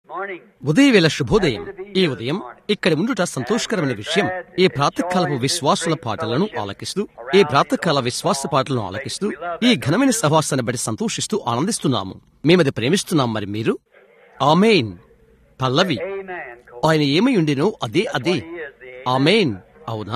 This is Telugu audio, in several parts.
Morning. ఉదయవేళ శుభోదయం ఈ ఉదయం ఇక్కడ ఉండుట సంతోషకరమైన విషయం ఈ ప్రాతకాలపు విశ్వాసుల పాటలను ఆలకిస్తూ ఈ ప్రాతకాల విశ్వాస పాటలను ఆలకిస్తూ ఈ ఘనమైన సహవాసాన్ని బట్టి సంతోషిస్తూ ఆనందిస్తున్నాము మేమది ప్రేమిస్తున్నాం మరి మీరు ఆమెన్ పల్లవి Amen. ఆయన ఏమై ఉండినో అదే అదే ఆమెన్ అవునా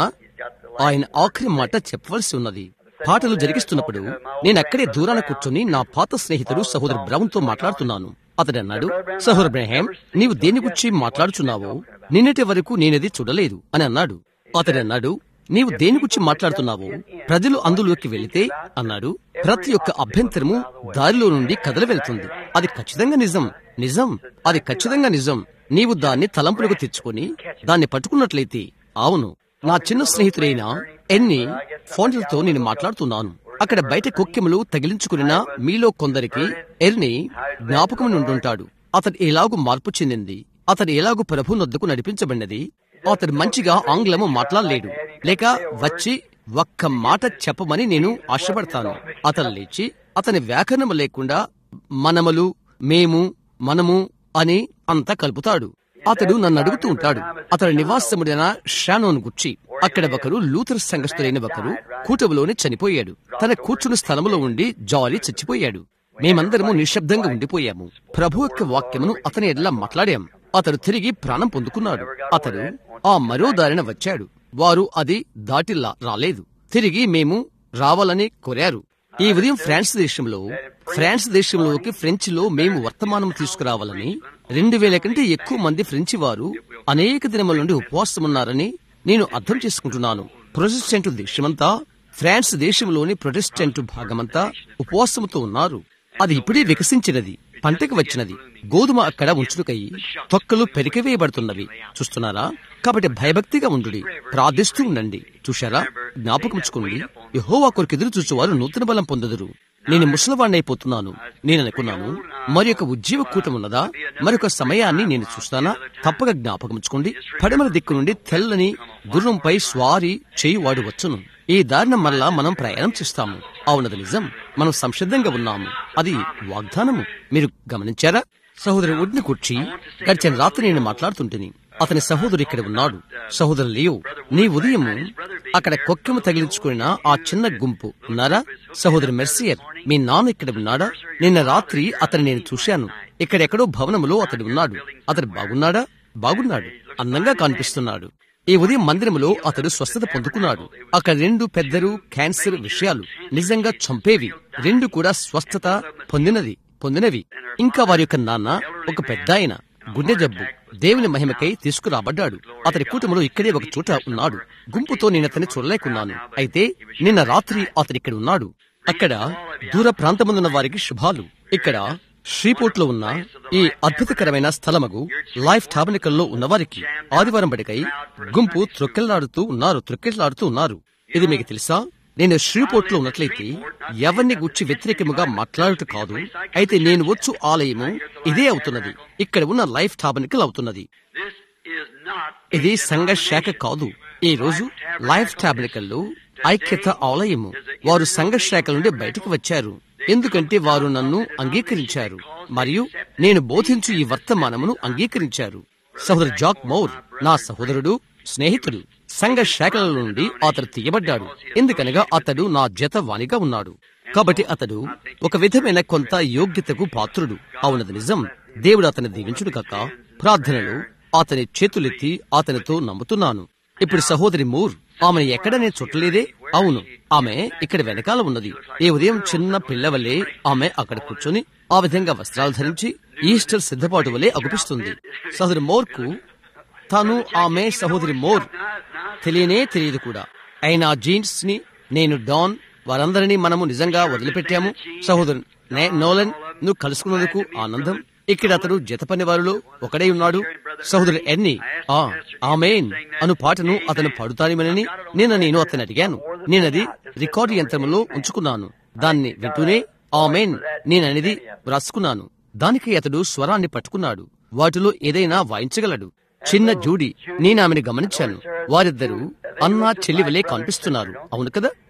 ఆయన ఆఖరి మాట చెప్పవలసి ఉన్నది పాటలు జరిగిస్తున్నప్పుడు నేను అక్కడే దూరాన కూర్చొని నా పాత స్నేహితుడు సహోదరు బ్రౌన్ తో మాట్లాడుతున్నాను అతడు అన్నాడు సహోదరు బ్రహాం నీవు దేని గురించి మాట్లాడుచున్నావో నిన్నటి వరకు నేనది చూడలేదు అని అన్నాడు అతడు అన్నాడు నీవు దేని గురించి మాట్లాడుతున్నావో ప్రజలు అందులోకి వెళితే అన్నాడు ప్రతి ఒక్క అభ్యంతరము దారిలో నుండి కదలి వెళ్తుంది అది ఖచ్చితంగా నిజం నిజం అది ఖచ్చితంగా నిజం నీవు దాన్ని తలంపులకు తెచ్చుకొని దాన్ని పట్టుకున్నట్లయితే అవును నా చిన్న స్నేహితుడైన ఎన్ని ఫోన్లతో నేను మాట్లాడుతున్నాను అక్కడ బయట కొక్కెములు తగిలించుకున్న మీలో కొందరికి ఎర్ని జ్ఞాపకం నుండుంటాడు అతడు ఎలాగూ మార్పు చెందింది అతడు ఎలాగూ ప్రభు నొద్దకు నడిపించబడినది అతడు మంచిగా ఆంగ్లము మాట్లాడలేడు లేక వచ్చి ఒక్క మాట చెప్పమని నేను ఆశపడతాను అతను లేచి అతని వ్యాకరణము లేకుండా మనమలు మేము మనము అని అంతా కలుపుతాడు అతడు నన్ను అడుగుతూ ఉంటాడు అతడు నివాసముడైన షానోన్ గుచ్చి అక్కడ ఒకరు లూథర్ సంఘస్థులైన ఒకరు కూటములోనే చనిపోయాడు తన కూర్చుని స్థలములో ఉండి జాలి చచ్చిపోయాడు మేమందరము నిశ్శబ్దంగా ఉండిపోయాము ప్రభు యొక్క వాక్యమును అతని ఎడ్లా మాట్లాడాం అతడు తిరిగి ప్రాణం పొందుకున్నాడు అతడు ఆ మరో దారిన వచ్చాడు వారు అది దాటి లా- రాలేదు తిరిగి మేము రావాలని కోరారు ఈ ఉదయం ఫ్రాన్స్ దేశంలో ఫ్రాన్స్ దేశంలోకి ఫ్రెంచ్ లో మేము వర్తమానం తీసుకురావాలని రెండు వేల కంటే ఎక్కువ మంది ఫ్రెంచి వారు అనేక దినముల నుండి ఉపవాసమున్నారని నేను అర్థం చేసుకుంటున్నాను ప్రొటెస్టెంట్ దేశమంతా ఫ్రాన్స్ దేశంలోని ప్రొటెస్టెంట్ భాగమంతా ఉపవాసముతో ఉన్నారు అది ఇప్పుడే వికసించినది పంటకు వచ్చినది గోధుమ అక్కడ ఉంచుడుకై తొక్కలు పెరికివేయబడుతున్నవి చూస్తున్నారా కాబట్టి భయభక్తిగా ఉండుడి ప్రార్థిస్తూ ఉండండి చూశారా జ్ఞాపకముచ్చుకోండి యెహోవా కొరకు ఎదురు చూచువారు నూతన బలం పొందదురు నేను ముసలివాణ్ణి అయిపోతున్నాను నేను అనుకున్నాను మరి ఒక ఉజ్జీవ కూటం ఉన్నదా మరొక సమయాన్ని నేను చూస్తానా తప్పక జ్ఞాపకముచ్చుకోండి పడమల దిక్కు నుండి తెల్లని గుర్రంపై స్వారీ చేయువాడు వచ్చును ఈ దారిన మరలా మనం ప్రయాణం చేస్తాము అవునది నిజం మనం సంసిద్ధంగా ఉన్నాము అది వాగ్దానము మీరు గమనించారా సహోదరు ఒడ్ని కూర్చి గడిచిన రాత్రి నేను మాట్లాడుతుంటిని అతని సహోదరు ఇక్కడ ఉన్నాడు సహోదరు లియో నీ ఉదయము అక్కడ కొక్కెము తగిలించుకున్న ఆ చిన్న గుంపు ఉన్నారా సహోదరు మెర్సియర్ మీ నాన్న ఇక్కడ ఉన్నాడా నిన్న రాత్రి అతని నేను చూశాను ఇక్కడెక్కడో భవనములో అతడు ఉన్నాడు అతడు బాగున్నాడా బాగున్నాడు అందంగా కనిపిస్తున్నాడు ఈ ఉదయం మందిరములో అతడు స్వస్థత పొందుకున్నాడు అక్కడ రెండు పెద్దరు క్యాన్సర్ విషయాలు నిజంగా చంపేవి రెండు కూడా స్వస్థత పొందినది పొందినవి ఇంకా వారి యొక్క నాన్న ఒక పెద్ద ఆయన గుండె జబ్బు దేవుని మహిమకై తీసుకురాబడ్డాడు అతని కూటములో ఇక్కడే ఒక చోట ఉన్నాడు గుంపుతో నేను అతన్ని చూడలేకున్నాను అయితే నిన్న రాత్రి అతను ఇక్కడ ఉన్నాడు అక్కడ దూర ప్రాంతమందున్న వారికి శుభాలు ఇక్కడ శ్రీపోర్ట్ లో ఉన్న ఈ అద్భుతకరమైన స్థలమగు లైఫ్ టాబనికల్లో ఉన్నవారికి ఆదివారం బడికై గుంపు త్రొక్కెళ్లాడుతూ ఉన్నారు త్రొక్కెళ్లాడుతూ ఉన్నారు ఇది మీకు తెలుసా నేను శ్రీపోర్ట్ లో ఉన్నట్లయితే ఎవరిని గుర్చి వ్యతిరేకముగా మాట్లాడుట కాదు అయితే నేను వచ్చు ఆలయము ఇదే అవుతున్నది ఇక్కడ ఉన్న లైఫ్ టాబనికల్ అవుతున్నది This is not ఇది సంఘ శాఖ కాదు ఈ రోజు లైఫ్ టాబ్లికల్లో ఐక్యత ఆలయము వారు సంఘ శాఖ నుండి బయటకు వచ్చారు ఎందుకంటే వారు నన్ను అంగీకరించారు మరియు నేను బోధించు ఈ వర్తమానమును అంగీకరించారు సహోదరు జాక్ మౌర్ నా సహోదరుడు స్నేహితుడు సంఘ శాఖల నుండి అతడు తీయబడ్డాడు ఎందుకనగా అతడు నా జత వాణిగా ఉన్నాడు కాబట్టి అతడు ఒక విధమైన కొంత యోగ్యతకు పాత్రుడు అవునది నిజం దేవుడు అతని దీవించుడు కాక ప్రార్థనలు అతని చేతులెత్తి అతనితో నమ్ముతున్నాను ఇప్పుడు సహోదరి మూర్ ఆమెను ఎక్కడ నేను చుట్టలేదే అవును ఆమె ఇక్కడ వెనకాల ఉన్నది ఈ ఉదయం చిన్న పిల్ల వల్లే ఆమె అక్కడ కూర్చొని ఆ విధంగా వస్త్రాలు ధరించి ఈస్టర్ సిద్ధపాటు వలె అగుపిస్తుంది సహోదరి మోర్కు తాను ఆమె సహోదరి మోర్ తెలియనే తెలియదు కూడా అయినా జీన్స్ ని నేను డాన్ వారందరినీ మనము నిజంగా వదిలిపెట్టాము సహోదరు నే- నోలన్ నువ్వు కలుసుకున్నందుకు ఆనందం ఇక్కడ అతడు జత పని వారిలో ఒకడై ఉన్నాడు సహోదరు ఎన్ని ఆ ఆమెన్ అను పాటను అతను పాడుతానేమనని నిన్న నేను అతను అడిగాను నేనది రికార్డు యంత్రములో ఉంచుకున్నాను దాన్ని వింటూనే ఆమెన్ నేననేది వ్రాసుకున్నాను దానికి అతడు స్వరాన్ని పట్టుకున్నాడు వాటిలో ఏదైనా వాయించగలడు చిన్న జూడి నేను ఆమెను గమనించాను వారిద్దరూ అన్నా చెల్లి వలె కనిపిస్తున్నారు అవును కదా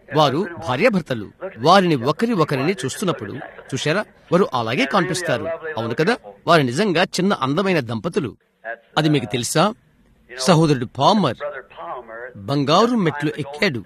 వారు భార్యాభర్తలు వారిని ఒకరి ఒకరిని చూస్తున్నప్పుడు చూశారా వారు అలాగే కనిపిస్తారు అవును కదా వారు నిజంగా చిన్న అందమైన దంపతులు అది మీకు తెలుసా సహోదరుడు పామర్ Brother Palmer, బంగారు మెట్లు ఎక్కాడు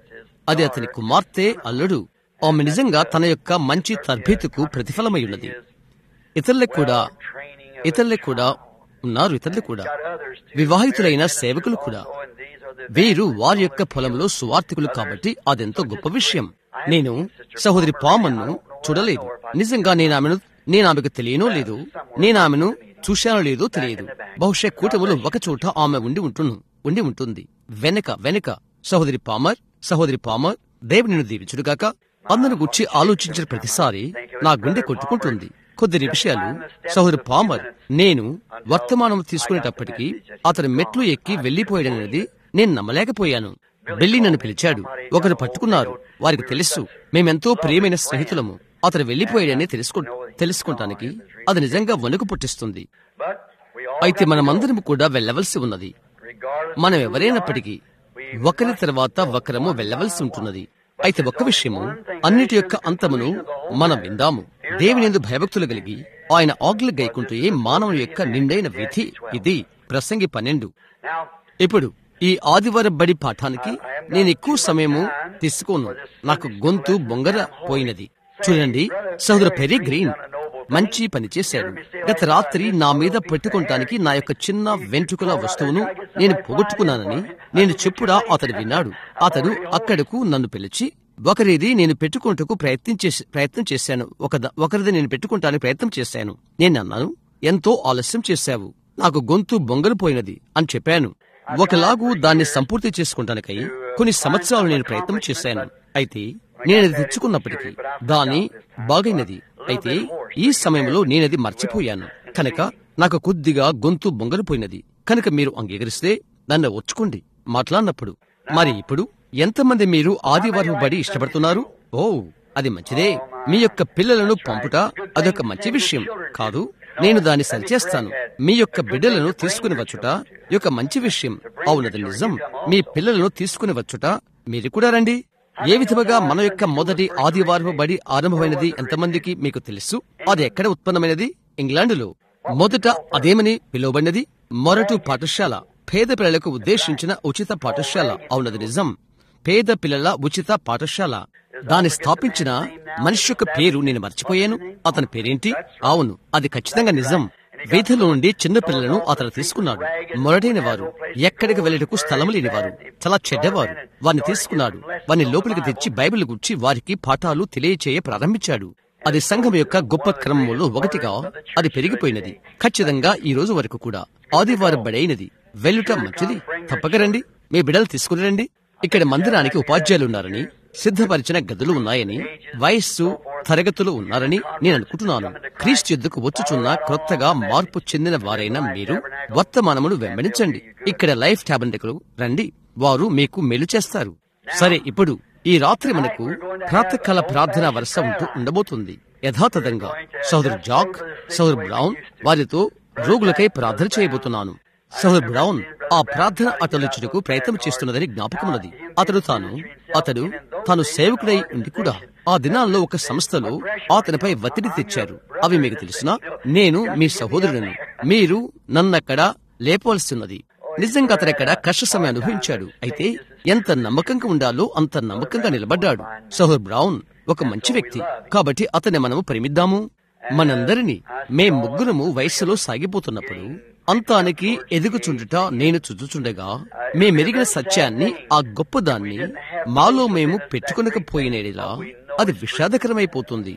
అది అతని కుమార్తె అల్లుడు ఆమె నిజంగా తన యొక్క మంచి తర్బీతుకు ప్రతిఫలమై ఉన్నది ఇతరులకు కూడా training ఇతరులకు కూడా ఉన్నారు ఇతరులు కూడా got others too. వివాహితులైన సేవకులు కూడా Oh, and these are the వీరు వారి యొక్క పొలంలో సువార్థికులు కాబట్టి అదెంతో గొప్ప విషయం నేను సహోదరి పామన్ను చూడలేదు నిజంగా నేను ఆమెను నేను ఆమెకు తెలియనో లేదు నేను ఆమెను చూశానో లేదో తెలియదు బహుశా కూటములో ఒక చోట ఆమె ఉండి ఉంటును ఉండి ఉంటుంది వెనక వెనక సహోదరి పామర్ సహోదరి పామర్ దేవుని నిన్ను దీవించుడుగాక అందరి గురించి ఆలోచించిన ప్రతిసారి నా గుండె కొట్టుకుంటుంది కొద్ది నిమిషాలు సహోదరి పామర్ నేను వర్తమానం తీసుకునేటప్పటికీ అతని మెట్లు ఎక్కి వెళ్లిపోయాడనేది నేను నమ్మలేకపోయాను బెల్లి నన్ను పిలిచాడు ఒకరు పట్టుకున్నారు వారికి తెలుసు మేమెంతో ప్రియమైన స్నేహితులము అతను వెళ్లిపోయాడని తెలుసుకు తెలుసుకుంటానికి అది నిజంగా వణుకు పుట్టిస్తుంది But we all అయితే మనమందరం కూడా వెళ్ళవలసి ఉన్నది regardless మనం ఎవరైనప్పటికీ ఒకరి తర్వాత ఒకరము వెళ్ళవలసి ఉంటున్నది అయితే ఒక్క విషయము అన్నిటి యొక్క అంతమును మనం విందాము దేవుని ఎందు భయభక్తులు కలిగి ఆయన ఆజ్ఞలు గైకుంటూ మానవుని యొక్క నిండైన విధి ఇది ప్రసంగి పన్నెండు now ఇప్పుడు ఈ ఆదివారం బడి పాఠానికి నేను ఎక్కువ సమయము తీసుకోను నాకు గొంతు బొంగర పోయినది చూడండి సహోదర పెరీ గ్రీన్ మంచి పని చేశాడు గత రాత్రి నా మీద పెట్టుకోవటానికి నా యొక్క చిన్న వెంట్రుకల వస్తువును నేను పోగొట్టుకున్నానని నేను చెప్పుడా అతడు విన్నాడు అతడు అక్కడకు నన్ను పిలిచి ఒకరిది నేను పెట్టుకుంటకు ప్రయత్నం చేసి ప్రయత్నం చేశాను ఒక ఒకరిది నేను పెట్టుకుంటానికి ప్రయత్నం చేశాను నేను అన్నాను ఎంతో ఆలస్యం చేశావు నాకు గొంతు బొంగలు పోయినది అని చెప్పాను ఒకలాగు దాన్ని సంపూర్తి చేసుకుంటానికై కొన్ని సంవత్సరాలు నేను ప్రయత్నం చేశాను అయితే నేను అది తెచ్చుకున్నప్పటికీ దాని బాగైనది అయితే ఈ సమయంలో నేనది మర్చిపోయాను కనుక నాకు కొద్దిగా గొంతు బొంగలిపోయినది కనుక మీరు అంగీకరిస్తే నన్ను వచ్చుకోండి మాట్లాడినప్పుడు మరి ఇప్పుడు ఎంతమంది మీరు ఆదివారం బడి ఇష్టపడుతున్నారు ఓ అది మంచిదే మీ యొక్క పిల్లలను పంపుట అదొక మంచి విషయం కాదు నేను దాన్ని సరిచేస్తాను మీ యొక్క బిడ్డలను తీసుకుని వచ్చుట యొక్క మంచి విషయం అవునది నిజం మీ పిల్లలను తీసుకుని వచ్చుట మీరు కూడా రండి ఏ విధముగా మన యొక్క మొదటి ఆదివారం బడి ఆరంభమైనది ఎంతమందికి మీకు తెలుసు అది ఎక్కడ ఉత్పన్నమైనది ఇంగ్లాండులో మొదట అదేమని పిలువబడినది మొరటు పాఠశాల పేద పిల్లలకు ఉద్దేశించిన ఉచిత పాఠశాల అవునది నిజం పేద పిల్లల ఉచిత పాఠశాల దాన్ని స్థాపించిన మనిషి యొక్క పేరు నేను మర్చిపోయాను అతని పేరేంటి అవును అది ఖచ్చితంగా నిజం వీధిలో నుండి చిన్న పిల్లలను అతను తీసుకున్నాడు మొరటైన వారు ఎక్కడికి వెళ్ళటకు స్థలం లేనివారు చాలా చెడ్డవారు వారిని తీసుకున్నాడు వారిని లోపలికి తెచ్చి బైబిల్ గురించి వారికి పాఠాలు తెలియచేయ ప్రారంభించాడు అది సంఘం యొక్క గొప్ప క్రమంలో ఒకటిగా అది పెరిగిపోయినది ఖచ్చితంగా ఈ రోజు వరకు కూడా ఆదివారం బడైనది వెళ్ళుట మంచిది తప్పక రండి మీ బిడ్డలు తీసుకుని రండి ఇక్కడ మందిరానికి ఉపాధ్యాయులు ఉన్నారని సిద్ధపరిచిన గదులు ఉన్నాయని వయస్సు తరగతులు ఉన్నారని నేను అనుకుంటున్నాను క్రీస్తు యుద్ధకు వచ్చుచున్న క్రొత్తగా మార్పు చెందిన వారైన మీరు వర్తమానమును వెంబడించండి ఇక్కడ లైఫ్ టాబెండకులు రండి వారు మీకు మేలు చేస్తారు సరే ఇప్పుడు ఈ రాత్రి మనకు ప్రాతకాల ప్రార్థన వరుస ఉంటూ ఉండబోతుంది యథాతథంగా సోదరు జాక్ సోదరు బ్రౌన్ వారితో రోగులకై ప్రార్థన చేయబోతున్నాను సోదరు బ్రౌన్ ఆ ప్రార్థన అతలుచుటకు ప్రయత్నం చేస్తున్నదని జ్ఞాపకమున్నది అతడు తాను అతడు తాను సేవకుడై ఉండి కూడా ఆ దినాల్లో ఒక సంస్థలో అతనిపై ఒత్తిడి తెచ్చారు అవి మీకు తెలిసినా నేను మీ సహోదరుడను మీరు నన్నక్కడ లేపవలసిన్నది నిజంగా అతడక్కడ కష్ట సమయం అనుభవించాడు అయితే ఎంత నమ్మకంగా ఉండాలో అంత నమ్మకంగా నిలబడ్డాడు సహోర్ బ్రౌన్ ఒక మంచి వ్యక్తి కాబట్టి అతన్ని మనము పరిమిద్దాము మనందరినీ మేం ముగ్గురము వయస్సులో సాగిపోతున్నప్పుడు అంతానికి ఎదుగుచుండుట నేను చుచ్చుచుండగా మేమెరిగిన సత్యాన్ని ఆ గొప్పదాన్ని మాలో మేము పెట్టుకునకపోయినలా అది విషాదకరమైపోతుంది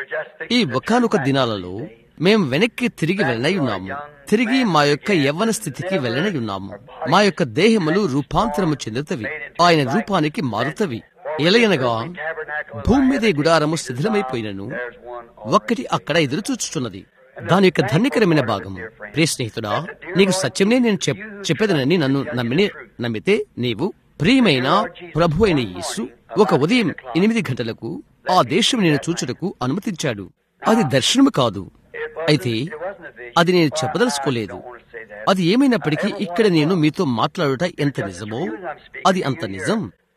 ఈ ఒకనొక దినాలలో మేం వెనక్కి తిరిగి వెళ్ళనై ఉన్నాము తిరిగి మా యొక్క యవ్వన స్థితికి వెళ్ళనై ఉన్నాము మా యొక్క దేహములు రూపాంతరము చెందుతవి ఆయన రూపానికి మారుతవి ఎలయనగా భూమి మీదే గుడారము శిథిలమైపోయినను ఒక్కటి అక్కడ ఎదురు చూచుచున్నది దాని యొక్క ధన్యకరమైన భాగము ప్రియ స్నేహితుడా నీకు సత్యమే నేను చెప్ చెప్పేదనని నన్ను నమ్మినే నమ్మితే నీవు ప్రియమైన ప్రభు అయిన యేసు ఒక ఉదయం ఎనిమిది గంటలకు ఆ దేశం నేను చూచుటకు అనుమతించాడు అది దర్శనము కాదు అయితే అది నేను చెప్పదలుచుకోలేదు అది ఏమైనప్పటికీ ఇక్కడ నేను మీతో మాట్లాడుట ఎంత నిజమో అది అంత నిజం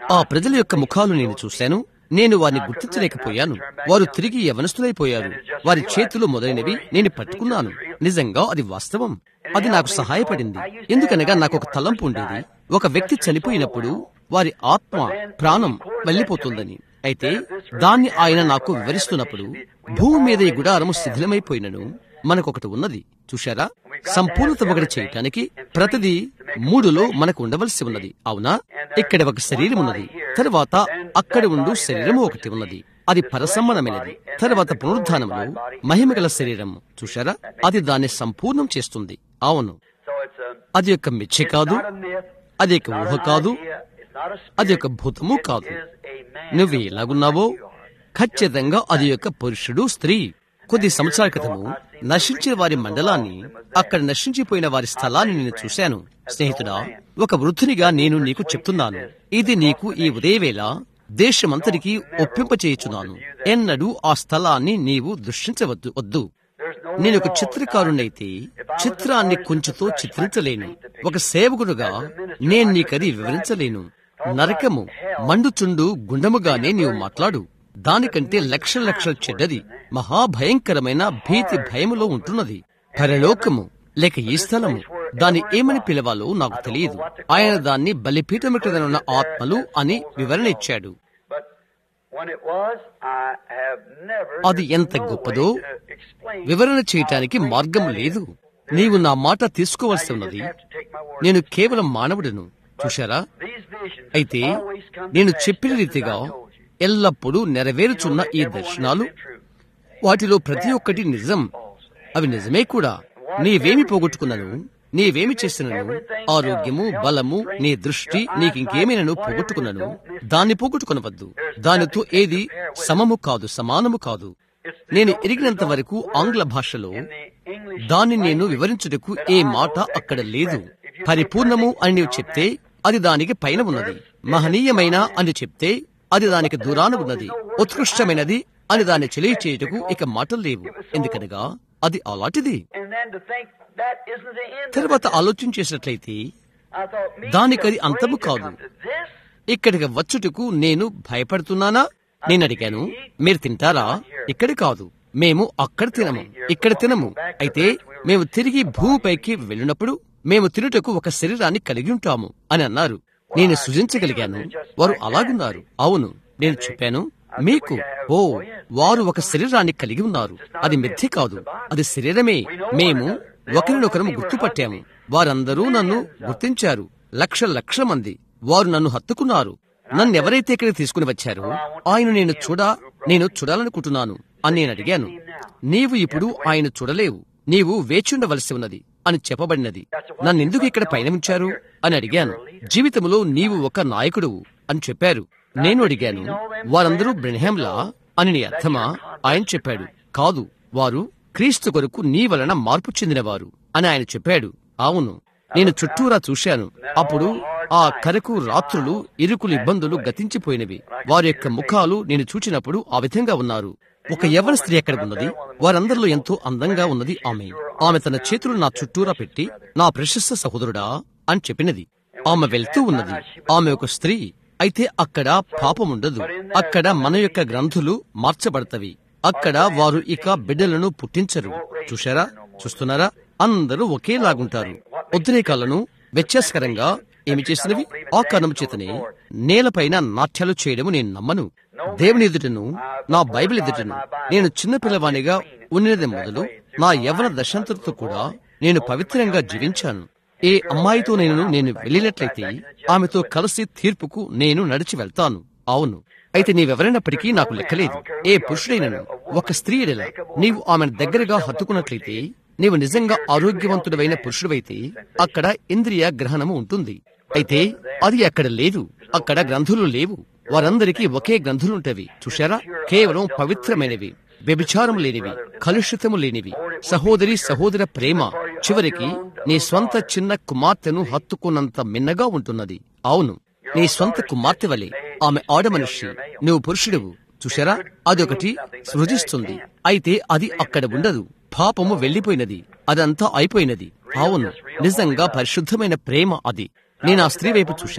ఆ ప్రజల యొక్క ముఖాలు నేను చూశాను నేను వారిని గుర్తించలేకపోయాను వారు తిరిగి యవనస్తులైపోయారు వారి చేతులు మొదలైనవి నేను పట్టుకున్నాను నిజంగా అది వాస్తవం అది నాకు సహాయపడింది ఎందుకనగా నాకు ఒక తలంపు ఉండేది ఒక వ్యక్తి చనిపోయినప్పుడు వారి ఆత్మ ప్రాణం వెళ్ళిపోతుందని అయితే దాన్ని ఆయన నాకు వివరిస్తున్నప్పుడు భూమి మీద ఈ గుడారము శిథిలమైపోయినను మనకొకటి ఉన్నది చూశారా సంపూర్ణత ఒకటి చేయటానికి ప్రతిదీ మూడులో మనకు ఉండవలసి ఉన్నది అవునా ఇక్కడ ఒక శరీరం ఉన్నది తరువాత అక్కడ ఉండు శరీరము ఒకటి ఉన్నది అది పరసమ్మనమైనది తరువాత పునరుద్ధానంలో మహిమగల శరీరం చూశారా అది దాన్ని సంపూర్ణం చేస్తుంది అవును So it's a అది యొక్క మిథ్య కాదు not a myth, అది యొక్క ఊహ కాదు idea, it's not a spirit, అది యొక్క భూతము కాదు it is a man నువ్వు ఎలాగున్నావో ఖచ్చితంగా అది యొక్క పురుషుడు స్త్రీ కొద్ది సంవత్సరాల క్రితము నశించిన వారి మండలాన్ని అక్కడ నశించిపోయిన వారి స్థలాన్ని నేను చూశాను స్నేహితుడా ఒక వృద్ధునిగా నేను నీకు చెప్తున్నాను ఇది నీకు ఈ ఉదయవేళ దేశమంతటికి ఒప్పింపచేయుచున్నాను ఎన్నడూ ఆ స్థలాన్ని నీవు దృష్టించవద్దు వద్దు There's no నేను ఒక చిత్రకారునైతే చిత్రాన్ని కొంచెంతో చిత్రించలేను ఒక సేవకుడుగా నేను నీకది వివరించలేను నరకము మండుచుండు గుండముగానే నీవు మాట్లాడు దానికంటే లక్షల లక్షల చెడ్డది మహాభయంకరమైన భీతి భయములో ఉంటున్నది పరలోకము లేక ఈ స్థలము దాన్ని ఏమని పిలవాలో నాకు తెలియదు ఆయన దాన్ని బలిపీఠము క్రింద ఉన్న ఆత్మలు అని వివరణ ఇచ్చాడు But when it was, I have never. అది ఎంత there's no గొప్పదో way to explain వివరణ చేయటానికి how great మార్గం that లేదు is. నీవు నా మాట Now తీసుకోవలసి you ఉన్నది just have to take my word. నేను కేవలం మానవుడను చూశారా These visions అయితే always come to నేను pass చెప్పిన just as I రీతిగా told you. ఎల్లప్పుడూ You నెరవేరుచున్న know that ఈ every one has దర్శనాలు been true. వాటిలో ప్రతి ఒక్కటి నిజం అవి నిజమే కూడా నీవేమి పోగొట్టుకున్నాను నీవేమి చేసినను ఆరోగ్యము బలము నీ దృష్టి నీకింకేమైనను పోగొట్టుకున్నాను దాన్ని పోగొట్టుకునవద్దు దానితో ఏది సమము కాదు సమానము కాదు నేను ఎరిగినంత వరకు ఆంగ్ల భాషలో In the English దాన్ని నేను వివరించుటకు ఏ మాట అక్కడ లేదు పరిపూర్ణము అని నీవు చెప్తే అది దానికి పైన ఉన్నది మహనీయమైన అని చెప్తే అది దానికి దూరాన ఉన్నది ఉత్కృష్టమైనది అని దాన్ని తెలియచేయుటకు ఇక మాటలు లేవు ఎందుకనగా అది అలాంటిది And then to think that isn't the end. of తర్వాత it. ఆలోచన చేసినట్లయితే I thought me దానికది to అంతము bring to కాదు. come to this, ఇక్కడికి వచ్చుటకు నేను భయపడుతున్నానా నేను అడిగాను మీరు తింటారా ఇక్కడ కాదు మేము అక్కడ తినము ఇక్కడ తినము అయితే మేము తిరిగి భూమిపైకి వెళ్ళినప్పుడు మేము తినుటకు ఒక శరీరాన్ని కలిగి ఉంటాము అని అన్నారు నేను సృజించగలిగాను వారు అలాగున్నారు అవును నేను చెప్పాను మీకు ఓ వారు ఒక శరీరాన్ని కలిగి ఉన్నారు అది మిథ్య కాదు అది శరీరమే మేము ఒకరినొకరు గుర్తుపట్టాము వారందరూ నన్ను గుర్తించారు లక్ష లక్షల మంది వారు నన్ను హత్తుకున్నారు నన్ను ఎవరైతే ఇక్కడికి తీసుకుని వచ్చారో ఆయన నేను చూడ నేను చూడాలనుకుంటున్నాను అని నేను అడిగాను నీవు ఇప్పుడు ఆయన చూడలేవు నీవు వేచుండవలసి ఉన్నది అని చెప్పబడినది నన్నెందుకు ఇక్కడ పైన ఉంచారు అని అడిగాను జీవితంలో నీవు ఒక నాయకుడు అని చెప్పారు నేను అడిగాను వారందరూ బ్రెన్హాంలా అని నీ అర్థమా ఆయన చెప్పాడు కాదు వారు క్రీస్తు కొరకు నీ వలన మార్పు చెందినవారు అని ఆయన చెప్పాడు అవును నేను చుట్టూరా చూశాను అప్పుడు ఆ కరకు రాత్రులు ఇరుకులు ఇబ్బందులు గతించిపోయినవి వారి యొక్క ముఖాలు నేను చూచినప్పుడు ఆ విధంగా ఉన్నారు ఒక యవన స్త్రీ ఎక్కడ ఉన్నది వారందరిలో ఎంతో అందంగా ఉన్నది ఆమె ఆమె తన చేతులు నా చుట్టూరా పెట్టి నా ప్రశస్త సహోదరుడా అని చెప్పినది ఆమె వెళ్తూ ఉన్నది ఆమె ఒక స్త్రీ అయితే అక్కడ పాపం ఉండదు అక్కడ మన యొక్క గ్రంథులు మార్చబడతవి అక్కడ వారు ఇక బిడ్డలను పుట్టించరు చూశారా చూస్తున్నారా అందరూ ఒకేలాగుంటారు ఉద్రేకాలను వ్యత్యాసకరంగా ఏమి చేసినవి ఆ కారణం చేతనే నేలపైన నాట్యాలు చేయడము నేను నమ్మను దేవుని ఎదుటను నా బైబిల్ ఎదుటను నేను చిన్న పిల్లవానిగా ఉన్నది మొదలు నా యవన దశాంతరతో కూడా నేను పవిత్రంగా జీవించాను ఏ అమ్మాయితో నేను నేను వెళ్ళినట్లయితే ఆమెతో కలిసి తీర్పుకు నేను నడిచి వెళ్తాను అవును అయితే నీవెవరైనప్పటికీ నాకు లెక్కలేదు ఏ పురుషుడైనను ఒక స్త్రీ ఎడల నీవు ఆమెను దగ్గరగా హత్తుకున్నట్లయితే నీవు నిజంగా ఆరోగ్యవంతుడైన పురుషుడైతే అక్కడ ఇంద్రియ గ్రహణము ఉంటుంది అయితే అది అక్కడ లేదు అక్కడ గ్రంథులు లేవు వారందరికీ ఒకే గ్రంథులుంటవి చూశారా కేవలం పవిత్రమైనవి వ్యభిచారం లేనివి కలుషితము లేనివి సహోదరి సహోదర ప్రేమ చివరికి నీ స్వంత చిన్న కుమార్తెను హత్తుకున్నంత మిన్నగా ఉంటున్నది అవును నీ స్వంత కుమార్తె వలె ఆమె ఆడ మనిషి నువ్వు పురుషుడువు చూశారా అదొకటి సృజిస్తుంది అయితే అది అక్కడ ఉండదు పాపము వెళ్లిపోయినది అదంతా అయిపోయినది అవును నిజంగా పరిశుద్ధమైన ప్రేమ అది నేను ఆ స్త్రీ వైపు చూశాను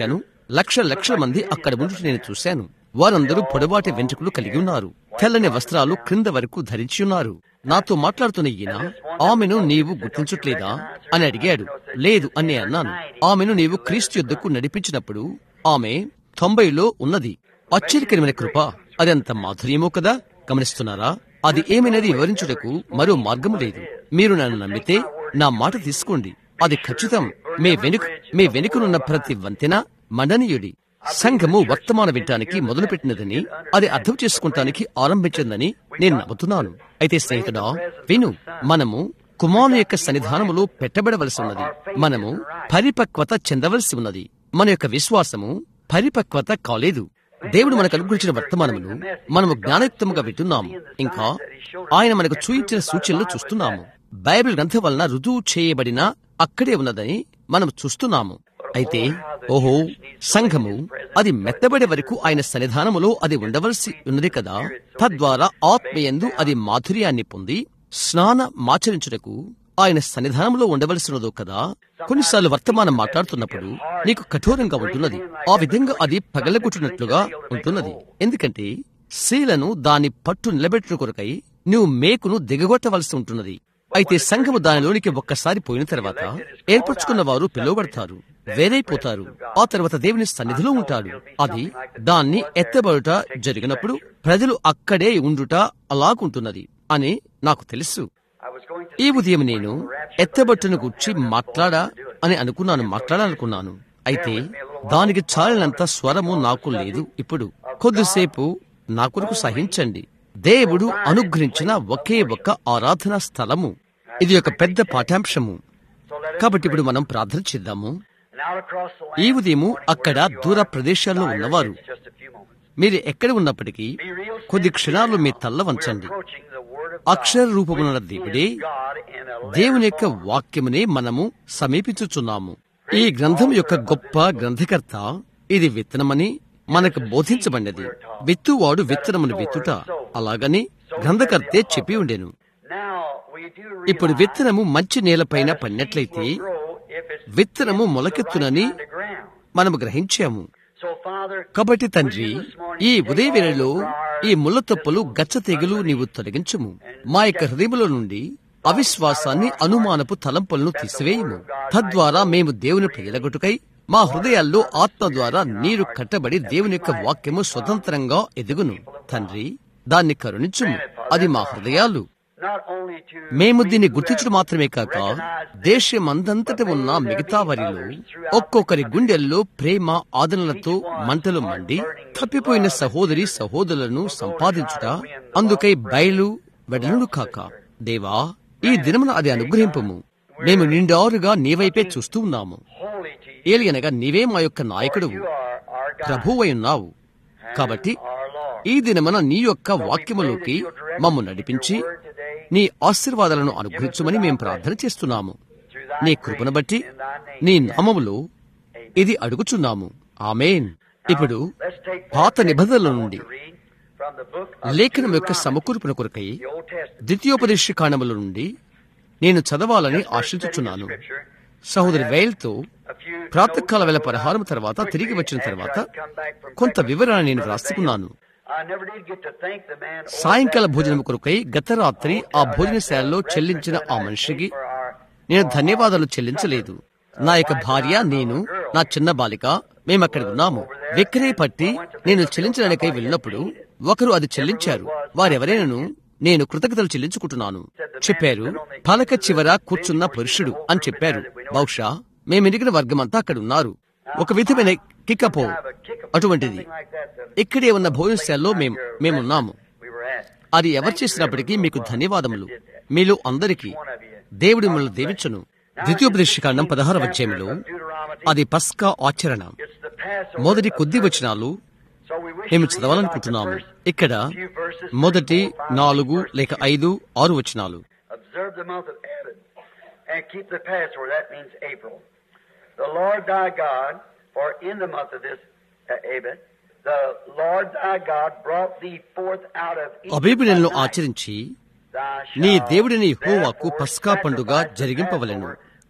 లక్ష లక్షల మంది అక్కడ ఉండి నేను చూశాను వారందరూ పొడవాటి వెంట్రుకలు కలిగి ఉన్నారు తెల్లని వస్త్రాలు క్రింద వరకు ధరించి ఉన్నారు నాతో మాట్లాడుతున్న ఈయన ఆమెను నీవు గుర్తించట్లేదా అని అడిగాడు లేదు అని నేను అన్నాను ఆమెను నీవు క్రీస్తు యుద్ధకు నడిపించినప్పుడు ఆమె తొంభైలో ఉన్నది ఆశ్చర్యకరమైన కృప అదంత మాధుర్యమో కదా గమనిస్తున్నారా అది ఏమైనది వివరించుటకు మరో మార్గము లేదు మీరు నన్ను నమ్మితే నా మాట తీసుకోండి అది ఖచ్చితం మీ వెనుక మీ వెనుకనున్న ప్రతి వంతెన మండనీయుడి సంఘము వర్తమాన వినటానికి మొదలుపెట్టినదని అది అర్థం చేసుకుంటానికి ఆరంభించిందని నేను నమ్ముతున్నాను అయితే స్నేహితుడా విను మనము కుమారు యొక్క సన్నిధానములో పెట్టబడవలసి ఉన్నది మనము పరిపక్వత చెందవలసి ఉన్నది మన యొక్క విశ్వాసము పరిపక్వత కాలేదు దేవుడు మనకు అనుగ్రహించిన వర్తమానమును మనము జ్ఞానయుక్తముగా వింటున్నాము ఇంకా ఆయన మనకు చూయించిన సూచనలు చూస్తున్నాము బైబిల్ గ్రంథం వలన రుజువు చేయబడిన అక్కడే ఉన్నదని మనం చూస్తున్నాము అయితే ఓహో సంఘము అది మెత్తబడే వరకు ఆయన సన్నిధానములో అది ఉండవలసి ఉన్నది కదా తద్వారా ఆత్మయందు అది మాధుర్యాన్ని పొంది స్నాన మాచరించుటకు ఆయన సన్నిధానంలో ఉండవలసినదో కదా కొన్నిసార్లు వర్తమానం మాట్లాడుతున్నప్పుడు నీకు కఠోరంగా ఉంటున్నది ఆ విధంగా అది పగలగొట్టినట్లుగా ఉంటున్నది ఎందుకంటే శీలను దాని పట్టు నిలబెట్టుట కొరకై నువ్వు మేకును దిగగొట్టవలసి ఉంటున్నది అయితే సంఘము దానిలోనికి ఒక్కసారి పోయిన తర్వాత ఏర్పరచుకున్న వారు పిలువబడతారు వేరైపోతారు ఆ తర్వాత దేవుని సన్నిధిలో ఉంటాడు అది దాన్ని ఎత్తబడుట జరిగినప్పుడు ప్రజలు అక్కడే ఉండుట అలాగుంటున్నది అని నాకు తెలుసు ఈ ఉదయం నేను ఎత్తబట్టును గుర్చి మాట్లాడా అని అనుకున్నాను మాట్లాడాలనుకున్నాను అయితే దానికి చాలినంత స్వరము నాకు లేదు ఇప్పుడు కొద్దిసేపు నా కొరకు సహించండి దేవుడు అనుగ్రహించిన ఒకే ఒక్క ఆరాధనా స్థలము ఇది ఒక పెద్ద పాఠాంశము కాబట్టి ఇప్పుడు మనం ప్రార్థన చేద్దాము ఈ ఉదయము అక్కడ దూర ప్రదేశాల్లో ఉన్నవారు మీరు ఎక్కడ ఉన్నప్పటికీ కొద్ది క్షణాలు మీ తల్ల వంచండి అక్షర రూపమున్న దేవుడే దేవుని యొక్క వాక్యమునే మనము సమీపించుచున్నాము ఈ గ్రంథం యొక్క గొప్ప గ్రంథకర్త ఇది విత్తనమని మనకు బోధించబడినది విత్తువాడు విత్తనమును విత్తుట అలాగని గ్రంథకర్తే చెప్పి ఉండెను ఇప్పుడు విత్తనము మంచి నేలపైన పడినట్లయితే విత్తనము మొలకెత్తునని మనము గ్రహించాము కాబట్టి తండ్రి ఈ ఉదయ వేళలో ఈ ముళ్ళ తప్పులు గచ్చ తెగులు నీవు తొలగించుము మా యొక్క హృదయముల నుండి అవిశ్వాసాన్ని అనుమానపు తలంపులను తీసివేయము తద్వారా మేము దేవుని ప్రజలగొట్టుకై మా హృదయాల్లో ఆత్మ ద్వారా నీరు కట్టబడి దేవుని యొక్క వాక్యము స్వతంత్రంగా ఎదుగును తండ్రి దాన్ని కరుణించుము అది మా హృదయాలు మేము దీన్ని గుర్తించడం మాత్రమే కాక దేశమందంతట ఉన్న మిగతా వారిలో ఒక్కొక్కరి గుండెల్లో ప్రేమ ఆదరణలతో మంటలు మండి తప్పిపోయిన సహోదరి సహోదరులను సంపాదించుట అందుకై బయలు వెడలును కాక దేవా ఈ దినమున అది అనుగ్రహింపము మేము నిండారుగా నీవైపే చూస్తూ ఉన్నాము ఏలియనగా నీవే మా యొక్క నాయకుడువు ప్రభువై ఉన్నావు కాబట్టి ఈ దినమున నీ యొక్క వాక్యములోకి మమ్ము నడిపించి నీ ఆశీర్వాదాలను అనుగ్రహించమని మేము ప్రార్థన చేస్తున్నాము నీ కృపను బట్టి నీ నామములో ఇది అడుగుచున్నాము ఆమెన్ ఇప్పుడు పాత నిబంధనల నుండి లేఖనం యొక్క సమకూర్పున కొరకై ద్వితీయోపదేశ కాండముల నుండి నేను చదవాలని ఆశించుచున్నాను సహోదరి వేల్తో ప్రాతకాల వేళ పరిహారం తర్వాత తిరిగి వచ్చిన తర్వాత కొంత వివరణ నేను వ్రాసుకున్నాను సాయంకాల భోజనం కొరకై గత రాత్రి ఆ భోజనశాలలో చెల్లించిన ఆ మనిషికి నేను ధన్యవాదాలు చెల్లించలేదు నా యొక్క భార్య నేను నా చిన్న బాలిక మేమక్కడ ఉన్నాము వెక్కరే పట్టి నేను చెల్లించడానికై వెళ్ళినప్పుడు ఒకరు అది చెల్లించారు వారెవరైనను నేను కృతజ్ఞతలు చెల్లించుకుంటున్నాను చెప్పారు పలక చివర కూర్చున్న పురుషుడు అని చెప్పారు బహుశా మేమెరిగిన వర్గమంతా అక్కడ ఉన్నారు ఒక విధమైన కిక్కపో అటువంటిది ఇక్కడే ఉన్న భోజనశాలలో మేము మేమున్నాము అది ఎవరు చేసినప్పటికీ మీకు ధన్యవాదములు మీలో అందరికీ దేవుడి మిమ్మల్ని దీవించును ద్వితీయోపదేశకాండం పదహార అధ్యాయంలో అది పస్కా ఆచరణ మొదటి కొద్ది వచనాలు మేము చదవాలనుకుంటున్నాము ఇక్కడ మొదటి నాలుగు లేక ఐదు ఆరు వచనాలు Observe the month of Abib and keep the Passover. That means April. The Lord thy God, for in the month of this uh, Abib, the Lord thy God brought thee forth out of Egypt. అబీబు నెలను by night. ఆచరించి Thou నీ shalt దేవుడిని యెహోవాకు therefore పస్కా పండుగ sacrifice the జరిగింపవలెను Passover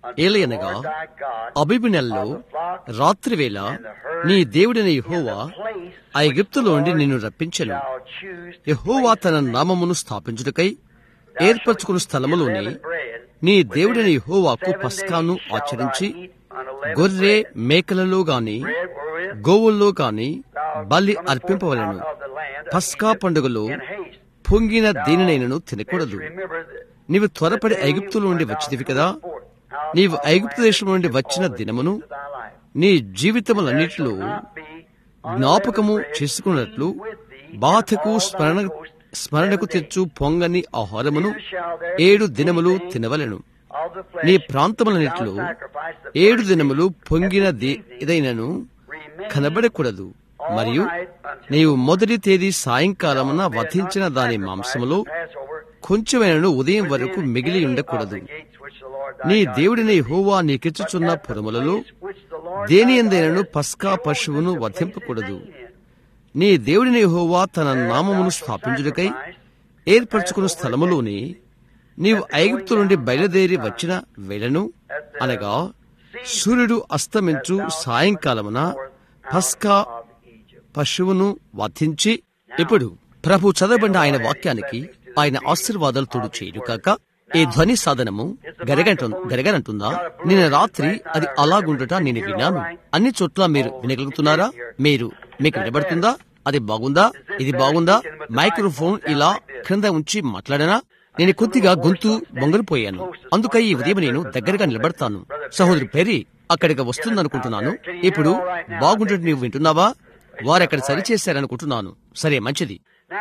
ఏలయనగా అభిభినల్లో రాత్రివేళ నీ దేవుడైన యెహోవా ఐగుప్తులో నుండి నిన్ను రప్పించెను యెహోవా తన నామమును స్థాపించుటకై ఏర్పరచుకున్న స్థలములోని నీ దేవుడైన యెహోవాకు పస్కాను ఆచరించి గొర్రె మేకలలో గాని గోవుల్లో గాని బలి అర్పింపవలను పస్కా పండుగలో పొంగిన దేనినైనను తినకూడదు నీవు త్వరపడి ఐగుప్తులో నుండి వచ్చిదివి కదా నీవు ఐగుప్తు దేశం నుండి వచ్చిన దినమును నీ జీవితములన్నిటిలో జ్ఞాపకము చేసుకున్నట్లు బాధకు స్మరణ స్మరణకు తెచ్చు పొంగని ఆహారమును ఏడు దినములు తినవలెను నీ ప్రాంతములన్నిటిలో ఏడు దినములు పొంగిన ఏదైనను కనబడకూడదు మరియు నీవు మొదటి తేదీ సాయంకాలమున వధించిన దాని మాంసములో కొంచెమైనను ఉదయం వరకు మిగిలి ఉండకూడదు నీ దేవుడిని హోవా నీకిచ్చుచున్న పురములలో దేని ఎందైనను పస్కా పశువును వధింపకూడదు నీ దేవుడిని హోవా తన నామమును స్థాపించుటకై ఏర్పరచుకున్న స్థలములోని నీవు ఐగుప్తు నుండి బయలుదేరి వచ్చిన వేళను అనగా సూర్యుడు అస్తమించు సాయంకాలమున పస్కా పశువును వధించి ఇప్పుడు ప్రభు చదవబడిన ఆయన వాక్యానికి ఆయన ఆశీర్వాదాలు తోడు చేయడు కాక ఈ ధ్వని సాధనము గరగంటు గరగనంటుందా నిన్న రాత్రి అది అలాగుండుట నేను విన్నాను అన్ని చోట్ల మీరు వినగలుగుతున్నారా మీరు మీకు వినబడుతుందా అది బాగుందా ఇది బాగుందా మైక్రోఫోన్ ఇలా క్రింద ఉంచి మాట్లాడనా నేను కొద్దిగా గొంతు బొంగలిపోయాను అందుకై ఈ ఉదయం నేను దగ్గరగా నిలబడతాను సహోదరు పెరి అక్కడికి వస్తుందనుకుంటున్నాను ఇప్పుడు బాగుంటుంది నీవు వింటున్నావా వారక్కడ సరిచేశారనుకుంటున్నాను సరే మంచిది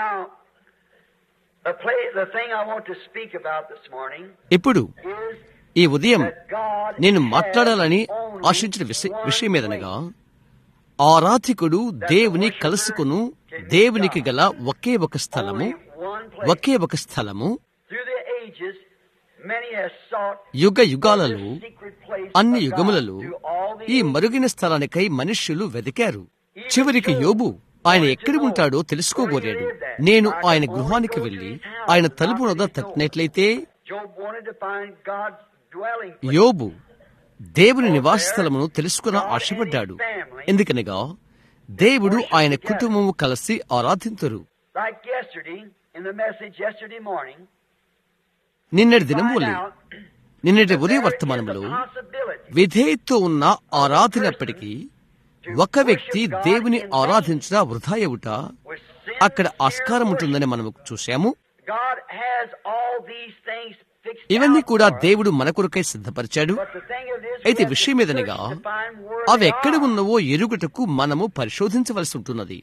ఇప్పుడు ఈ ఉదయం నేను మాట్లాడాలని ఆశించిన విషయం ఏదనగా ఆరాధికుడు దేవుని కలుసుకును దేవునికి గల ఒకే ఒక స్థలము ఒకే ఒక స్థలము యుగ యుగాలలో అన్ని యుగములలో ఈ మరుగిన స్థలానికై మనుష్యులు వెతికారు చివరికి యోబు ఆయన ఎక్కడ ఉంటాడో తెలుసుకోగోరాడు నేను ఆయన గృహానికి వెళ్లి ఆయన తలుపు వద్ద తట్టినట్లయితే యోబు దేవుని నివాస స్థలమును తెలుసుకున్న ఆశపడ్డాడు ఎందుకనగా దేవుడు ఆయన కుటుంబము కలిసి ఆరాధించరు నిన్నటి దినం వల్ల నిన్నటి ఉదయ వర్తమానంలో విధేయతో ఉన్న ఆరాధనప్పటికీ ఒక వ్యక్తి దేవుని ఆరాధించిన వృధాయవుట అక్కడ ఆస్కారం ఉంటుందని మనం చూశాము ఇవన్నీ కూడా దేవుడు మన కొరకై సిద్ధపరిచాడు అయితే విషయం ఏదనగా అవి ఎక్కడ ఉన్నవో ఎరుగుటకు మనము పరిశోధించవలసి ఉంటున్నది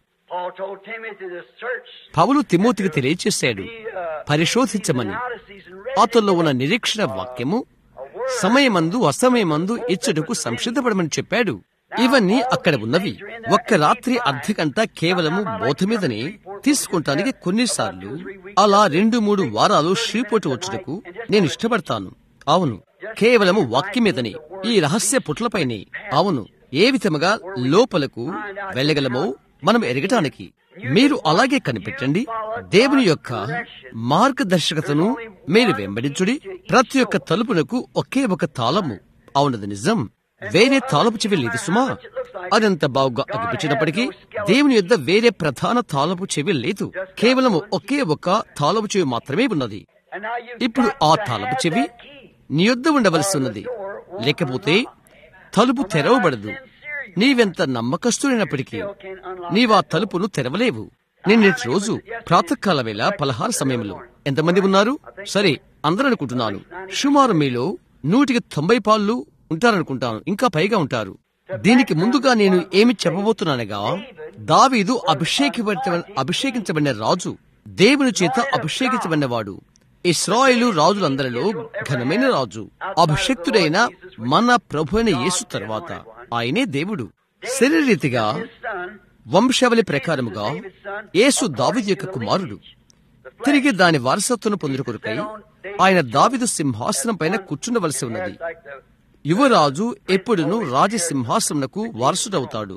పౌలు తిమోతికి తెలియచేశాడు పరిశోధించమని అతల్లో ఉన్న నిరీక్షణ వాక్యము సమయమందు అసమయమందు ఇచ్చటకు సంసిద్ధపడమని చెప్పాడు ఇవన్నీ అక్కడ ఉన్నవి ఒక్క రాత్రి అర్ధ గంట కేవలము బోధ మీదనే తీసుకుంటానికి కొన్నిసార్లు అలా రెండు మూడు వారాలు శ్రీపోటు వచ్చుటకు నేను ఇష్టపడతాను అవును కేవలము వాక్యం మీదనే ఈ రహస్య పుట్లపైనే అవును ఏ విధముగా లోపలకు వెళ్ళగలమో మనం ఎరగటానికి మీరు అలాగే కనిపెట్టండి దేవుని యొక్క మార్గదర్శకతను మీరు వెంబడించుడి ప్రతి ఒక్క తలుపునకు ఒకే ఒక తాళము అవునది నిజం వేరే తాళపు చెవి లేదు సుమా అదంత బాగుగా అనిపించినప్పటికీ దేవుని యొద్ద వేరే ప్రధాన తాళపు చెవి లేదు కేవలం ఒకే ఒక తాళపు చెవి మాత్రమే ఉన్నది ఇప్పుడు ఆ తాళపు చెవి నీ యొద్ద ఉండవలసి ఉన్నది లేకపోతే తలుపు తెరవబడదు నీవెంత నమ్మకస్తుడైనప్పటికీ నీవా తలుపును తెరవలేవు నిన్నటి రోజు ప్రాతకాల వేళ పలహార సమయంలో ఎంతమంది ఉన్నారు సరే అందరూ అనుకుంటున్నాను సుమారు మీలో నూటికి తొంభై పాళ్ళు ఉంటారనుకుంటాను ఇంకా పైగా ఉంటారు దీనికి ముందుగా నేను ఏమి చెప్పబోతున్నానగా దావీదు అభిషేకించబడిన అభిషేకించబడిన రాజు దేవుని చేత అభిషేకించబడినవాడు ఇస్రాయేలు రాజులందరిలో ఘనమైన రాజు అభిషక్తుడైన మన ప్రభు అయిన యేసు తర్వాత ఆయనే దేవుడు శరీరీతిగా వంశావళి ప్రకారముగా యేసు దావిదు యొక్క కుమారుడు తిరిగి దాని వారసత్వం పొందిన కొరకై ఆయన దావిదు సింహాసనం పైన కూర్చుండవలసి ఉన్నది యువరాజు ఎప్పుడును రాజసింహాసనకు వారసుడవుతాడు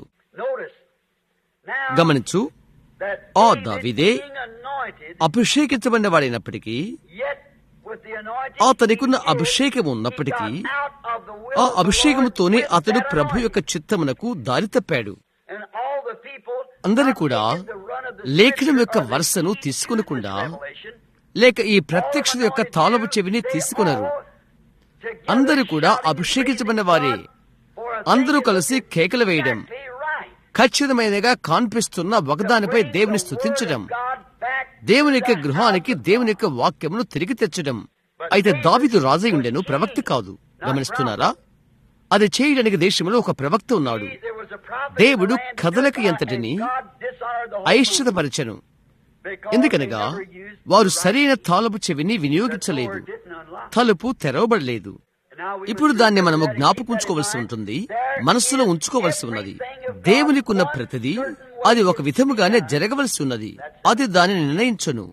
గమనించు ఆ దావిదే అభిషేకించబడిన వాడైనప్పటికీ అతనికున్న అభిషేకం ఉన్నప్పటికీ ఆ అభిషేకముతోనే అతడు ప్రభు యొక్క చిత్తమునకు దారి తప్పాడు అందరూ కూడా లేఖనం యొక్క వరుసను తీసుకునకుండా లేక ఈ ప్రత్యక్షత యొక్క తాళపు చెవిని తీసుకున్నారు అందరూ కూడా అభిషేకించబడిన వారే అందరూ కలిసి కేకలు వేయడం ఖచ్చితమైనగా కాన్పిస్తున్న ఒకదానిపై దేవుని స్తుతించడం దేవుని యొక్క గృహానికి దేవుని యొక్క వాక్యమును తిరిగి తెచ్చడం అయితే దావిదు రాజై ఉండెను ప్రవక్త కాదు గమనిస్తున్నారా అది చేయడానికి దేశంలో ఒక ప్రవక్త ఉన్నాడు దేవుడు కథలకి ఎంతటిని ఐశ్వర్యపరచను ఎందుకనగా వారు సరైన తాలపు చెవిని వినియోగించలేదు తలుపు తెరవబడలేదు ఇప్పుడు దాన్ని మనము జ్ఞాపకుంచుకోవలసి ఉంటుంది మనస్సులో ఉంచుకోవలసి ఉన్నది దేవునికున్న ప్రతిదీ అది ఒక విధముగానే జరగవలసి ఉన్నది అది దానిని నిర్ణయించను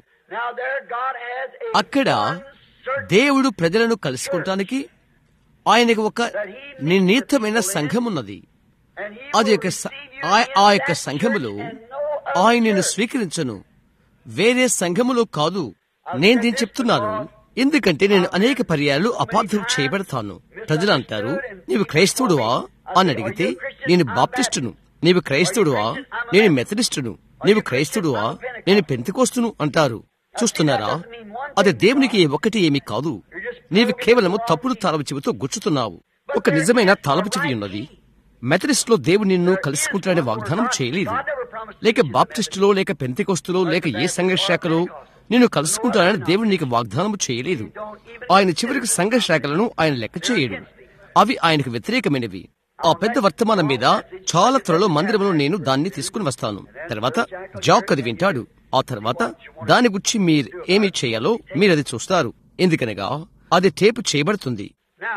అక్కడ దేవుడు ప్రజలను కలుసుకుంటానికి ఆయనకు ఒక నిర్ణీతమైన సంఘం ఉన్నది అది యొక్క స- ఆ- ఆ యొక్క సంఘములో ఆయనను స్వీకరించను వేరే సంఘములో కాదు నేను దీన్ని చెప్తున్నాను ఎందుకంటే నేను అనేక పర్యాలు అపార్థం చేయబడతాను ప్రజలు అంటారు నీవు క్రైస్తవుడువా అని అడిగితే నేను బాప్టిస్టును నీవు క్రైస్తవుడువా నేను మెథడిస్టును నీవు క్రైస్తవుడువా నేను పెంతికోస్తును అంటారు చూస్తున్నారా అది దేవునికి ఒక్కటి ఏమీ కాదు నీవు కేవలము తప్పుడు తాళపు చెవితో గుచ్చుతున్నావు ఒక నిజమైన తాళపు చెవి ఉన్నది మెథడిస్ట్ లో దేవుడు నిన్ను కలుసుకుంటాడని వాగ్దానం చేయలేదు లేక బాప్టిస్టులో లేక పెంతికొస్తులో లేక ఏ సంఘ శాఖలో నిన్ను కలుసుకుంటానని దేవుడు నీకు వాగ్దానం చేయలేదు ఆయన చివరికి సంఘ శాఖలను ఆయన లెక్క చేయడు అవి ఆయనకు వ్యతిరేకమైనవి ఆ పెద్ద వర్తమానం మీద చాలా త్వరలో మందిరంలో నేను దాన్ని తీసుకుని వస్తాను తర్వాత జాక్ అది వింటాడు ఆ తర్వాత దాని గురించి మీరు ఏమి చేయాలో మీరు అది చూస్తారు ఎందుకనగా అది టేపు చేయబడుతుంది Now,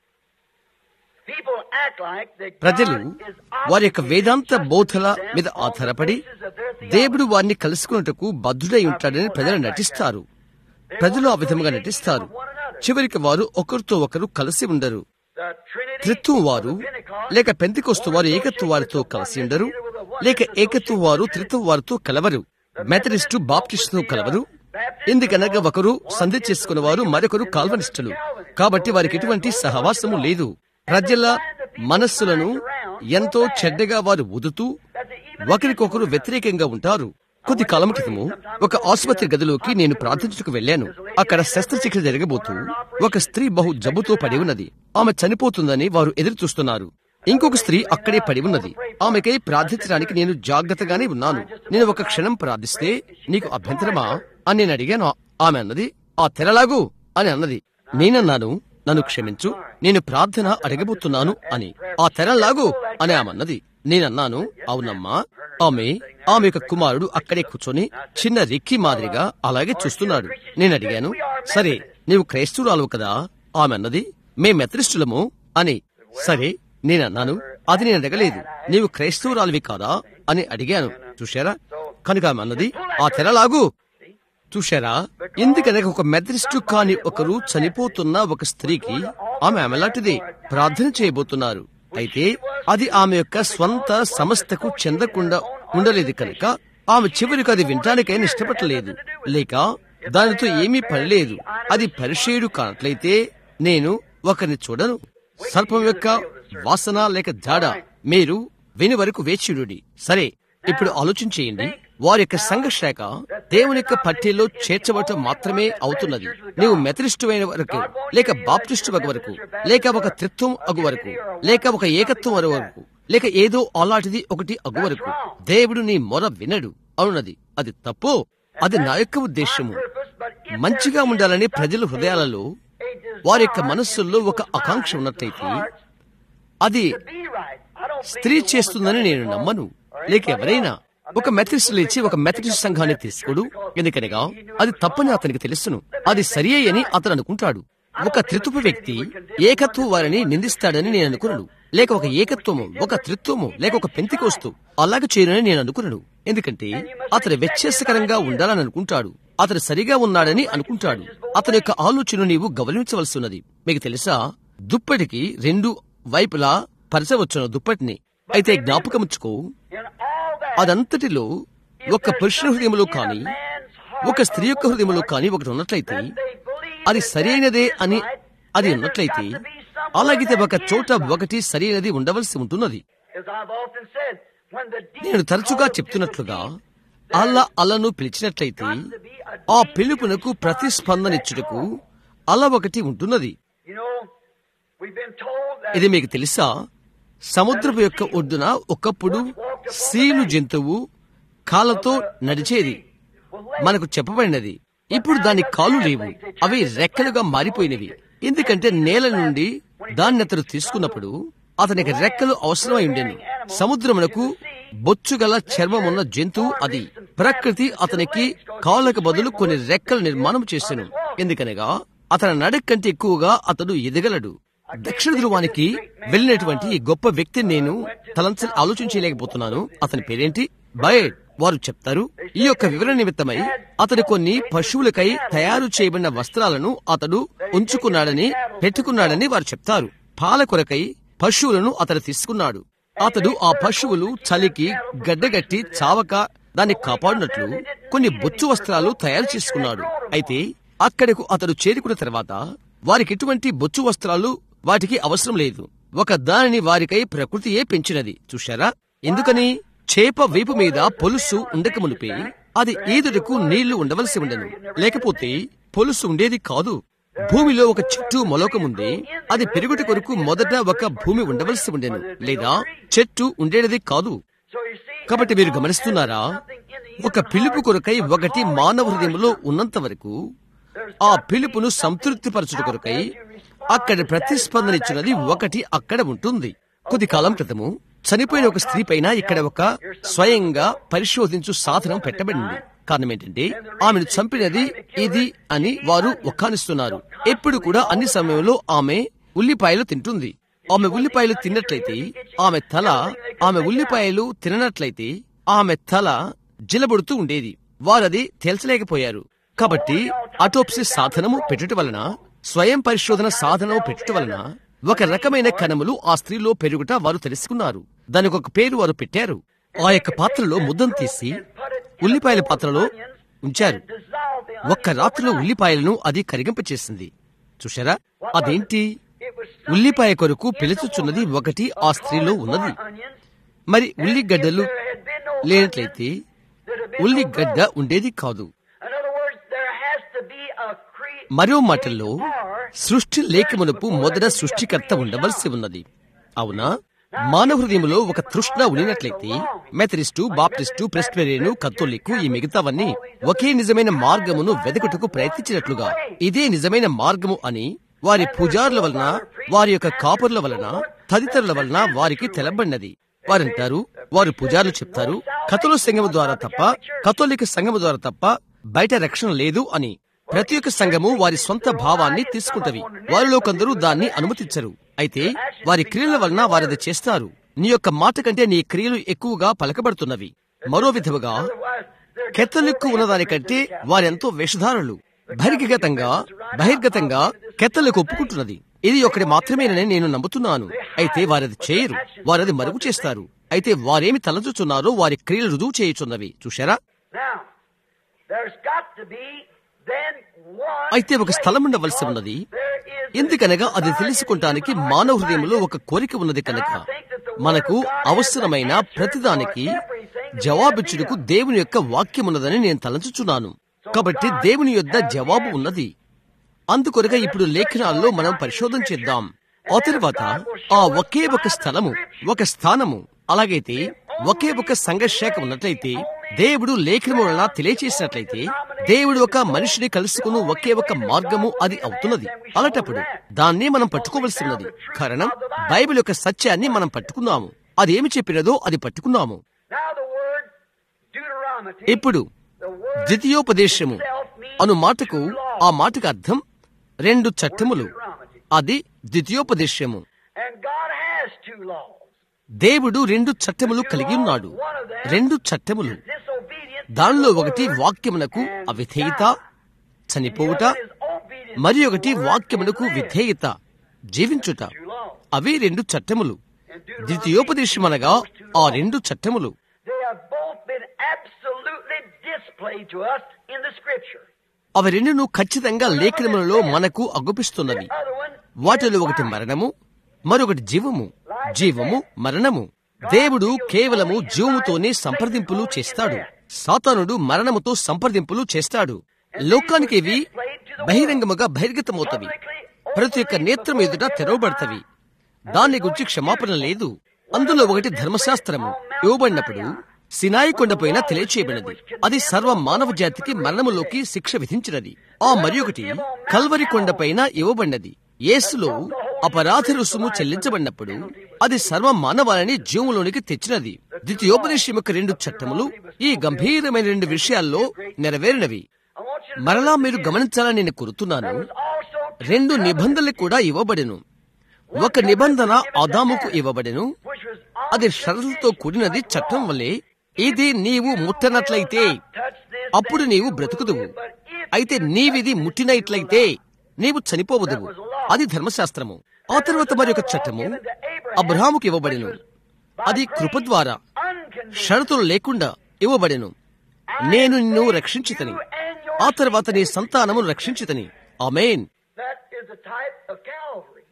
people act like that ప్రజలు God is వారి యొక్క వేదాంత బోధల them మీద on the ఆధారపడి basis of their theology. దేవుడు వారిని కలుసుకున్నట్టుకు బద్ధుడై ఉంటాడని ప్రజలు నటిస్తారు ప్రజలు ఆ విధముగా నటిస్తారు చివరికి వారు ఒకరితో ఒకరు కలిసి ఉండరు The Trinity, త్రిత్వం వారు the Pentecost, లేక పెంతికొస్తు వారు ఏకత్వ వారితో కలిసి ఉండరు లేక ఏకత్వ వారు త్రిత్వం వారితో కలవరు మెథడిస్టు బాప్టిస్టుతో కలవరు ఎందుకనగా ఒకరు సంధి చేసుకున్న వారు మరొకరు కాల్వనిస్టులు కాబట్టి వారికి ఎటువంటి సహవాసము లేదు ప్రజల మనస్సులను ఎంతో చెడ్డగా వారు ఊదుతూ ఒకరికొకరు వ్యతిరేకంగా ఉంటారు కొద్ది కాలం క్రితము ఒక ఆసుపత్రి గదిలోకి నేను ప్రార్థించుటకు వెళ్ళాను అక్కడ శస్త్రచికిత్స జరగబోతూ ఒక స్త్రీ బహు జబ్బుతో పడి ఉన్నది ఆమె చనిపోతుందని వారు ఎదురు చూస్తున్నారు ఇంకొక స్త్రీ అక్కడే పడి ఉన్నది ఆమెకై ప్రార్థించడానికి నేను జాగ్రత్తగానే ఉన్నాను నేను ఒక క్షణం ప్రార్థిస్తే నీకు అభ్యంతరమా అని నేను అడిగాను ఆమె అన్నది ఆ తెరలాగు అని అన్నది నేనన్నాను నన్ను క్షమించు నేను ప్రార్థన అడగబోతున్నాను అని ఆ తెరలాగు అని ఆమె అన్నది నేనన్నాను అవునమ్మా ఆమె ఆమె యొక్క కుమారుడు అక్కడే కూర్చొని చిన్న రిక్కి మాదిరిగా అలాగే చూస్తున్నాడు నేను అడిగాను సరే నీవు క్రైస్తవురాలు కదా ఆమె అన్నది మేం మెథడిస్టులము అని సరే నేనన్నాను అది నేను అడగలేదు నీవు క్రైస్తవురాలివి కాదా అని అడిగాను చూశారా కనుక ఆమె అన్నది ఆ తెరలాగు చూశారా ఎందుకనగా ఒక మెథడిస్టు కాని ఒకరు చనిపోతున్న ఒక స్త్రీకి ఆమె ఆమెలాంటిది ప్రార్థన చేయబోతున్నారు అయితే అది ఆమె యొక్క స్వంత సంస్థకు చెందకుండా ఉండలేదు కనుక ఆమె చివరికి అది వినటానికైనా ఇష్టపడలేదు లేక దానితో ఏమీ పని లేదు అది పరిచయుడు కానట్లయితే నేను ఒకరిని చూడను సర్పం యొక్క వాసన లేక జాడ మీరు విని వరకు వేచియుడి సరే ఇప్పుడు ఆలోచించేయండి వారి యొక్క సంఘ శాఖ దేవుని యొక్క పట్టీలో చేర్చబడటం మాత్రమే అవుతున్నది నీవు మెథడిస్టు అయిన వరకు లేక బాప్టిస్టు అగు వరకు లేక ఒక త్రిత్వం అగు వరకు లేక ఒక ఏకత్వం అగు వరకు లేక ఏదో అలాంటిది ఒకటి అగు వరకు దేవుడు నీ మొర వినడు అవునది అది తప్పు అది నా యొక్క ఉద్దేశము మంచిగా ఉండాలని ప్రజల హృదయాలలో వారి యొక్క మనస్సుల్లో ఒక ఆకాంక్ష ఉన్నట్లయితే అది స్త్రీ చేస్తుందని నేను నమ్మను లేక ఎవరైనా ఒక మెథడిస్ట్ లేచి ఒక మెథడిస్ట్ సంఘాన్ని తీసుకోడు ఎందుకనగా అది తప్పని అతనికి తెలుసును అది సరి అని అతను అనుకుంటాడు ఒక త్రిత్వ వ్యక్తి ఏకత్వ వారిని నిందిస్తాడని నేను అనుకున్నాను లేక ఒక ఏకత్వము ఒక త్రిత్వము లేక ఒక పెంతికోస్తు అలాగ చేయనని నేను అనుకున్నాను ఎందుకంటే అతను వ్యత్యాసకరంగా ఉండాలని అనుకుంటాడు అతను సరిగా ఉన్నాడని అనుకుంటాడు అతని యొక్క ఆలోచన నీవు గమనించవలసి ఉన్నది మీకు తెలుసా దుప్పటికి రెండు వైపులా పరచవచ్చును దుప్పటిని అయితే జ్ఞాపకముచ్చుకో అదంతటిలో ఒక పురుషుని హృదయంలో కాని ఒక స్త్రీ యొక్క హృదయంలో కాని ఒకటి ఉన్నట్లయితే అది సరైనదే అని అది ఉన్నట్లయితే అలాగితే ఒక చోట ఒకటి సరైనది ఉండవలసి ఉంటున్నది నేను తరచుగా చెప్తున్నట్లుగా అల్ల అలను పిలిచినట్లయితే ఆ పిలుపునకు ప్రతిస్పందనిచ్చుటకు అల ఒకటి ఉంటున్నది ఇది మీకు తెలుసా సముద్రపు యొక్క ఒడ్డున ఒకప్పుడు సీను జంతువు కాళ్ళతో నడిచేది మనకు చెప్పబడినది ఇప్పుడు దాని కాలు లేవు అవి రెక్కలుగా మారిపోయినవి ఎందుకంటే నేల నుండి దాన్ని అతడు తీసుకున్నప్పుడు అతనికి రెక్కలు అవసరమై ఉండేను సముద్రమునకు బొచ్చుగల చర్మమున్న జంతువు అది ప్రకృతి అతనికి కాళ్ళకు బదులు కొన్ని రెక్కలు నిర్మాణం చేసెను ఎందుకనగా అతని నడక కంటే ఎక్కువగా అతడు ఎదగలడు దక్షిణ ధ్రువానికి వెళ్ళినటువంటి ఈ గొప్ప వ్యక్తిని నేను తలంచ ఆలోచించలేకపోతున్నాను అతని పేరేంటి బయడ్ వారు చెప్తారు ఈ యొక్క వివరణ నిమిత్తమై అతడు కొన్ని పశువులకై తయారు చేయబడిన వస్త్రాలను అతడు ఉంచుకున్నాడని పెట్టుకున్నాడని వారు చెప్తారు పాల కొరకై పశువులను అతడు తీసుకున్నాడు అతడు ఆ పశువులు చలికి గడ్డగట్టి చావక దాన్ని కాపాడినట్లు కొన్ని బొచ్చు వస్త్రాలు తయారు చేసుకున్నాడు అయితే అక్కడకు అతడు చేరుకున్న తర్వాత వారికి ఎటువంటి బొచ్చు వస్త్రాలు వాటికి అవసరం లేదు ఒక దానిని వారికై ప్రకృతియే పెంచినది చూశారా ఎందుకని చేప వీపు మీద పొలుసు ఉండక మునిపే అది ఈదుటకు నీళ్లు ఉండవలసి ఉండను లేకపోతే పొలుసు ఉండేది కాదు భూమిలో ఒక చెట్టు మొలకముందే అది పెరుగుట కొరకు మొదట ఒక భూమి ఉండవలసి ఉండెను లేదా చెట్టు ఉండేది కాదు కాబట్టి మీరు గమనిస్తున్నారా ఒక పిలుపు కొరకై ఒకటి మానవ హృదయంలో ఉన్నంత వరకు ఆ పిలుపును సంతృప్తిపరచుట కొరకై అక్కడ ప్రతిస్పందన ఇచ్చినది ఒకటి అక్కడ ఉంటుంది కొద్ది కాలం క్రితము చనిపోయిన ఒక స్త్రీ పైన ఇక్కడ ఒక స్వయంగా పరిశోధించు సాధనం పెట్టబడింది కారణం ఏంటంటే ఆమెను చంపినది ఇది అని వారు ఒక్కానిస్తున్నారు ఎప్పుడు కూడా అన్ని సమయంలో ఆమె ఉల్లిపాయలు తింటుంది ఆమె ఉల్లిపాయలు తిన్నట్లయితే ఆమె తల ఆమె ఉల్లిపాయలు తిననట్లయితే ఆమె తల జిలబడుతూ ఉండేది వారది తేల్చలేకపోయారు కాబట్టి అటోప్సి సాధనము పెట్టుట వలన స్వయం పరిశోధన సాధనము పెట్టుట వలన ఒక రకమైన కణములు ఆ స్త్రీలో పెరుగుట వారు తెలుసుకున్నారు దానికి ఒక పేరు వారు పెట్టారు ఆ యొక్క పాత్రలో ముద్దం తీసి ఉల్లిపాయల పాత్రలో ఉంచారు ఒక్క రాత్రిలో ఉల్లిపాయలను అది కరిగింపచేసింది చూశారా అదేంటి ఉల్లిపాయ కొరకు పిలుచుచున్నది ఒకటి ఆ స్త్రీలో ఉన్నది మరి ఉల్లిగడ్డలు లేనట్లయితే ఉల్లిగడ్డ ఉండేది కాదు మరో మాటల్లో సృష్టి లేఖమునపు మొదట సృష్టికర్త ఉండవలసి ఉన్నది అవునా మానవ హృదయంలో ఒక తృష్ణ ఉండినట్లయితే మెథరిస్టు బాప్టిస్టు ప్రెస్టేరియను కత్తోలిక్కు ఈ మిగతావన్నీ ఒకే నిజమైన మార్గమును వెదకుటకు ప్రయత్నించినట్లుగా ఇదే నిజమైన మార్గము అని వారి పూజారుల వలన వారి యొక్క కాపుర్ల వలన తదితరుల వలన వారికి తెలబడినది వారంటారు వారు పూజారులు చెప్తారు కథలు సంఘము ద్వారా తప్ప కథోలిక సంఘము ద్వారా తప్ప బయట రక్షణ లేదు అని ప్రతి ఒక్క సంఘము వారి సొంత భావాన్ని తీసుకుంటవి వారిలో కొందరు దాన్ని అనుమతించరు అయితే వారి క్రియల వలన వారది చేస్తారు నీ యొక్క మాట కంటే నీ క్రియలు ఎక్కువగా పలకబడుతున్నవి మరో విధముగా కెత్తలెక్కు ఉన్నదానికంటే వారెంతో వేషధారులు బహిర్గతంగా బహిర్గతంగా కెత్తలకు ఒప్పుకుంటున్నది ఇది ఒకటి మాత్రమేనని నేను నమ్ముతున్నాను అయితే వారది చేయరు వారది మరుగు చేస్తారు అయితే వారేమి తలచుచున్నారో వారి క్రియలు రుజువు చేయుచున్నవి చూశారా అయితే ఒక స్థలం ఉండవలసి ఉన్నది ఎందుకనగా అది తెలుసుకుంటానికి మానవ హృదయంలో ఒక కోరిక ఉన్నది కనుక మనకు అవసరమైన ప్రతిదానికి జవాబిచ్చుటకు దేవుని యొక్క వాక్యం ఉన్నదని నేను తలంచుచున్నాను కాబట్టి దేవుని యొద్ద జవాబు ఉన్నది అందుకొరగా ఇప్పుడు లేఖనాల్లో మనం పరిశోధన చేద్దాం ఆ తర్వాత ఆ ఒకే ఒక స్థలము ఒక స్థానము అలాగైతే ఒకే ఒక సంఘశాఖ ఉన్నట్లయితే దేవుడు లేఖనము వలన తెలియచేసినట్లయితే దేవుడు ఒక మనిషిని కలుసుకుని ఒకే ఒక మార్గము అది అవుతున్నది అలాంటప్పుడు దాన్నే మనం పట్టుకోవలసి ఉన్నది కారణం బైబిల్ యొక్క సత్యాన్ని మనం పట్టుకున్నాము అది ఏమి చెప్పినదో అది పట్టుకున్నాము ఇప్పుడు ద్వితీయోపదేశము అను మాటకు ఆ మాటకు అర్థం రెండు చట్టములు అది ద్వితీయోపదేశము దేవుడు రెండు చట్టములు కలిగి ఉన్నాడు రెండు చట్టములు దానిలో ఒకటి వాక్యమునకు అవిధేయత చనిపోవుట మరి ఒకటి వాక్యమునకు విధేయత జీవించుట అవి రెండు చట్టములు ద్వితీయోపదేశం అనగా ఆ రెండు చట్టములు అవి రెండును ఖచ్చితంగా లేఖనములలో మనకు అగుపిస్తున్నవి other one వాటిలో ఒకటి మరణము మరొకటి జీవము జీవము మరణము దేవుడు కేవలము జీవముతోనే సంప్రదింపులు చేస్తాడు సాతానుడు మరణముతో సంప్రదింపులు చేస్తాడు లోకానికి ఇవి బహిరంగముగా బహిర్గతమవుతవి ప్రతి ఒక్క నేత్రం ఎదుట తెరవబడతవి దాని గురించి క్షమాపణ లేదు అందులో ఒకటి ధర్మశాస్త్రము ఇవ్వబడినప్పుడు సినాయి కొండపైన తెలియచేయబడినది అది సర్వ మానవ జాతికి మరణములోకి శిక్ష విధించినది ఆ మరి ఒకటి కల్వరి కొండపైన ఇవ్వబడినది యేసులో అపరాధ రుసుము చెల్లించబడినప్పుడు అది సర్వ మానవాళిని జీవంలోనికి తెచ్చినది ద్వితీయోపదేశం యొక్క రెండు చట్టములు ఈ గంభీరమైన రెండు విషయాల్లో నెరవేరినవి I want you to మరలా మీరు గమనించాలని నేను కోరుతున్నాను also రెండు నిబంధనలు కూడా ఇవ్వబడెను ఒక నిబంధన ఆదాముకు ఇవ్వబడెను which was అది షరతులతో కూడినది చట్టం వల్లే ఇది నీవు ముట్టనట్లయితే touch this అప్పుడు నీవు బ్రతుకుదువు అయితే నీవిది ముట్టినట్లయితే నీవు చనిపోవదువు అది ధర్మశాస్త్రము ఆ తర్వాత మరి ఒక చట్టము అబ్రహాముకి ఇవ్వబడెను అది కృప ద్వారా unconditional షరతులు లేకుండా ఇవ్వబడెను నేను నిన్ను రక్షించితని ఆ తర్వాత నీ సంతానమును రక్షించితని amen that is a type of Calvary.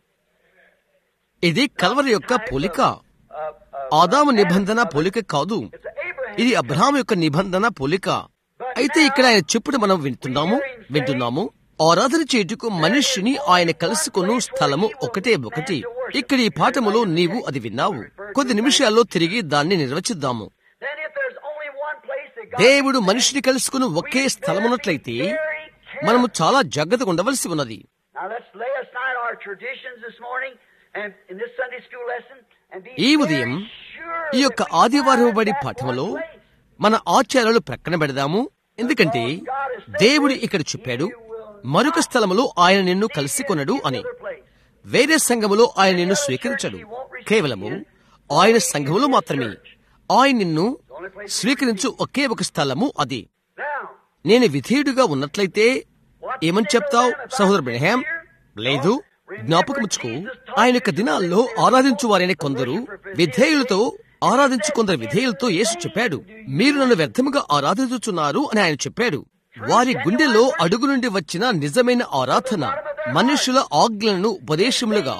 ఇది కల్వరి యొక్క పోలిక Uh, uh, ఆదాము నిబంధన పోలిక కాదు it's Abraham. ఇది అబ్రహాం యొక్క నిబంధన పోలిక అయితే ఇక్కడ ఆయన చెప్పుడు మనం వింటున్నాము వింటున్నాము ఆరాధన చేయుటకు మనిషిని ఆయన కలుసుకున్న స్థలము ఒకటే ఒకటి ఇక్కడ ఈ పాఠములో నీవు అది విన్నావు కొద్ది నిమిషాల్లో తిరిగి దాన్ని నిర్వచిద్దాము Then if there's only one place that God దేవుడు మనిషిని కలుసుకుని ఒకే స్థలమున్నట్లయితే మనము చాలా జాగ్రత్తగా ఉండవలసి ఉన్నది Now let's lay aside our traditions this morning and in this Sunday school lesson and be ఈ very ఉదయం sure ఈ యొక్క that we ఆదివారం బడి find that పాఠములో one place. మన ఆచారాలు ప్రక్కన పెడదాము ఎందుకంటే దేవుడు ఇక్కడ చెప్పాడు మరొక స్థలములో ఆయన నిన్ను కలిసి కొనడు అని Other place. వేరే సంఘములో ఆయన నిన్ను స్వీకరించడు కేవలము ఆయన సంఘములో మాత్రమే ఆయన నిన్ను స్వీకరించు ఒకే ఒక స్థలము అది Now, నేను విధేయుడిగా ఉన్నట్లయితే ఏమని చెప్తావు సహోదరు బ్రహ్యాం లేదు జ్ఞాపకముచ్చుకో ఆయన యొక్క దినాల్లో ఆరాధించు వారైన కొందరు విధేయులతో ఆరాధించు కొందరు విధేయులతో యేసు చెప్పాడు మీరు నన్ను వ్యర్థముగా ఆరాధించుచున్నారు అని ఆయన చెప్పాడు వారి గుండెలో అడుగు నుండి వచ్చిన నిజమైన ఆరాధన మనుషుల ఆజ్ఞలను ఉపదేశములుగా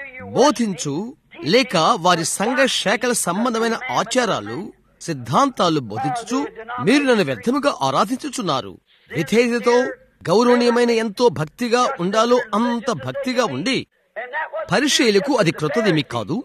బోధించు లేక వారి సంఘ శాఖల సంబంధమైన ఆచారాలు సిద్ధాంతాలు బోధించుచు మీరు నన్ను వ్యర్థముగా ఆరాధించుచున్నారు విధేయతతో గౌరవనీయమైన ఎంతో భక్తిగా ఉండాలో అంత భక్తిగా ఉండి and that was పరిశీలకు అది క్రొత్తదేమీ కాదు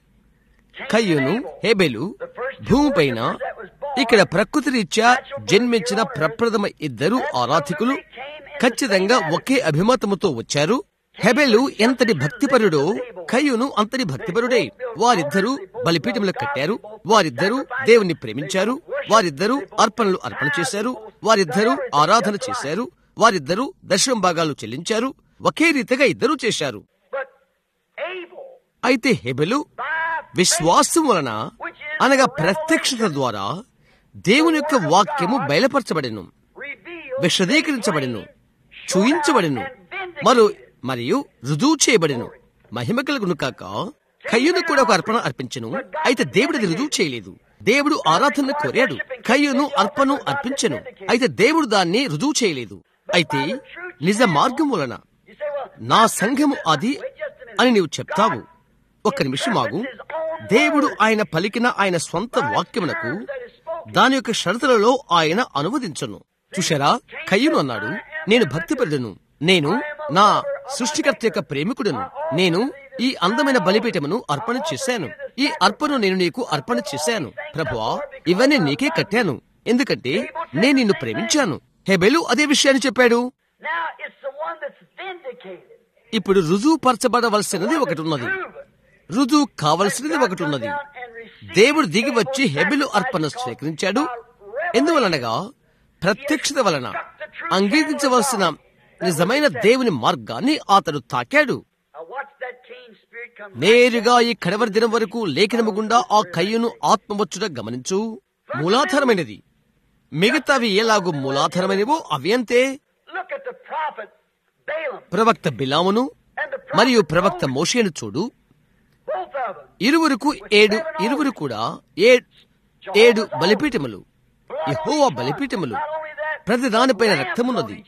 కయ్యును హేబెలు భూమిపైన ఇక్కడ ప్రకృతి రీత్యా జన్మించిన ప్రప్రథమ ఇద్దరు ఆరాధికులు ఖచ్చితంగా ఒకే అభిమతముతో వచ్చారు హెబెలు ఎంతటి భక్తిపరుడో కయ్యును అంతటి భక్తిపరుడే వారిద్దరూ బలిపీఠములు కట్టారు వారిద్దరూ దేవుణ్ణి ప్రేమించారు వారిద్దరూ అర్పణలు అర్పణ చేశారు వారిద్దరూ ఆరాధన చేశారు వారిద్దరూ దశం భాగాలు చెల్లించారు ఒకే రీతిగా ఇద్దరూ చేశారు but Abel అయితే హెబెలు by విశ్వాసం వలన అనగా ప్రత్యక్షత ద్వారా దేవుని యొక్క వాక్యము బయలుపరచబడెను revealed విశదీకరించబడెను చూయించబడెను మరో మరియు రుజువు చేయబడెను మహిమ కలుగును కాక కయ్యూను కూడా ఒక అర్పణ అర్పించెను అయితే దేవుడు అది రుజువు చేయలేదు దేవుడు ఆరాధనను కోరాడు కయ్యూను అర్పణను అర్పించెను అయితే దేవుడు దాన్ని రుజువు చేయలేదు అయితే నిజ మార్గం వలన you say well నా సంఘము అది అని నీవు చెప్తావు ఒక్క నిమిషం ఆగు దేవుడు ఆయన పలికిన ఆయన స్వంత వాక్యమునకు దాని యొక్క షరతులలో ఆయన అనువదించను చూశారా కయ్యును అన్నాడు నేను భక్తిపరుడును నేను నా సృష్టికర్త యొక్క ప్రేమికుడును నేను ఈ అందమైన బలిపీఠమును అర్పణ చేశాను ఈ అర్పణ నేను నీకు అర్పణ చేశాను ప్రభువా ఇవన్నీ నీకే కట్టాను ఎందుకంటే నేను నిన్ను ప్రేమించాను హెబెలు అదే విషయాన్ని చెప్పాడు now it's the one that's vindicated ఇప్పుడు రుజువు పరచబడవలసినది ఒకటి ఉన్నది రుజువు కావలసినది ఒకటి ఉన్నది దేవుడు దిగి వచ్చి హెబెలు అర్పణ స్వీకరించాడు ఎందువలనగా ప్రత్యక్షత వలన అంగీకరించవలసిన నిజమైన దేవుని మార్గాన్ని అతడు తాకాడు now watch that keen spirit come నేరుగా ఈ కడవరి దినం వరకు లేఖనము గుండా ఆ కయ్యును ఆత్మవచ్చుట గమనించు మూలాధారమైనది మిగతావి ఎలాగూ మూలాధారమైనవో అవి అంతే look at the prophet Balaam ప్రవక్త బిలామును and the మరియు prophet ప్రవక్త Moses, మోషేను చూడు both of them ఇరువురుకు ఏడు ఇరువురు కూడా ఏ- ఏడు బలిపీఠములు యెహోవా బలిపీఠములు not only that ప్రతి దానిపైన రక్తమున్నది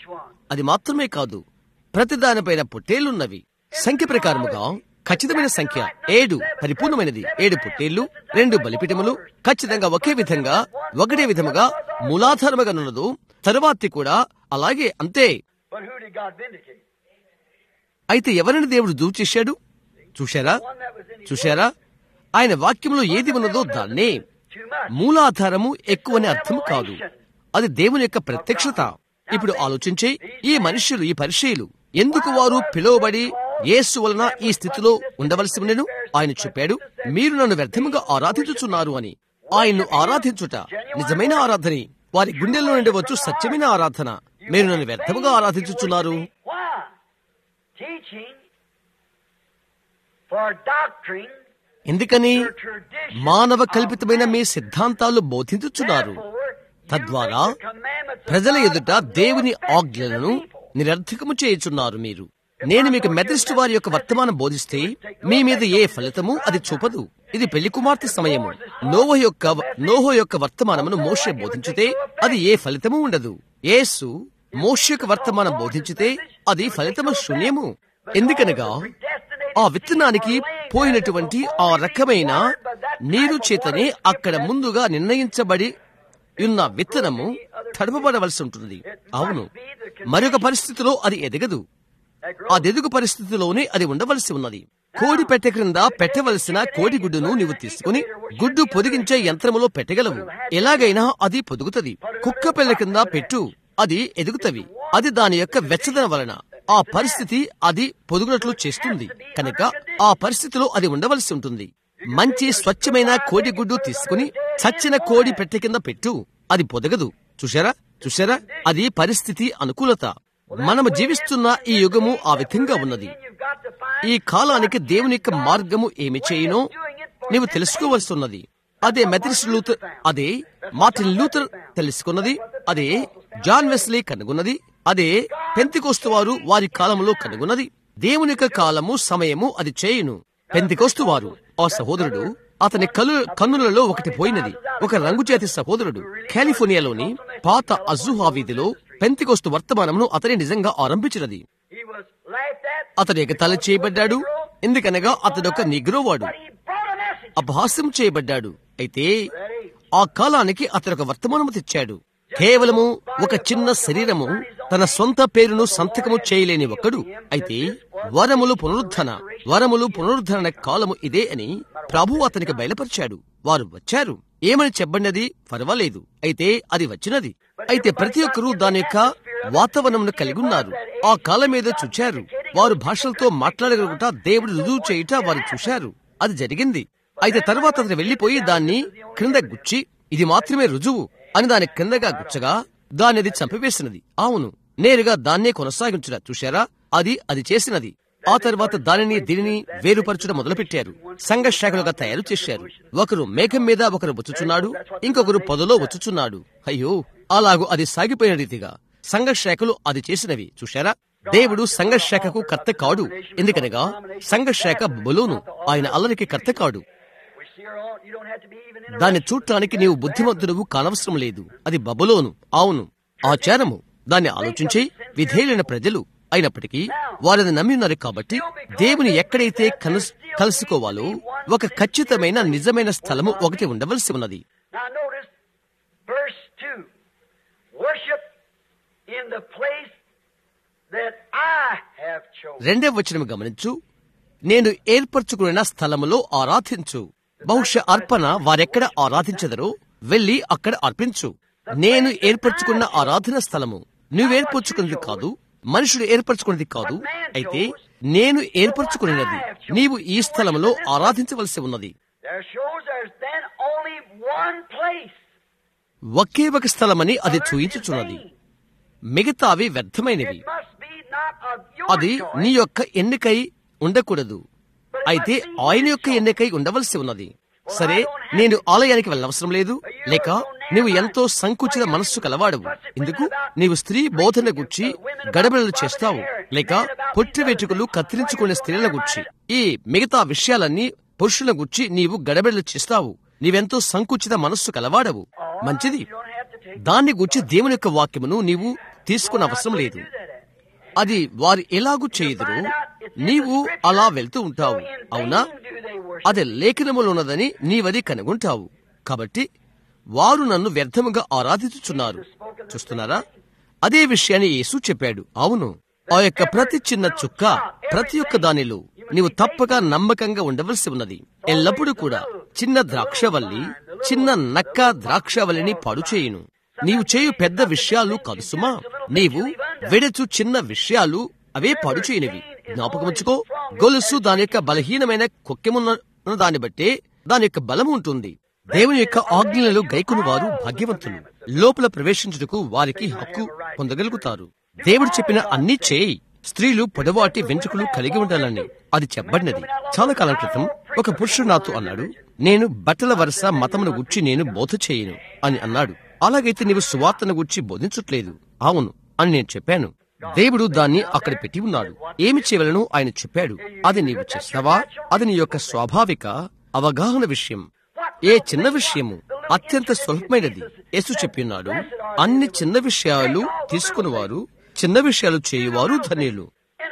అది మాత్రమే కాదు ప్రతి దానిపైన పొట్టేళ్లున్నవి సంఖ్య ప్రకారముగా ఖచ్చితమైన సంఖ్య ఏడు పరిపూర్ణమైనది ఏడు పొట్టేళ్లు రెండు బలిపీఠములు ఖచ్చితంగా ఒకే విధంగా ఒకటే విధముగా మూలాధారముగా ఉన్నదు తరువాతి కూడా అలాగే అంతే But who did God vindicate? అయితే ఎవరిని దేవుడు దూరు చేశాడు చూశారా One that was in his చూశారా ఆయన వాక్యంలో ఏది ఉన్నదో దాన్నే too much. మూలాధారము ఎక్కువని అర్థం కాదు అది దేవుని యొక్క ప్రత్యక్షత ఇప్పుడు ఆలోచించే ఈ మనుషులు ఈ పరిచయులు ఎందుకు వారు పిలువబడి యేసు వలన ఈ స్థితిలో ఉండవలసి ఉండెను ఆయన చెప్పాడు మీరు నన్ను వ్యర్థముగా ఆరాధించుచున్నారు అని ఆయన్ను ఆరాధించుట నిజమైన ఆరాధని వారి గుండెల్లో నుండి వచ్చు సత్యమైన ఆరాధన మీరు నన్ను వ్యర్థముగా ఆరాధించుచున్నారు Why? Teaching for doctrine, ఎందుకని your tradition. మానవ కల్పితమైన మీ సిద్ధాంతాలు బోధించుచున్నారు Therefore, తద్వారా you make the commandments of ప్రజల God ఎదుట of no దేవుని effect to the ఆజ్ఞలను people. నిరర్థకము చేయుచున్నారు మీరు నేను మీకు మెథడిస్ట్ వారి యొక్క వర్తమానం బోధిస్తే మీ మీద ఏ ఫలితము అది చూపదు ఇది పెళ్లి కుమార్తె సమయము నోహ యొక్క నోహ యొక్క వర్తమానమును మోషే బోధించితే అది ఏ ఫలితము ఉండదు యేసు మోష యొక్క వర్తమానం బోధించితే అది ఫలితము శూన్యము ఎందుకనగా ఆ విత్తనానికి పోయినటువంటి ఆ రకమైన నీరు చేతనే అక్కడ ముందుగా నిర్ణయించబడి ఉన్న విత్తనము తడపబడవలసి ఉంటుంది అవును మరొక పరిస్థితిలో అది ఎదగదు ఆ ఎదుగు పరిస్థితిలోనే అది ఉండవలసి ఉన్నది కోడి పెట్టె క్రింద పెట్టవలసిన కోడి గుడ్డును నీవు తీసుకుని గుడ్డు పొదిగించే యంత్రములో పెట్టగలవు ఎలాగైనా అది పొదుగుతది కుక్క పిల్ల కింద పెట్టు అది ఎదుగుతవి అది దాని యొక్క వెచ్చదనం వలన ఆ పరిస్థితి అది పొదుగునట్లు చేస్తుంది కనుక ఆ పరిస్థితిలో అది ఉండవలసి ఉంటుంది మంచి స్వచ్ఛమైన కోడి గుడ్డు తీసుకుని చచ్చిన కోడి పెట్టె కింద పెట్టు అది పొదగదు చూశారా చూశారా అది పరిస్థితి అనుకూలత మనము జీవిస్తున్న ఈ యుగము ఆ విధంగా ఉన్నది You've got to find ఈ కాలానికి దేవుని యొక్క మార్గము ఏమి చేయనో నీవు తెలుసుకోవలసి ఉన్నది అదే మెథడిస్ట్ లూథర్ అదే మార్టిన్ లూథర్ తెలుసుకున్నది అదే జాన్ వెస్లీ కనుగొన్నది అదే పెంతికోస్తు వారు వారి కాలంలో కనుగొన్నది దేవుని యొక్క కాలము సమయము అది చేయును పెంతికోస్తు వారు ఆ సహోదరుడు అతని కలు కన్నులలో ఒకటి పోయినది ఒక రంగుచేతి సహోదరుడు కాలిఫోర్నియాలోని పాత అజుహా వీధిలో పెంతికోస్తు వర్తమానమును అతని నిజంగా ఆరంభించినది he was laughed at, అతడు ఎగతాళి చేయబడ్డాడు ఎందుకనగా అతడు ఒక నిగ్రోవాడు but he brought a message. అపహాస్యం చేయబడ్డాడు అయితే Ready? ఆ కాలానికి అతడు ఒక వర్తమానము తెచ్చాడు కేవలము ఒక చిన్న శరీరము తన సొంత పేరును సంతకము చేయలేని ఒకడు అయితే వరములు పునరుద్ధరణ వరములు పునరుద్ధరణ కాలము ఇదే అని ప్రభు అతనికి బయలుపరిచాడు వారు వచ్చారు ఏమని చెప్పబడినది పర్వాలేదు అయితే అది వచ్చినది అయితే ప్రతి ఒక్కరూ దాని యొక్క వాతావరణంను కలిగి ఉన్నారు ఆ కాలం మీద చూచారు వారు భాషలతో మాట్లాడగలుగుట దేవుడు రుజువు చేయుట వారు చూశారు అది జరిగింది అయితే తర్వాత అతను వెళ్లిపోయి దాన్ని క్రింద గుచ్చి ఇది మాత్రమే రుజువు అని దాని క్రిందగా గుచ్చగా దాన్ని అది చంపివేసినది అవును నేరుగా దాన్నే కొనసాగించుట చూశారా అది అది చేసినది ఆ తర్వాత దానిని దీనిని వేరుపరచడం మొదలుపెట్టారు సంఘ శాఖలుగా తయారు చేశారు ఒకరు మేఘం మీద ఒకరు వచ్చుచున్నాడు ఇంకొకరు పొదలో వచ్చుచున్నాడు అయ్యో అలాగూ అది సాగిపోయిన రీతిగా సంఘ శాఖలు అది చేసినవి చూశారా దేవుడు సంఘ శాఖకు కర్త కాడు ఎందుకనగా సంఘ శాఖ బొలోను ఆయన అల్లరికి కర్త కాడు We see her all, you don't have to be even in a దాన్ని చూడటానికి నీవు బుద్ధిమంతుడువు కానవసరం లేదు అది బబులోను అవును ఆచారము దాన్ని ఆలోచించి విధేయులైన ప్రజలు అయినప్పటికీ వారిని నమ్మి ఉన్నారు కాబట్టి దేవుని ఎక్కడైతే కలుస్ కలుసుకోవాలో ఒక ఖచ్చితమైన నిజమైన స్థలము ఒకటి ఉండవలసి ఉన్నది Now notice verse 2. Worship in the place that I have chosen. రెండవ వచనం గమనించు నేను ఏర్పరచుకున్న స్థలములో ఆరాధించు బహుశా అర్పణ వారెక్కడ ఆరాధించదరో వెళ్లి అక్కడ అర్పించు నేను ఏర్పరచుకున్న ఆరాధన స్థలము నువ్వేర్పరచుకున్నది కాదు మనుషుడు ఏర్పరచుకున్నది కాదు అయితే నేను ఏర్పరచుకున్నది నీవు ఈ స్థలములో ఆరాధించవలసి ఉన్నది There shows there's then only one place. ఒకే ఒక స్థలమని అది చూయించుచున్నది మిగతావి వ్యర్థమైనవి It must be not of your అది choice, నీ యొక్క ఎన్నికై ఉండకూడదు అయితే ఆయన యొక్క ఎన్నికై ఉండవలసి ఉన్నది సరే నేను ఆలయానికి వెళ్ళవసరం లేదు లేక నీవు ఎంతో సంకుచిత మనస్సు కలవాడవు ఎందుకు నీవు స్త్రీ బోధన గుచ్చి గడబడలు చేస్తావు లేక పొట్టి వెంట్రుకలు కత్తిరించుకునే స్త్రీల గుచ్చి ఈ మిగతా విషయాలన్నీ పురుషుల గుచ్చి నీవు గడబడలు చేస్తావు నీవెంతో సంకుచిత మనస్సు కలవాడవు మంచిది you don't have to take దాన్ని గుచ్చి దేవుని యొక్క వాక్యమును నీవు తీసుకున్న అవసరం లేదు అది వారు ఎలాగూ చేయుదురు నీవు అలా వెళ్తూ ఉంటావు అవునా అది లేఖనములో ఉన్నదని నీవది కనుగొంటావు కాబట్టి వారు నన్ను వ్యర్థముగా ఆరాధించుచున్నారు చూస్తున్నారా అదే విషయాన్ని యేసు చెప్పాడు అవును ఆ యొక్క ప్రతి చిన్న చుక్క ప్రతి ఒక్క దానిలో నీవు తప్పక నమ్మకంగా ఉండవలసి ఉన్నది ఎల్లప్పుడూ కూడా చిన్న ద్రాక్షవల్లి చిన్న నక్క ద్రాక్షవల్లిని పాడు చేయును నీవు చేయు పెద్ద విషయాలు కాదు సుమా నీవు విడచు చిన్న విషయాలు అవే పాడు చేయనివి జ్ఞాపకముంచుకో గొలుసు దాని యొక్క బలహీనమైన కొక్కెమున్న దాన్ని బట్టే దాని యొక్క బలం ఉంటుంది దేవుని యొక్క ఆజ్ఞలను గైకుని వారు భాగ్యవంతులు లోపల ప్రవేశించుటకు వారికి హక్కు పొందగలుగుతారు దేవుడు చెప్పిన అన్ని చేయి స్త్రీలు పొడవాటి వెంట్రుకలు కలిగి ఉండాలని అది చెప్పబడినది చాలా కాలం క్రితం ఒక పురుషుడు నాతో అన్నాడు నేను బట్టల వరుస మతమును గుర్చి నేను బోధ చేయను అని అన్నాడు అలాగైతే నీవు సువార్తను గుర్చి బోధించట్లేదు అవును అని నేను చెప్పాను దేవుడు దాన్ని అక్కడ పెట్టి ఉన్నాడు ఏమి చేయవలను ఆయన చెప్పాడు అది నీవు చేస్తావా అది నీ యొక్క స్వాభావిక అవగాహన విషయం ఏ చిన్న విషయము అత్యంత స్వల్పమైనది యేసు చెప్పినాడు అన్ని చిన్న విషయాలు తీసుకునివారు చిన్న విషయాలు చేయువారు ధన్యులు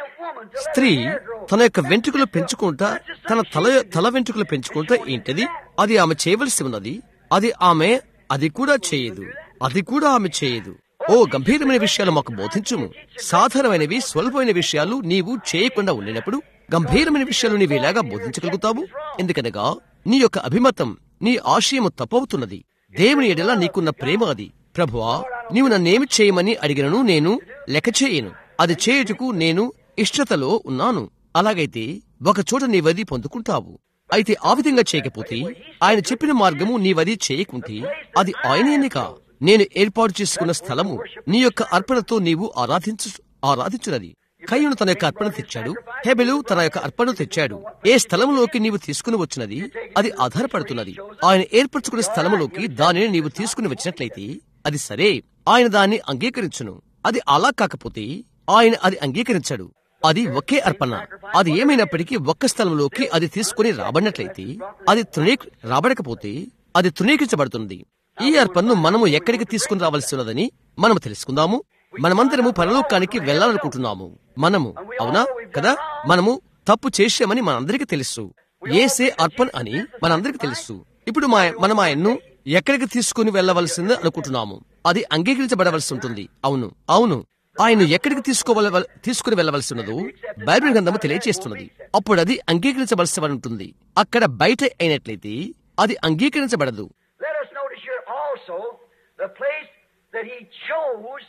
స్త్రీ తన యొక్క వెంట్రుకలు పెంచుకుంటా తన తల తల వెంట్రుకలు పెంచుకుంటా ఏంటిది అది ఆమె చేయవలసి ఉన్నది అది ఆమె అది కూడా చేయదు అది కూడా ఆమె చేయదు ఓ గంభీరమైన విషయాలు మాకు బోధించుము సాధారణమైనవి స్వల్పమైన విషయాలు నీవు చేయకుండా ఉండినప్పుడు గంభీరమైన విషయాలు నీవు ఎలాగా బోధించగలుగుతావు ఎందుకనగా నీ యొక్క అభిమతం నీ ఆశయము తప్పవుతున్నది దేవుని ఎడల నీకున్న ప్రేమ అది ప్రభువా నీవు నన్నేమి చేయమని అడిగినను నేను లెక్క చేయను అది చేయుటకు నేను ఇష్టతలో ఉన్నాను అలాగైతే ఒక చోట నీవది పొందుకుంటావు అయితే ఆ విధంగా చేయకపోతే ఆయన చెప్పిన మార్గము నీవది చేయకుంటే అది ఆయనేనిక నేను ఏర్పాటు చేసుకున్న స్థలము నీ యొక్క అర్పణతో నీవు ఆరాధించు ఆరాధించున్నది కయ్యను తన యొక్క అర్పణ తెచ్చాడు హెబెలు తన యొక్క అర్పణ తెచ్చాడు ఏ స్థలంలోకి నీవు తీసుకుని వచ్చినది అది ఆధారపడుతున్నది ఆయన ఏర్పరచుకున్న స్థలములోకి దానిని నీవు తీసుకుని వచ్చినట్లయితే అది సరే ఆయన దాన్ని అంగీకరించును అది అలా కాకపోతే ఆయన అది అంగీకరించాడు అది ఒకే అర్పణ అది ఏమైనప్పటికీ ఒక్క స్థలంలోకి అది తీసుకుని రాబడినట్లయితే అది తృణీ రాబడకపోతే అది తృణీకరించబడుతుంది ఈ అర్పణను మనము ఎక్కడికి తీసుకుని రావాల్సి ఉన్నదని మనము తెలుసుకుందాము మనమందరము పరలోకానికి వెళ్ళాలనుకుంటున్నాము మనము అవునా కదా మనము తప్పు చేశామని మనందరికీ తెలుసు ఏసే అర్పణ అని మనందరికీ తెలుసు ఇప్పుడు మా మనం ఆయన్ను ఎక్కడికి తీసుకుని వెళ్ళవలసింది అనుకుంటున్నాము అది అంగీకరించబడవలసి ఉంటుంది అవును అవును ఆయన ఎక్కడికి తీసుకోవల తీసుకుని వెళ్ళవలసి ఉన్నదో బైబిల్ గ్రంథము తెలియజేస్తున్నది అప్పుడు అది అంగీకరించవలసి ఉంటుంది అక్కడ బయట అయినట్లయితే అది అంగీకరించబడదు Let us notice here also the place that he chose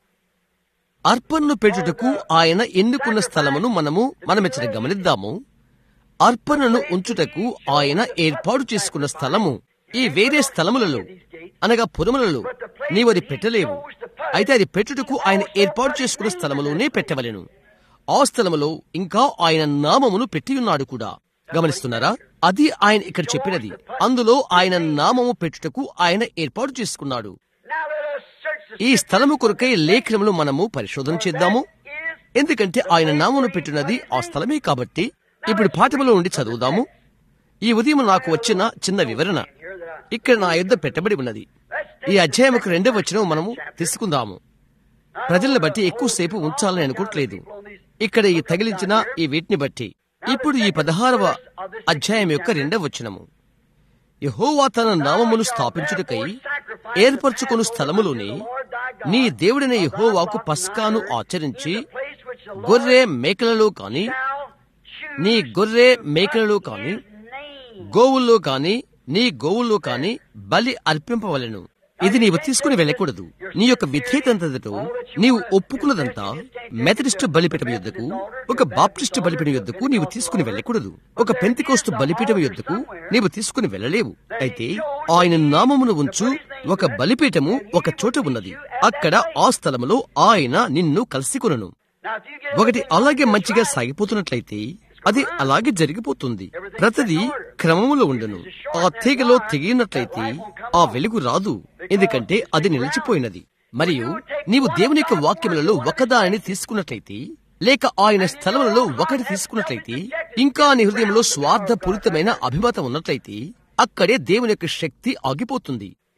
అర్పణను పెట్టుటకు ఆయన ఎన్నుకున్న స్థలమును మనము మనమిచ్చట గమనిద్దాము అర్పణను ఉంచుటకు ఆయన ఏర్పాటు చేసుకున్న స్థలము ఈ వేరే స్థలములలో అనగా పురములలో నీవది పెట్టలేవు అయితే అది పెట్టుటకు ఆయన ఏర్పాటు చేసుకున్న స్థలములోనే పెట్టవలెను ఆ స్థలములో ఇంకా ఆయన నామమును పెట్టి ఉన్నాడు కూడా గమనిస్తున్నారా అది ఆయన ఇక్కడ చెప్పినది అందులో ఆయన నామము పెట్టుటకు ఆయన ఏర్పాటు చేసుకున్నాడు Now let us search the ఈ స్థలము కొరకై లేఖనములు మనము పరిశోధన చేద్దాము ఎందుకంటే ఆయన నామను పెట్టినది ఆ స్థలమే కాబట్టి ఇప్పుడు పాఠములో ఉండి చదువుదాము ఈ ఉదయం నాకు వచ్చిన చిన్న వివరణ ఇక్కడ నా యుద్ధ పెట్టబడి ఉన్నది ఈ అధ్యాయముకు రెండో వచ్చిన మనము తీసుకుందాము ప్రజలను బట్టి ఎక్కువసేపు ఉంచాలని అనుకోవట్లేదు ఇక్కడ ఈ తగిలించిన ఈ వీటిని బట్టి ఇప్పుడు ఈ పదహారవ అధ్యాయం యొక్క రెండవ వచనము యహోవా తన నామమును స్థాపించుటకై ఏర్పరచుకుని స్థలములోని నీ దేవుడైన యహోవాకు పస్కాను ఆచరించి గొర్రె మేకలలో కాని నీ గొర్రె మేకలలో కాని గోవుల్లో కాని నీ గోవుల్లో కాని బలి అర్పింపవలెను ఇది నీవు తీసుకుని వెళ్ళకూడదు నీ యొక్క విధేయతంతతో నీవు ఒప్పుకున్నదంతా మెథడిస్టు బలిపీఠం యుద్ధకు ఒక బాప్టిస్టు బలిపీఠం యుద్ధకు నీవు తీసుకుని వెళ్ళకూడదు ఒక పెంతికోస్తు బలిపీఠం యుద్ధకు నీవు తీసుకుని వెళ్ళలేవు అయితే ఆయన నామమును ఉంచు ఒక బలిపీఠము ఒక చోట ఉన్నది అక్కడ ఆ స్థలములో ఆయన నిన్ను కలుసుకునను Now, if you get ఒకటి అలాగే మంచిగా సాగిపోతున్నట్లయితే అది అలాగే జరిగిపోతుంది ప్రతిదీ క్రమములో ఉండను ఆ తీగలో తెగినట్లయితే ఆ వెలుగు రాదు ఎందుకంటే అది నిలిచిపోయినది మరియు నీవు దేవుని యొక్క వాక్యములలో ఒకదానిని తీసుకున్నట్లయితే లేక ఆయన స్థలములలో ఒకటి తీసుకున్నట్లయితే ఇంకా నీ హృదయంలో స్వార్థపూరితమైన అభిమతం ఉన్నట్లయితే అక్కడే దేవుని యొక్క శక్తి ఆగిపోతుంది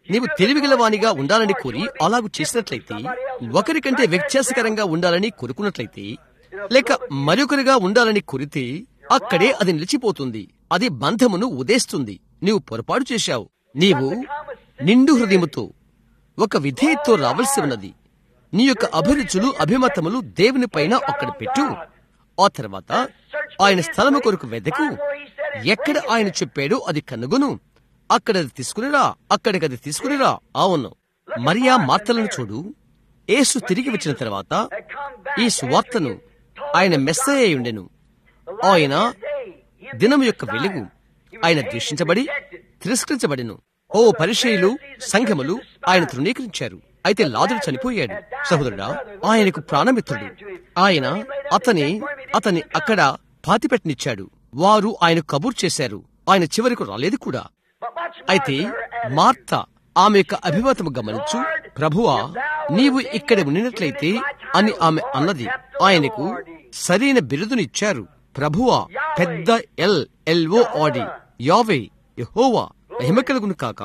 నీవు తెలివిగలవానిగా ఉండాలని కోరి అలాగు చేసినట్లయితే ఒకరికంటే వ్యత్యాసకరంగా ఉండాలని కోరుకున్నట్లయితే లేక మరొకరిగా ఉండాలని కోరితే అక్కడే అది నిలిచిపోతుంది అది బంధమును ఉదేస్తుంది నీవు పొరపాటు చేశావు నీవు నిండు హృదయముతో ఒక విధేయతో రావలసి ఉన్నది నీ యొక్క అభిరుచులు అభిమతములు దేవుని పైన అక్కడ పెట్టు ఆ తర్వాత ఆయన స్థలము కొరకు వెదకు ఎక్కడ ఆయన చెప్పాడో అది కనుగొను అక్కడ అది తీసుకునిరా అక్కడికి అది తీసుకునిరా అవును మరియా మార్తలను చూడు యేసు తిరిగి వచ్చిన తర్వాత ఈ సువార్తను ఆయన మెస్సయ్య అయి ఉండెను ఆయన దినం యొక్క వెలుగు ఆయన ద్వేషించబడి తిరస్కరించబడిను ఓ పరిచయులు సంఘములు ఆయన తృణీకరించారు అయితే లాజరు చనిపోయాడు సహోదరుడా ఆయనకు ప్రాణమిత్రుడు ఆయన అతని అతని అక్కడ పాతిపెట్టనిచ్చాడు వారు ఆయన కబూర్ చేశారు ఆయన చివరకు రాలేదు కూడా అయితే మార్త ఆమె యొక్క అభిమతము గమనించు ప్రభువా నీవు ఇక్కడ ఉండినట్లయితే అని ఆమె అన్నది ఆయనకు సరైన బిరుదునిచ్చారు ప్రభువా పెద్ద ఎల్ ఎల్ఓ ఆడి యావే యహోవా మహిమ కలుగును కాక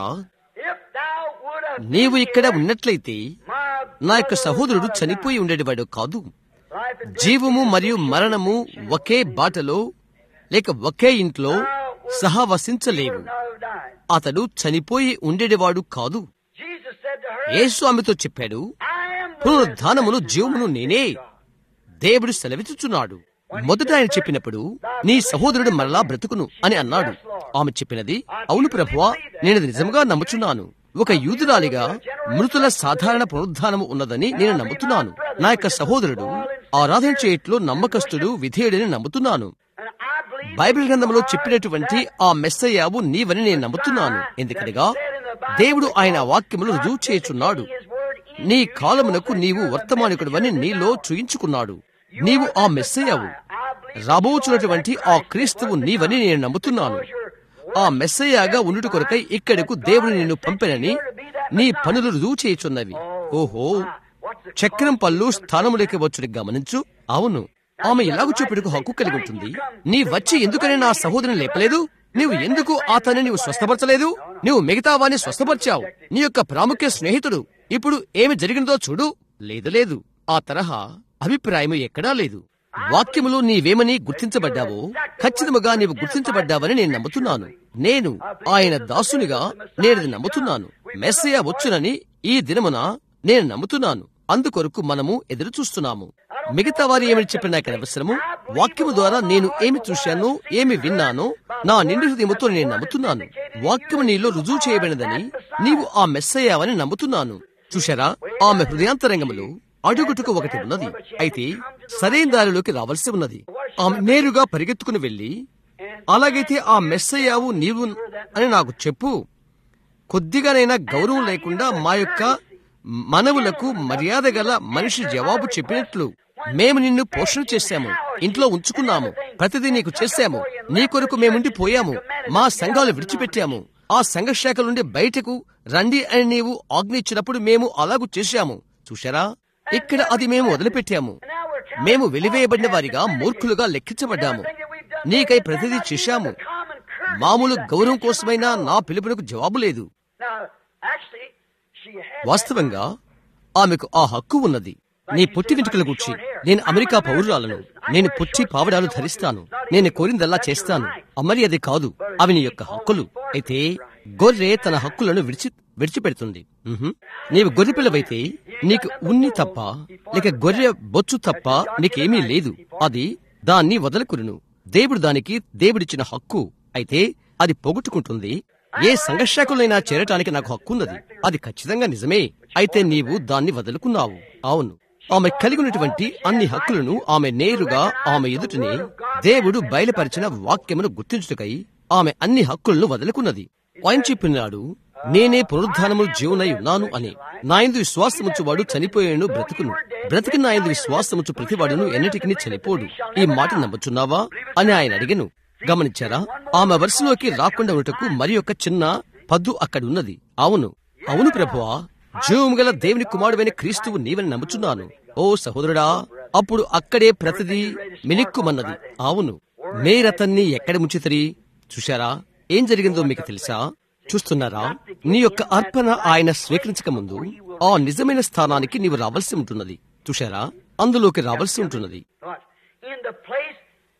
నీవు ఇక్కడ ఉన్నట్లయితే నా యొక్క సహోదరుడు చనిపోయి ఉండేవాడు కాదు జీవము మరియు మరణము ఒకే బాటలో లేక ఒకే ఇంట్లో సహవసించలేవు అతడు చనిపోయి ఉండేవాడు కాదు యేసు ఆమెతో చెప్పాడు పునరుద్ధానమును జీవమును నేనే దేవుడు సెలవిచ్చుచున్నాడు మొదట ఆయన చెప్పినప్పుడు నీ సహోదరుడు మరలా బ్రతుకును అని అన్నాడు ఆమె చెప్పినది అవును ప్రభువా నేను నిజంగా నమ్ముచున్నాను ఒక యూదురాలిగా మృతుల సాధారణ పునరుద్ధానము ఉన్నదని నేను నమ్ముతున్నాను నా యొక్క సహోదరుడు ఆరాధన చేయట్లో నమ్మకస్తుడు విధేయుడని నమ్ముతున్నాను బైబిల్ గ్రంథంలో చెప్పినటువంటి ఆ మెస్సయ్యావు నీవని నేను నమ్ముతున్నాను ఎందుకనగా దేవుడు ఆయన వాక్యములు రుజువు చేయుచున్నాడు నీ కాలమునకు నీవు వర్తమానికుడువని నీలో చూయించుకున్నాడు నీవు ఆ మెస్సయ్యావు రాబోచున్నటువంటి ఆ క్రీస్తువు నీవని నేను నమ్ముతున్నాను ఆ మెస్సయ్యాగా ఉండుట కొరకై ఇక్కడకు దేవుడు నిన్ను పంపినని నీ పనులు రుజువు చేయుచున్నవి ఓహో చక్రం పళ్ళు స్థానములోకి వచ్చుడి గమనించు అవును ఆమె ఎలాగూ చూపుడుకు హక్కు కలిగి ఉంటుంది నీ వచ్చి ఎందుకని నా సహోదరుని లేపలేదు నీవు ఎందుకు అతన్ని నీవు స్వస్థపరచలేదు నీవు మిగతా వాణ్ణి స్వస్థపరిచావు నీ యొక్క ప్రాముఖ్య స్నేహితుడు ఇప్పుడు ఏమి జరిగిందో చూడు లేదు లేదు ఆ తరహా అభిప్రాయము ఎక్కడా లేదు వాక్యములో నీవేమని గుర్తించబడ్డావో ఖచ్చితముగా నీవు గుర్తించబడ్డావని నేను నమ్ముతున్నాను నేను ఆయన దాసునిగా నేను నమ్ముతున్నాను మెస్సయ వచ్చునని ఈ దినమున నేను నమ్ముతున్నాను అందుకొరకు మనము ఎదురు చూస్తున్నాము మిగతా వారు ఏమని చెప్పిన నాకు అవసరము వాక్యము ద్వారా నేను ఏమి చూశానో ఏమి విన్నానో నా నిండు హృదయముతో నేను నమ్ముతున్నాను వాక్యము నీలో రుజువు చేయబడినదని నీవు ఆ మెస్సయ్యావని నమ్ముతున్నాను చూశారా ఆమె హృదయాంతరంగములో అడుగుటుకు ఒకటి ఉన్నది అయితే సరైన దారిలోకి రావాల్సి ఉన్నది ఆమె నేరుగా పరిగెత్తుకుని వెళ్లి అలాగైతే ఆ మెస్సయ్యావు నీవు అని నాకు చెప్పు కొద్దిగానైనా గౌరవం లేకుండా మా యొక్క మనవులకు మర్యాద గల మనిషి జవాబు చెప్పినట్లు మేము నిన్ను పోషణ చేశాము ఇంట్లో ఉంచుకున్నాము ప్రతిదీ నీకు చేశాము నీ కొరకు మేముండి పోయాము మా సంఘాలు విడిచిపెట్టాము ఆ సంఘ శాఖ నుండి బయటకు రండి అని నీవు ఆజ్ఞ ఇచ్చినప్పుడు మేము అలాగూ చేశాము చూశారా ఇక్కడ అది మేము వదిలిపెట్టాము మేము వెలివేయబడిన వారిగా మూర్ఖులుగా లెక్కించబడ్డాము నీకై ప్రతిదీ చేశాము మామూలు గౌరవం కోసమైనా నా పిలుపునకు జవాబు లేదు వాస్తవంగా ఆమెకు ఆ హక్కు ఉన్నది నీ పుట్టి వెంట్రుకల గుర్చి నేను అమెరికా పౌరురాలను నేను పుట్టి పావడాలు ధరిస్తాను నేను కోరిందల్లా చేస్తాను అమరి అది కాదు అవి నీ యొక్క హక్కులు అయితే గొర్రె తన హక్కులను విడిచి విడిచిపెడుతుంది ఉహుం. నీవు గొర్రె పిల్లవైతే నీకు ఉన్ని తప్ప లేక గొర్రె బొచ్చు తప్ప నీకేమీ లేదు అది దాన్ని వదలకురును దేవుడు దానికి దేవుడిచ్చిన హక్కు అయితే అది పోగొట్టుకుంటుంది ఏ సంఘర్షకులైనా చేరటానికి నాకు హక్కు ఉన్నది అది ఖచ్చితంగా నిజమే అయితే నీవు దాన్ని వదులుకున్నావు అవును ఆమె కలిగి ఉన్నటువంటి అన్ని హక్కులను ఆమె నేరుగా ఆమె ఎదుటిని దేవుడు బయలుపరిచిన వాక్యమును గుర్తించుటకై ఆమె అన్ని హక్కులను వదులుకున్నది ఆయన చెప్పినాడు నేనే పునరుద్ధానము జీవునై ఉన్నాను అని నాయందు విశ్వాసముచ్చువాడు చనిపోయాను బ్రతుకును బ్రతికి నాయందు విశ్వాసముచ్చు ప్రతివాడును ఎన్నటికి చనిపోడు ఈ మాట నమ్ముచున్నావా అని ఆయన అడిగను గమనించారా ఆమె వరుసలోకి రాకుండా ఉన్నటకు మరి ఒక చిన్న పద్దు అక్కడున్నది అవును అవును ప్రభువా జీవము గల దేవుని కుమారుడైన క్రీస్తువు నీవని నమ్ముచున్నాను ఓ సహోదరుడా అప్పుడు అక్కడే ప్రతిదీ మినిక్కుమన్నది అవును మీరతన్ని ఎక్కడ ముంచితరి చూశారా ఏం జరిగిందో మీకు తెలుసా చూస్తున్నారా నీ యొక్క అర్పణ ఆయన స్వీకరించక ముందు ఆ నిజమైన స్థానానికి నీవు రావాల్సి ఉంటున్నది చూశారా అందులోకి రావాల్సి ఉంటున్నది What? In the place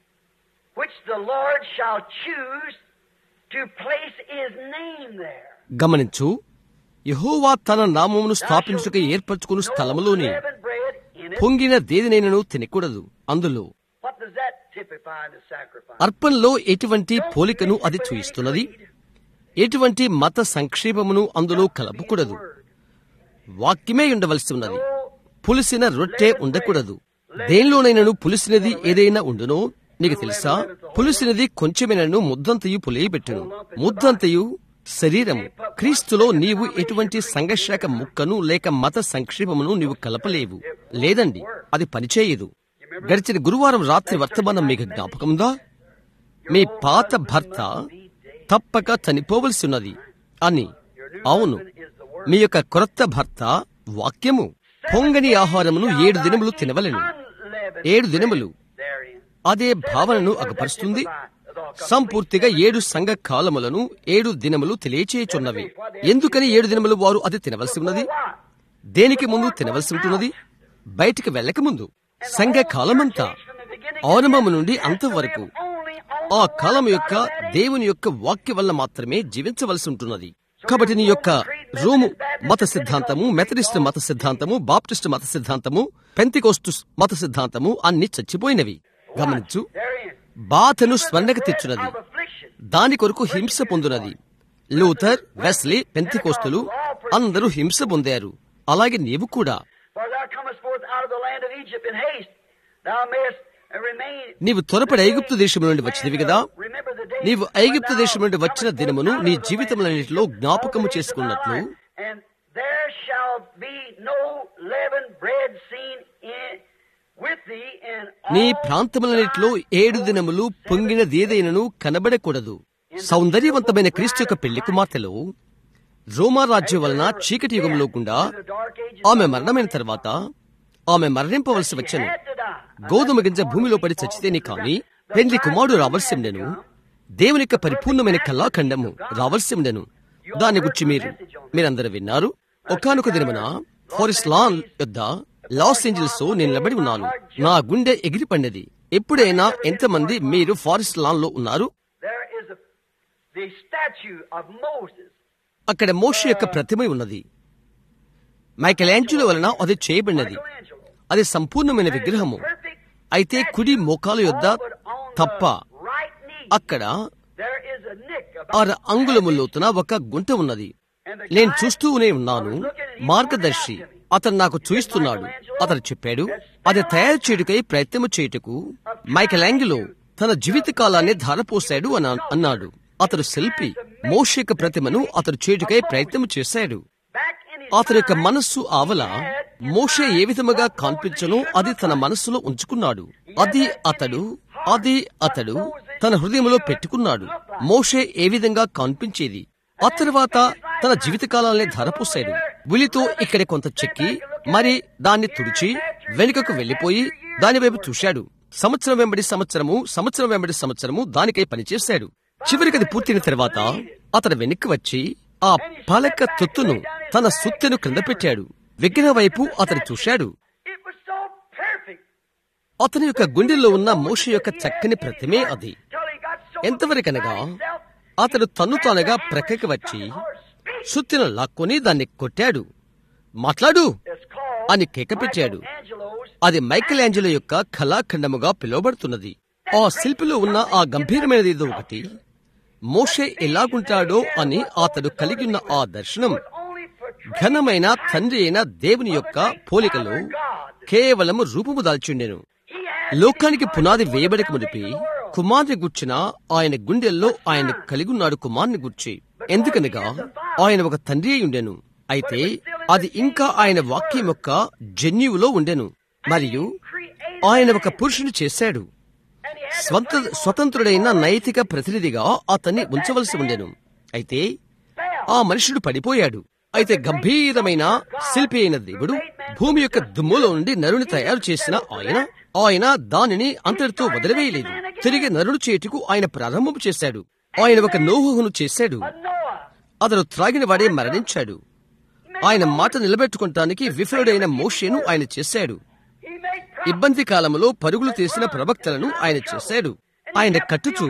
which the Lord shall choose to place his name there. గమనించు యహోవా తన నామమును స్థాపించుటకు ఏర్పరచుకుని స్థలములోని Leavened bread in it. పొంగిన దేదినైనను తినకూడదు అందులో What does that typify in the sacrifice? అర్పణలో ఎటువంటి పోలికను అది చూయిస్తున్నది ఎటువంటి మత సంక్షేమమును అందులో కలపకూడదు వాక్యమే ఉండవలసి ఉన్నది పులిసిన రొట్టె ఉండకూడదు దేనిలోనైనను పులిసినది ఏదైనా ఉండునో నీకు తెలుసా పులిసినది కొంచెమేనను ముద్దంతయు పులియబెట్టును ముద్దంతయు శరీరము క్రీస్తులో నీవు ఎటువంటి సంఘర్షక ముక్కను లేక మత సంక్షేమమును నీవు కలపలేవు లేదండి అది పనిచేయదు గడిచిన గురువారం రాత్రి వర్తమానం మీకు జ్ఞాపకముందా మీ పాత భర్త తప్పక చనిపోవలసి ఉన్నది అని అవును మీ యొక్క క్రొత్త భర్త వాక్యము పొంగని ఆహారమును ఏడు దినములు తినవలెను Unleavened ఏడు దినములు therein. అదే భావనను అగపరుస్తుంది సంపూర్తిగా ఏడు సంఘ కాలములను ఏడు దినములు తెలియచేయుచున్నవి ఎందుకని ఏడు దినములు వారు అది తినవలసి ఉన్నది దేనికి ముందు తినవలసి ఉంటున్నది బయటికి వెళ్ళక ముందు సంఘ కాలమంతా ఆరంభము నుండి అంతవరకు ఆ కాలం యొక్క దేవుని యొక్క వాక్య వల్ల మాత్రమే జీవించవలసి ఉంటున్నది కాబట్టి నీ యొక్క రోము మత సిద్ధాంతము మెథడిస్ట్ మత సిద్ధాంతము బాప్టిస్ట్ మత సిద్ధాంతము పెంతికోస్టు మత సిద్ధాంతము అన్ని చచ్చిపోయినవి గమనించు Therein. బాధను స్వర్ణకు తెచ్చున్నది Of affliction. దాని కొరకు హింస పొందునది లూథర్ వెస్లీ పెంతికోస్తులు అందరూ హింస పొందారు అలాగే నీవు కూడా For thou comest forth out of the land of Egypt in haste. Thou mayest remain. నీవు త్వరపడి ఐగుప్తు దేశం నుండి వచ్చినవి కదా Remember the day నీవు ఐగుప్తు when దేశం నుండి thou వచ్చిన comest దినమును forth నీ out of the జీవితములన్నిటిలో land of జ్ఞాపకము Egypt, చేసుకున్నట్లు And there shall be no leavened bread seen in with thee in నీ all ప్రాంతములన్నిటిలో ఏడు దినములు పొంగినదేదైనను కనబడకూడదు సౌందర్యవంతమైన క్రీస్తు యొక్క పెళ్లి కుమార్తెలో రోమా రాజ్యం వలన చీకటి యుగంలో గుండా the dark ages ఆమె మరణమైన తర్వాత ఆమె మరణింపవలసి వచ్చను had to die. గోధుమ గింజ భూమిలో పడి చచ్చితేనే కాని పెండ్లి కుమారుడు రావలసి ఉండెను దేవుని యొక్క పరిపూర్ణమైన కళాఖండము రావలసి ఉండెను దాని గురించి మీరు మీరందరూ విన్నారు ఒకానొక దినమున ఫారెస్ట్ లాన్ యొద్ద లాస్ ఏంజల్స్ నేను నిలబడి ఉన్నాను నా గుండె ఎగిరిపడినది ఎప్పుడైనా ఎంతమంది మీరు ఫారెస్ట్ లాన్ లో ఉన్నారు There is a, the statue of Moses. అక్కడ మోష యొక్క ప్రతిమ ఉన్నది మైకెల్ యాంజుల వలన అది చేయబడినది Michelangelo. అది సంపూర్ణమైన విగ్రహము Perfect అయితే కుడి మోకాల యొద్ద but on తప్ప the right knee అక్కడ there is a nick ఆరు about అంగుళముల లోతున ఒక గుంట ఉన్నది and the నేను guy చూస్తూనే ఉన్నాను మార్గదర్శి అతను నాకు చూయిస్తున్నాడు అతను చెప్పాడు అది తయారు చేయుటకై ప్రయత్నము చేయుటకు మైకెల్ యాంగిలో తన జీవిత కాలాన్ని ధారపోశాడు అని అన్నాడు అతడు శిల్పి మోషేక ప్రతిమను అతడు చేయుటకై ప్రయత్నము చేశాడు back in his అతని యొక్క మనస్సు ఆవల మోషే ఏ విధముగా కాన్పించనో అది తన మనస్సులో ఉంచుకున్నాడు అది అతడు అది అతడు తన హృదయంలో పెట్టుకున్నాడు మోషే ఏ విధంగా కాన్పించేది ఆ తర్వాత తన జీవితకాలాన్ని ధరపోశాడు ఉలితో ఇక్కడ కొంత చెక్కి మరి దాన్ని తుడిచి వెనుకకు వెళ్లిపోయి దాని వైపు చూశాడు సంవత్సరం వెంబడి సంవత్సరము సంవత్సరం వెంబడి సంవత్సరము దానికై పనిచేశాడు చివరికి అది పూర్తయిన తర్వాత అతను వెనక్కి వచ్చి ఆ పలక తొత్తును తన సుత్తెను క్రింద పెట్టాడు విగ్రహం వైపు అతను చూశాడు it was so perfect అతని యొక్క గుండెల్లో ఉన్న మోష యొక్క చక్కని ప్రతిమే అది till he got so ఎంతవరకనగా himself అతడు తన్ను తానుగా ప్రక్కకి వచ్చి సుత్తిను లాక్కొని దాన్ని కొట్టాడు మాట్లాడు is called అని కేక పెట్టాడు Michelangelo's అది మైకెల్ యాంజలో యొక్క కళాఖండముగా పిలువబడుతున్నది ఆ శిల్పిలో ఉన్న ఆ గంభీరమైనది ఏదో ఒకటి మోషే ఎలాగుంటాడో అని అతడు కలిగి ఉన్న ఆ దర్శనం only portrayed ఘనమైన తండ్రి అయిన దేవుని యొక్క పోలికలో కేవలము రూపము దాల్చుండెను he had లోకానికి పునాది వేయబడక మునిపి కుమార్ని గుర్చిన ఆయన గుండెల్లో ఆయన కలిగి ఉన్నాడు కుమార్ని గుర్చి ఎందుకనగా ఆయన ఒక తండ్రి అయి ఉండెను అయితే అది ఇంకా ఆయన వాక్యం యొక్క జన్యువులో ఉండెను మరియు created ఆయన ఒక పురుషుని చేశాడు and he had స్వంత స్వతంత్రుడైన నైతిక ప్రతినిధిగా అతన్ని ఉంచవలసి ఉండెను అయితే ఆ మనుషుడు పడిపోయాడు అయితే గంభీరమైన శిల్పి అయిన దేవుడు భూమి యొక్క దుమ్ములో నుండి నరుని తయారు చేసిన ఆయన ఆయన దానిని అంతటితో వదిలివేయలేదు తిరిగి నరుడు చేటుకు ఆయన ప్రారంభం చేశాడు ఆయన ఒక నోహును చేశాడు Noah అతడు త్రాగిన వాడే మరణించాడు ఆయన మాట నిలబెట్టుకుంటానికి విఫలుడైన మోషేను ఆయన చేశాడు He made ఇబ్బంది కాలంలో పరుగులు తీసిన ప్రవక్తలను ఆయన చేశాడు ఆయన కట్టుచూ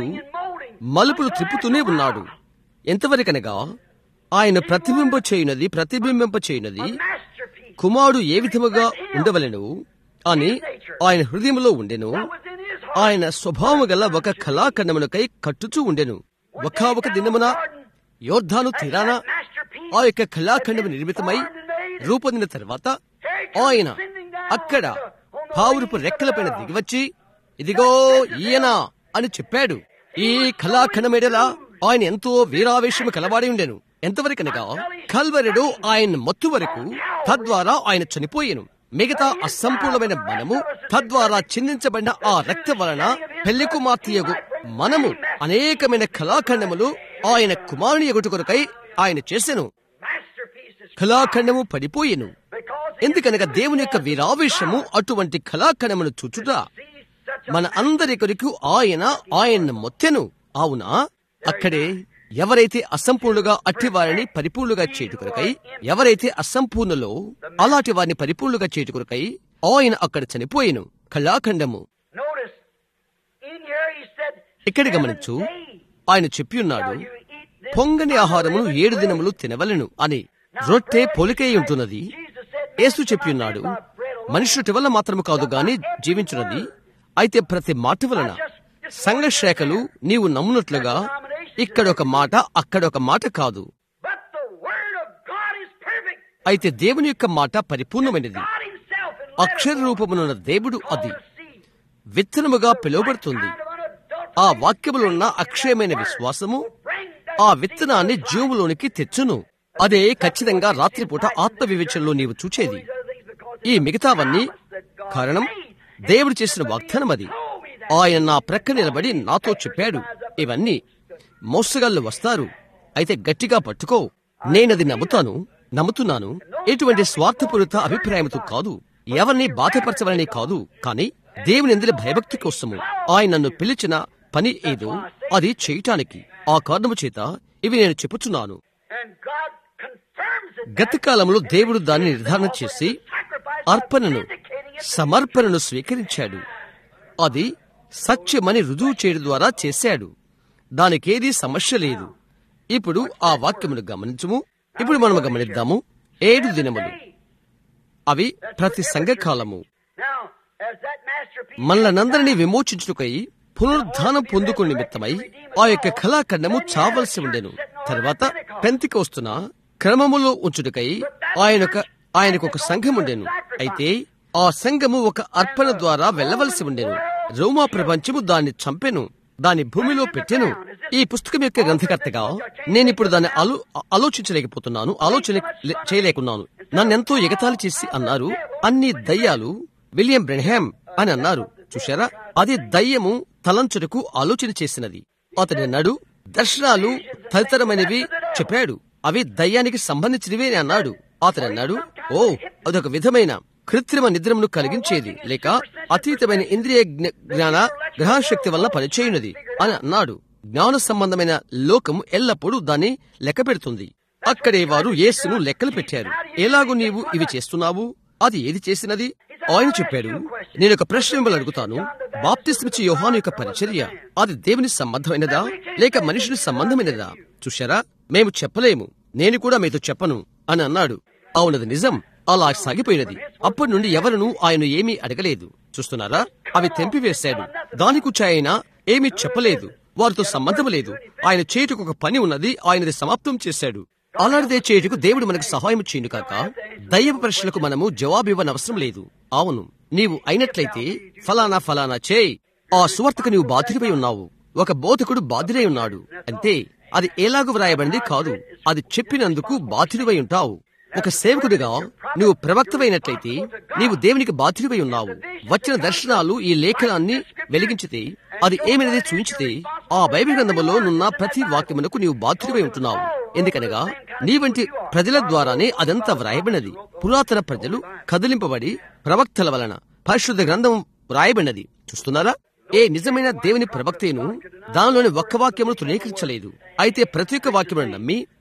మలుపులు త్రిప్పుతూనే ఉన్నాడు ఎంతవరకనగా ఆయన ప్రతిబింబ చేయునది ప్రతిబింబింప చేయునది masterpiece కుమారుడు ఏ విధముగా ఉండవలెను అని ఆయన హృదయంలో ఉండెను was in his heart. ఆయన స్వభావము గల ఒక కళాఖండమునకై కట్టుచూ ఉండెను ఒక ఒక దినమున యోర్ధాను తీరాన Masterpiece ఆ యొక్క కళాఖండము నిర్మితమై రూపొందిన తర్వాత ఆయన అక్కడ పావురుపు రెక్కలపైన దిగివచ్చి ఇదిగో ఈయన అని చెప్పాడు ఈ కళాఖండమేడల ఆయన ఎంతో వీరావేశము కలవాడి ఉండెను ఎంతవరకనగా కల్వరెడు ఆయన మొత్తు వరకు తద్వారా ఆయన చనిపోయెను మిగతా అసంపూర్ణమైన మనము తద్వారా చిందించబడిన ఆ రక్త వలన పెళ్లి కుమార్తెయగు మనము అనేకమైన కళాఖండములు ఆయన కుమారుని ఎగుటు కొరకై ఆయన చేసెను masterpiece is కళాఖండము పడిపోయెను because ఎందుకనగా దేవుని యొక్క వీరావేశము అటువంటి కళాఖండమును చూచుట he such మన అందరి కొరకు ఆయన ఆయన మొత్తెను అవునా అక్కడే ఎవరైతే అసంపూర్ణుగా అట్టి వారిని పరిపూర్ణుగా చేటు కొరకై ఎవరైతే అసంపూర్ణలో అలాంటి వారిని పరిపూర్ణుగా చేటు కొరకై ఆయన అక్కడ చనిపోయెను కళాఖండము notice in here he said ఇక్కడ seven గమనించు days ఆయన చెప్పియున్నాడు shall you eat this పొంగని ఆహారమును ఏడు దినములు తినవలెను అని రొట్టె పొలికై ఉంటున్నది Jesus said యేసు చెప్పియున్నాడు మనుషుటి వల్ల మాత్రము కాదు గాని జీవించున్నది అయితే ప్రతి మాట వలన సంఘ శాఖలు నీవు నమ్మునట్లుగా ఇక్కడ ఒక మాట అక్కడ ఒక మాట కాదు but the word of God is perfect అయితే దేవుని యొక్క మాట పరిపూర్ణమైనది God himself in అక్షర రూపమునున్న దేవుడు అది letter seed విత్తనముగా పిలువబడుతుంది kind of unadulterated ఆ వాక్యములున్న అక్షయమైన విశ్వాసము bring ఆ విత్తనాన్ని జీవులోనికి తెచ్చును అదే ఖచ్చితంగా రాత్రిపూట ఆత్మ వివేచనలో నీవు చూచేది other things because ఈ మిగతావన్నీ కారణం దేవుడు చేసిన వాగ్దానం అది ఆయన నా ప్రక్క నిలబడి నాతో చెప్పాడు ఇవన్నీ మోసగాళ్ళు వస్తారు అయితే గట్టిగా పట్టుకో నేనది నమ్ముతాను నమ్ముతున్నాను ఎటువంటి స్వార్థపూరిత అభిప్రాయంతో కాదు ఎవరిని బాధపరచవలని కాదు కానీ దేవుని ఎందులో భయభక్తి కోసము ఆయన నన్ను పిలిచిన పని ఏదో అది చేయటానికి ఆ కారణము చేత ఇవి నేను చెప్పుచున్నాను and God confirms it గత కాలంలో దేవుడు దాన్ని నిర్ధారణ చేసి sacrifice అర్పణను indicating it సమర్పణను స్వీకరించాడు అది సత్యమని రుజువు చేయడం ద్వారా చేశాడు దానికేదీ సమస్య లేదు ఇప్పుడు ఆ వాక్యమును గమనించము ఇప్పుడు మనము గమనిద్దాము ఏడు దినములు అవి ప్రతి సంఘకాలము now as that masterpiece మనలనందరినీ విమోచించుటకై పునరుద్ధానం పొందుకుని నిమిత్తమై ఆ యొక్క కళాఖండము చావలసి ఉండెను తర్వాత పెంతికొస్తున్న క్రమములో ఉంచుటకై ఆయనొక ఆయనకు ఒక సంఘం ఉండెను అయితే ఆ సంఘము ఒక అర్పణ ద్వారా వెళ్ళవలసి ఉండెను రోమా ప్రపంచము దాన్ని చంపెను దాని భూమిలో పెట్టెను ఈ పుస్తకం యొక్క గ్రంథకర్తగా నేనిప్పుడు దాన్ని ఆలో ఆలోచించలేకపోతున్నాను ఆలోచన లే- చేయలేకున్నాను నన్నెంతో ఎగతాళి చేసి అన్నారు అన్ని దయ్యాలు విలియం బ్రెన్హామ్ అని అన్నారు చూశారా అది దయ్యము తలంచుటకు ఆలోచన చేసినది అతని అన్నాడు దర్శనాలు తదితరమైనవి చెప్పాడు అవి దయ్యానికి సంబంధించినవి అని అన్నాడు అతను అన్నాడు ఓ అదొక విధమైన కృత్రిమ నిద్రమును కలిగించేది లేక అతీతమైన ఇంద్రియ జ్ఞ- జ్ఞాన గ్రహశక్తి వల్ల పనిచేయునది అని అన్నాడు జ్ఞాన సంబంధమైన లోకం ఎల్లప్పుడూ దాన్ని లెక్క పెడుతుంది అక్కడే వారు యేసును లెక్కలు పెట్టారు ఎలాగూ నీవు ఇవి చేస్తున్నావు అది ఏది చేసినది ఆయన చెప్పాడు నేను ఒక ప్రశ్న మిమ్మల్ని అడుగుతాను బాప్తిస్మిచ్చి యోహాను యొక్క పరిచర్య అది దేవుని సంబంధమైనదా లేక మనిషిని సంబంధమైనదా చూశారా మేము చెప్పలేము నేను కూడా మీతో చెప్పను అని అన్నాడు అవునది నిజం అలా సాగిపోయినది అప్పటి నుండి ఎవరును ఆయన ఏమీ అడగలేదు చూస్తున్నారా అవి తెంపివేశాడు దాని గురించి ఆయన ఏమీ చెప్పలేదు వారితో సంబంధం లేదు ఆయన చేటుకు ఒక పని ఉన్నది ఆయనది సమాప్తం చేశాడు అలాంటిదే చేయుటకు దేవుడు మనకు సహాయం చేయను కాక దైవ ప్రశ్నలకు మనము జవాబు ఇవ్వనవసరం లేదు అవును నీవు అయినట్లయితే ఫలానా ఫలానా చేయి ఆ సువార్తకు నీవు బాధ్యుడిపై ఉన్నావు ఒక బోధకుడు బాధ్యుడై ఉన్నాడు అంతే అది ఎలాగూ వ్రాయబడింది కాదు అది చెప్పినందుకు బాధ్యుడివై ఉంటావు ఒక సేవకుడిగా నువ్వు ప్రవక్తమైనట్లయితే నీవు దేవునికి బాధ్యుడివై ఉన్నావు వచ్చిన దర్శనాలు ఈ లేఖనాన్ని వెలిగించితే అది ఏమైనది చూయించితే ఆ బైబిల్ గ్రంథములో నున్న ప్రతి వాక్యమునకు నీవు బాధ్యుడివై ఉంటున్నావు ఎందుకనగా నీ వంటి ప్రజల ద్వారానే అదంతా వ్రాయబడినది పురాతన ప్రజలు కదిలింపబడి ప్రవక్తల వలన పరిశుద్ధ గ్రంథం వ్రాయబడినది చూస్తున్నారా ఏ నిజమైన దేవుని ప్రవక్తేను దానిలోని ఒక్క వాక్యమును తృణీకరించలేదు అయితే ప్రతి ఒక్క వాక్యమును నమ్మి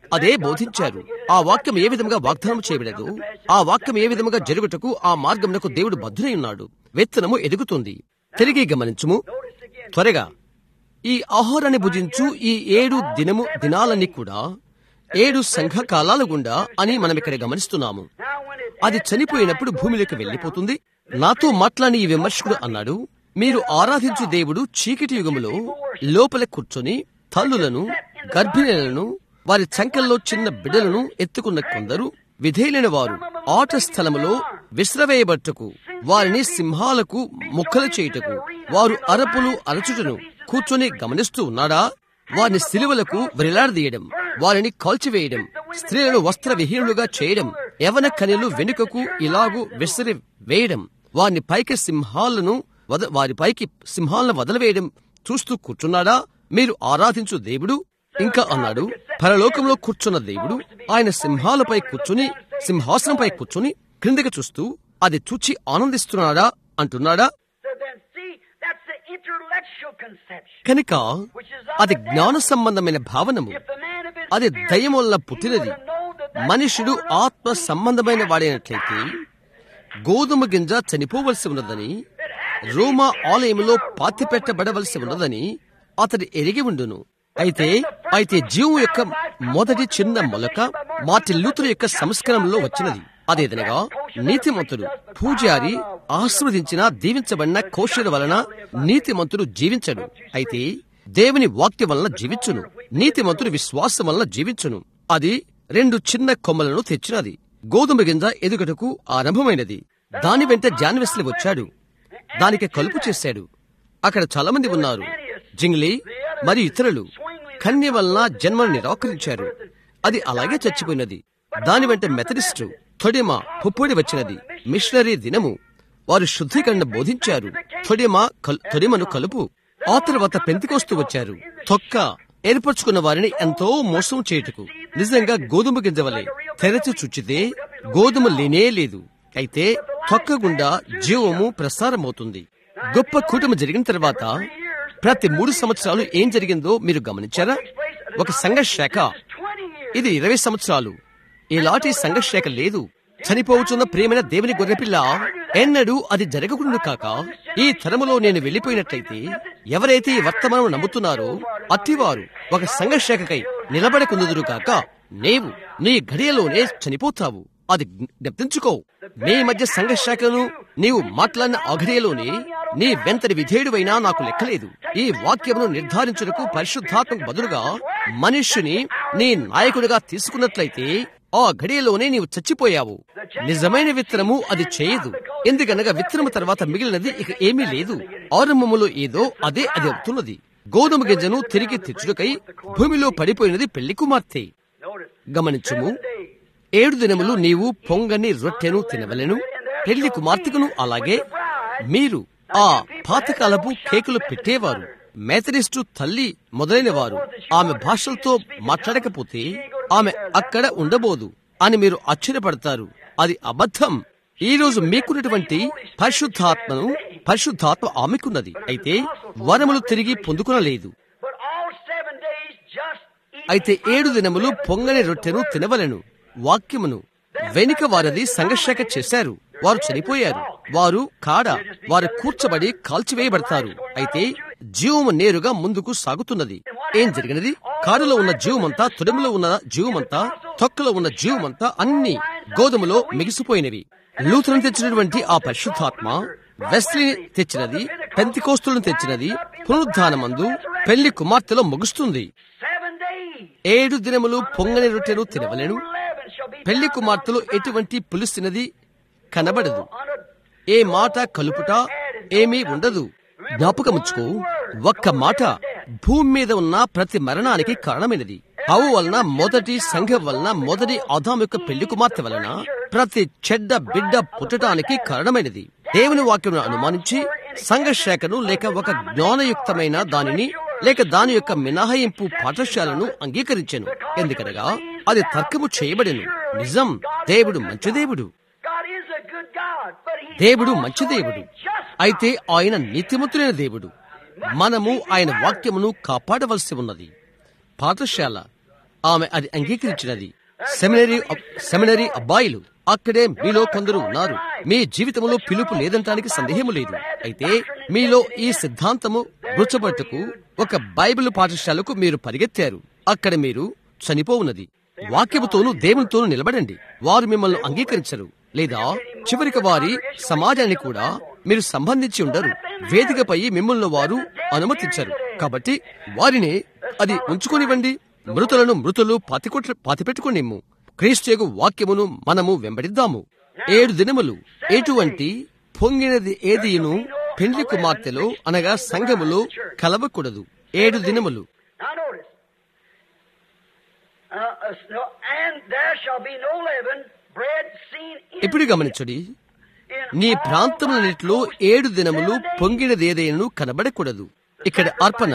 అదే బోధించారు ఆ వాక్యం ఏ విధంగా వాగ్దానం చేయబడదు ఆ వాక్యం ఏ విధంగా జరుగుటకు ఆ మార్గమునకు దేవుడు బద్ధునై ఉన్నాడు విత్తనము ఎదుగుతుంది తిరిగి గమనించుము త్వరగా ఈ ఆహారాన్ని భుజించు ఈ ఏడు దినము దినాలన్నీ కూడా ఏడు సంఘ కాలాల గుండా అని మనం ఇక్కడ గమనిస్తున్నాము అది చనిపోయినప్పుడు భూమిలోకి వెళ్లిపోతుంది నాతో మాట్లాడిన ఈ విమర్శకుడు అన్నాడు మీరు ఆరాధించు దేవుడు చీకటి యుగములో లోపల కూర్చొని తల్లులను గర్భిణులను వారి చంకల్లో చిన్న బిడ్డలను ఎత్తుకున్న కొందరు విధేయులైన వారు ఆట స్థలములో విశ్రవేయబట్టుకు వారిని సింహాలకు ముక్కలు చేయుటకు వారు అరపులు అరచుటను కూర్చొని గమనిస్తూ ఉన్నాడా వారిని సిలువలకు వ్రేలాడదీయడం వారిని కాల్చివేయడం స్త్రీలను వస్త్ర విహీనులుగా చేయడం యవన కన్యలు వెనుకకు ఇలాగు విసిరి వేయడం వారిని పైకి సింహాలను వద వారి పైకి సింహాలను వదలవేయడం చూస్తూ కూర్చున్నాడా మీరు ఆరాధించు దేవుడు ఇంకా అన్నాడు పరలోకంలో కూర్చున్న దేవుడు ఆయన సింహాలపై కూర్చుని సింహాసనంపై కూర్చుని క్రిందకి చూస్తూ అది చూచి ఆనందిస్తున్నాడా అంటున్నాడా So then, see, that's the intellectual conception. కనుక అది జ్ఞాన సంబంధమైన భావనము If the man of his అది spirit, దయ్యం వల్ల he పుట్టినది would know that that మనుషుడు corner ఆత్మ సంబంధమైన వాడైనట్లయితే గోధుమ గింజ చనిపోవలసి ఉన్నదని రోమా ఆలయంలో పాతిపెట్టబడవలసి ఉన్నదని అతడు ఎరిగి ఉండును అయితే అయితే జీవం యొక్క మొదటి చిన్న మొలక మార్టిన్ లూథర్ యొక్క సంస్కరణలో వచ్చినది అదేదనగా నీతిమంతుడు పూజారి ఆస్వాదించిన దీవించబడిన కోశల వలన నీతిమంతుడు జీవించడు అయితే దేవుని వాక్యం వలన జీవించును నీతిమంతుడు విశ్వాసం వలన జీవించును అది రెండు చిన్న కొమ్మలను తెచ్చినది గోధుమ గింజ ఎదుగుటకు ఆరంభమైనది దాని వెంట జాన్వెస్లీ వచ్చాడు దానికి కలుపు చేశాడు అక్కడ చాలా మంది ఉన్నారు జింగ్లీ మరియు ఇతరులు కన్య వలన జన్మను నిరాకరించారు అది అలాగే చచ్చిపోయినది దాని వెంట మెథడిస్టు తొడిమ పుప్పొడి వచ్చినది మిషనరీ దినము వారు శుద్ధీకరణ బోధించారు తొడిమ కల్- తొడిమను కలుపు ఆ తర్వాత పెంతికోస్తూ వచ్చారు తొక్క ఏర్పరచుకున్న వారిని ఎంతో మోసం చేయుటకు నిజంగా గోధుమ గింజ వలె తెరచి చుచ్చితే గోధుమ లేనే లేదు అయితే తొక్క గుండా జీవము ప్రసారమవుతుంది గొప్ప కూటమి జరిగిన తర్వాత ప్రతి మూడు సంవత్సరాలు ఏం జరిగిందో మీరు గమనించారా ఒక సంఘ శాఖ 20 years. ఇది ఇరవై సంవత్సరాలు ఇలాంటి సంఘర్షేక లేదు చనిపోవచ్చున్న ప్రేమైన దేవుని గొర్రెపిల్ల ఎన్నడూ అది జరగకుండా కాక ఈ తరములో నేను వెళ్లిపోయినట్లయితే ఎవరైతే ఈ వర్తమానం నమ్ముతున్నారో అట్టివారు ఒక సంఘర్షేకకై నిలబడకుందురు కాక నీవు నీ గడియలోనే చనిపోతావు అది జ్ఞప్తించుకో నీ మధ్య సంఘర్షాకను నీవు మాట్లాడిన ఆ ఘడియలోనే నీ వెంతటి విధేయుడువైనా నాకు లెక్కలేదు ఈ వాక్యమును నిర్ధారించుటకు పరిశుద్ధాత్మకు బదులుగా మనుష్యుని నీ నాయకుడిగా తీసుకున్నట్లయితే ఆ ఘడియలోనే నీవు చచ్చిపోయావు నిజమైన విత్తనము అది చేయదు ఎందుకనగా విత్తనము తర్వాత మిగిలినది ఇక ఏమీ లేదు ఆరంభములో ఏదో అదే అది అవుతున్నది గోధుమ గింజను తిరిగి తెచ్చుటకై భూమిలో పడిపోయినది పెళ్లి కుమార్తె Notice. గమనించుము Seven days. ఏడు దినములు నీవు పొంగని రొట్టెను తినవలెను పెళ్లి కుమార్తెకును అలాగే మీరు ఆ పాతకాలపు కేకులు పెట్టేవారు మెథడిస్టు తల్లి మొదలైన వారు ఆమె భాషలతో మాట్లాడకపోతే ఆమె అక్కడ ఉండబోదు అని మీరు ఆశ్చర్యపడతారు అది అబద్ధం ఈ రోజు మీకున్నటువంటి పరిశుద్ధాత్మను పరిశుద్ధాత్మ ఆమెకున్నది అయితే వరములు తిరిగి పొందుకునలేదు But all seven days just eat అయితే ఏడు దినములు పొంగని రొట్టెను తినవలెను వాక్యమును వెనుక వారిది సంఘర్షక చేశారు వారు చనిపోయారు వారు కాడ వారు కూర్చబడి కాల్చివేయబడతారు అయితే జీవము నేరుగా ముందుకు సాగుతున్నది ఏం జరిగినది కారులో ఉన్న జీవమంతా తొడములో ఉన్న జీవమంతా తొక్కలో ఉన్న జీవమంతా అన్ని గోధుమలో మిగిసిపోయినవి లూథరన్ తెచ్చినటువంటి ఆ పరిశుద్ధాత్మ వెస్లీ తెచ్చినది పెంతికోస్తులను తెచ్చినది పునరుద్ధానమందు పెళ్లి కుమార్తెలో ముగుస్తుంది seven days. ఏడు దినములు పొంగని రొట్టెను తినవలెను Eleven shall be పెళ్లి కుమార్తెలు ఎటువంటి పులుసినది కనబడదు on a ఏ మాట కలుపుట ఏమీ ఉండదు జ్ఞాపకముచ్చుకో ఒక్క మాట భూమి మీద ఉన్న ప్రతి మరణానికి కారణమైనది హవు వలన మొదటి సంఘం వలన మొదటి ఆదాం యొక్క పెళ్లి కుమార్తె వలన ప్రతి చెడ్డ బిడ్డ పుట్టడానికి కారణమైనది దేవుని వాక్యమును అనుమానించి సంఘశాఖను లేక ఒక జ్ఞానయుక్తమైన దానిని లేక దాని యొక్క మినహాయింపు పాఠశాలను అంగీకరించెను ఎందుకనగా అది తర్కము చేయబడెను నిజం దేవుడు మంచి దేవుడు God is a good God, but He దేవుడు మంచి దేవుడు just అయితే ఆయన నీతిమంతులైన దేవుడు మనము ఆయన వాక్యమును కాపాడవలసి ఉన్నది పాఠశాల ఆమె అది అంగీకరించినది సెమినరీ సెమినరీ అబ్బాయిలు అక్కడే మీలో కొందరు ఉన్నారు మీ జీవితంలో పిలుపు లేదంటానికి సందేహము లేదు అయితే మీలో ఈ సిద్ధాంతము గుర్చబట్టుకు ఒక బైబిల్ పాఠశాలకు మీరు పరిగెత్తారు అక్కడ మీరు చనిపోవున్నది వాక్యముతోనూ దేవునితోనూ నిలబడండి వారు మిమ్మల్ని అంగీకరించరు లేదా చివరికి వారి సమాజాన్ని కూడా మీరు సంబంధించి ఉండరు వేదికపై మిమ్మల్ని వారు అనుమతించరు కాబట్టి వారిని అది ఉంచుకొనివ్వండి మృతులను మృతులు పాతికొట్ల పాతిపెట్టుకునిమ్ము క్రీస్తు వాక్యమును మనము వెంబడిద్దాము ఏడు దినములు ఎటువంటి పొంగినది ఏదియును పెండ్లి కుమార్తెలో అనగా సంఘములో కలవకూడదు ఏడు దినములు Now notice. Uh, uh, no, and there shall be no leaven, bread seen in ఇప్పుడు గమనించుడి in నీ all ప్రాంతములన్నిటిలో ఏడు దినములు పొంగినదేదైనను కనబడకూడదు ఇక్కడ అర్పణ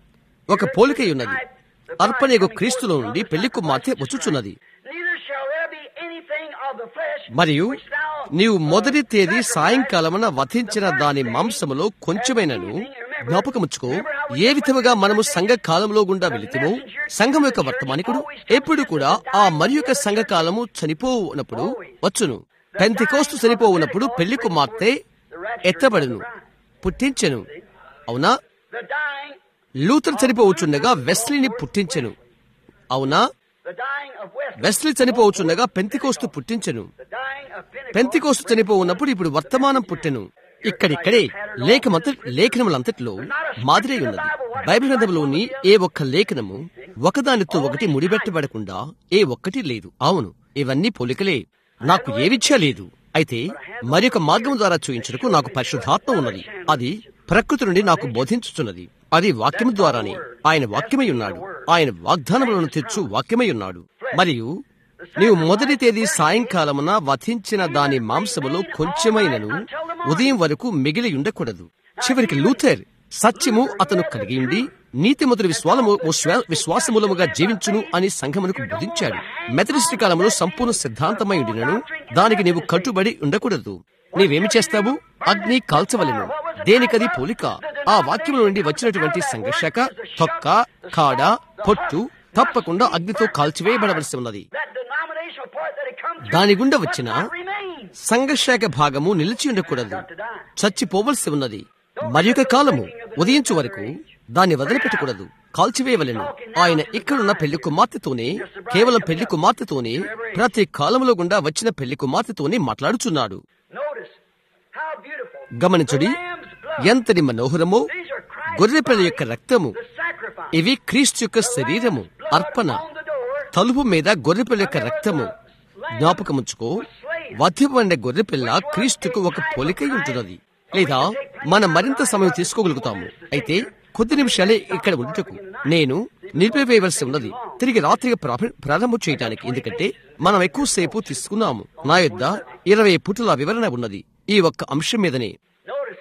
ఒక పోలికై ఉన్నది అర్పణ యొక్క క్రీస్తులో నుండి పెళ్లి కుమార్తె వచ్చుచున్నది Neither shall there be anything of the flesh మరియు which thou నీవు మొదటి తేదీ సాయంకాలమున వధించిన దాని మాంసములో కొంచెమైనను జ్ఞాపకముచ్చుకో ఏ విధముగా మనము సంఘ కాలంలో గుండా వెళితేమో సంఘం యొక్క వర్తమానికుడు ఎప్పుడు కూడా ఆ మరి యొక్క సంఘ కాలము చనిపోవునప్పుడు వచ్చును పెంతికోస్తు చనిపోవునప్పుడు పెళ్లి కుమార్తె ఎత్తబడును పుట్టించెను అవునా the dying, లూథర్ చనిపోవచ్చుండగా వెస్లీని పుట్టించెను అవునా the dying of West, Wesley చనిపోవచ్చుండగా పెంతికోస్తు పుట్టించెను the dying of Pentecost. Pentecost చనిపోవున్నప్పుడు ఇప్పుడు వర్తమానం పుట్టెను ఇక్కడిక్కడే లేఖమంత లేఖనములంతట్లో మాదిరి ఉన్నది బైబిల్ గ్రంథంలోని ఏ ఒక్క లేఖనము ఒకదానితో ఒకటి ముడిపెట్టబడకుండా ఏ ఒక్కటి లేదు అవును ఇవన్నీ పోలికలే నాకు ఏ విద్య లేదు అయితే మరొక మార్గం ద్వారా చూయించుటకు నాకు పరిశుద్ధాత్మ ఉన్నది అది ప్రకృతి నుండి నాకు బోధించుతున్నది అది వాక్యము ద్వారానే ఆయన వాక్యమై ఉన్నాడు ఆయన వాగ్దానములను తెచ్చు వాక్యమై ఉన్నాడు మరియు నీవు మొదటి తేదీ సాయంకాలమున వధించిన దాని మాంసములో కొంచెమైనను ఉదయం వరకు మిగిలి ఉండకూడదు చివరికి లూథర్ సత్యము అతను కలిగి ఉండి నీతి మొదటి విశ్వాసము విశ్వాసమూలముగా జీవించును అని సంఘమునకు బోధించాడు మెథడిస్ట్ కాలంలో సంపూర్ణ సిద్ధాంతమై ఉండినను దానికి నీవు కట్టుబడి ఉండకూడదు నీవేమి చేస్తావు అగ్ని కాల్చవలెను దేనికది పోలిక ఆ వాక్యముల నుండి వచ్చినటువంటి సంఘర్షక తొక్క కాడ పొట్టు తప్పకుండా అగ్నితో కాల్చివేయబడవలసి ఉన్నది That denominational part that it comes దాని గుండా వచ్చిన not remain. సంఘర్షక భాగము నిలిచి ఉండకూడదు చచ్చిపోవలసి ఉన్నది మరి యొక్క కాలము ఉదయించు వరకు దాన్ని వదిలిపెట్టకూడదు కాల్చివేయవలెను ఆయన ఇక్కడున్న పెళ్లి కుమార్తెతోనే కేవలం పెళ్లి కుమార్తెతోనే ప్రతి కాలములో గుండా వచ్చిన పెళ్లి కుమార్తెతోనే మాట్లాడుచున్నాడు Notice how beautiful. గమనించుడి ఎంతటి మనోహరమో గొర్రెపిల్ల యొక్క రక్తము The sacrifice. ఇవి క్రీస్తు యొక్క శరీరము అర్పణ On the door. తలుపు మీద గొర్రెపిల్ల యొక్క రక్తము జ్ఞాపకముంచుకో వధింపబడిన గొర్రెపిల్ల క్రీస్తుకు ఒక పోలికై ఉంటున్నది లేదా మనం మరింత సమయం తీసుకోగలుగుతాము అయితే కొద్ది నిమిషాలే ఇక్కడ ఉండుటకు నేను నిలిపివేయవలసి ఉన్నది తిరిగి రాత్రిగా ప్రారంభ- ప్రారంభం చేయడానికి ఎందుకంటే మనం ఎక్కువసేపు తీసుకున్నాము నా యొద్ద ఇరవై పుటుల వివరణ ఉన్నది ఈ ఒక్క అంశం మీదనే Notice.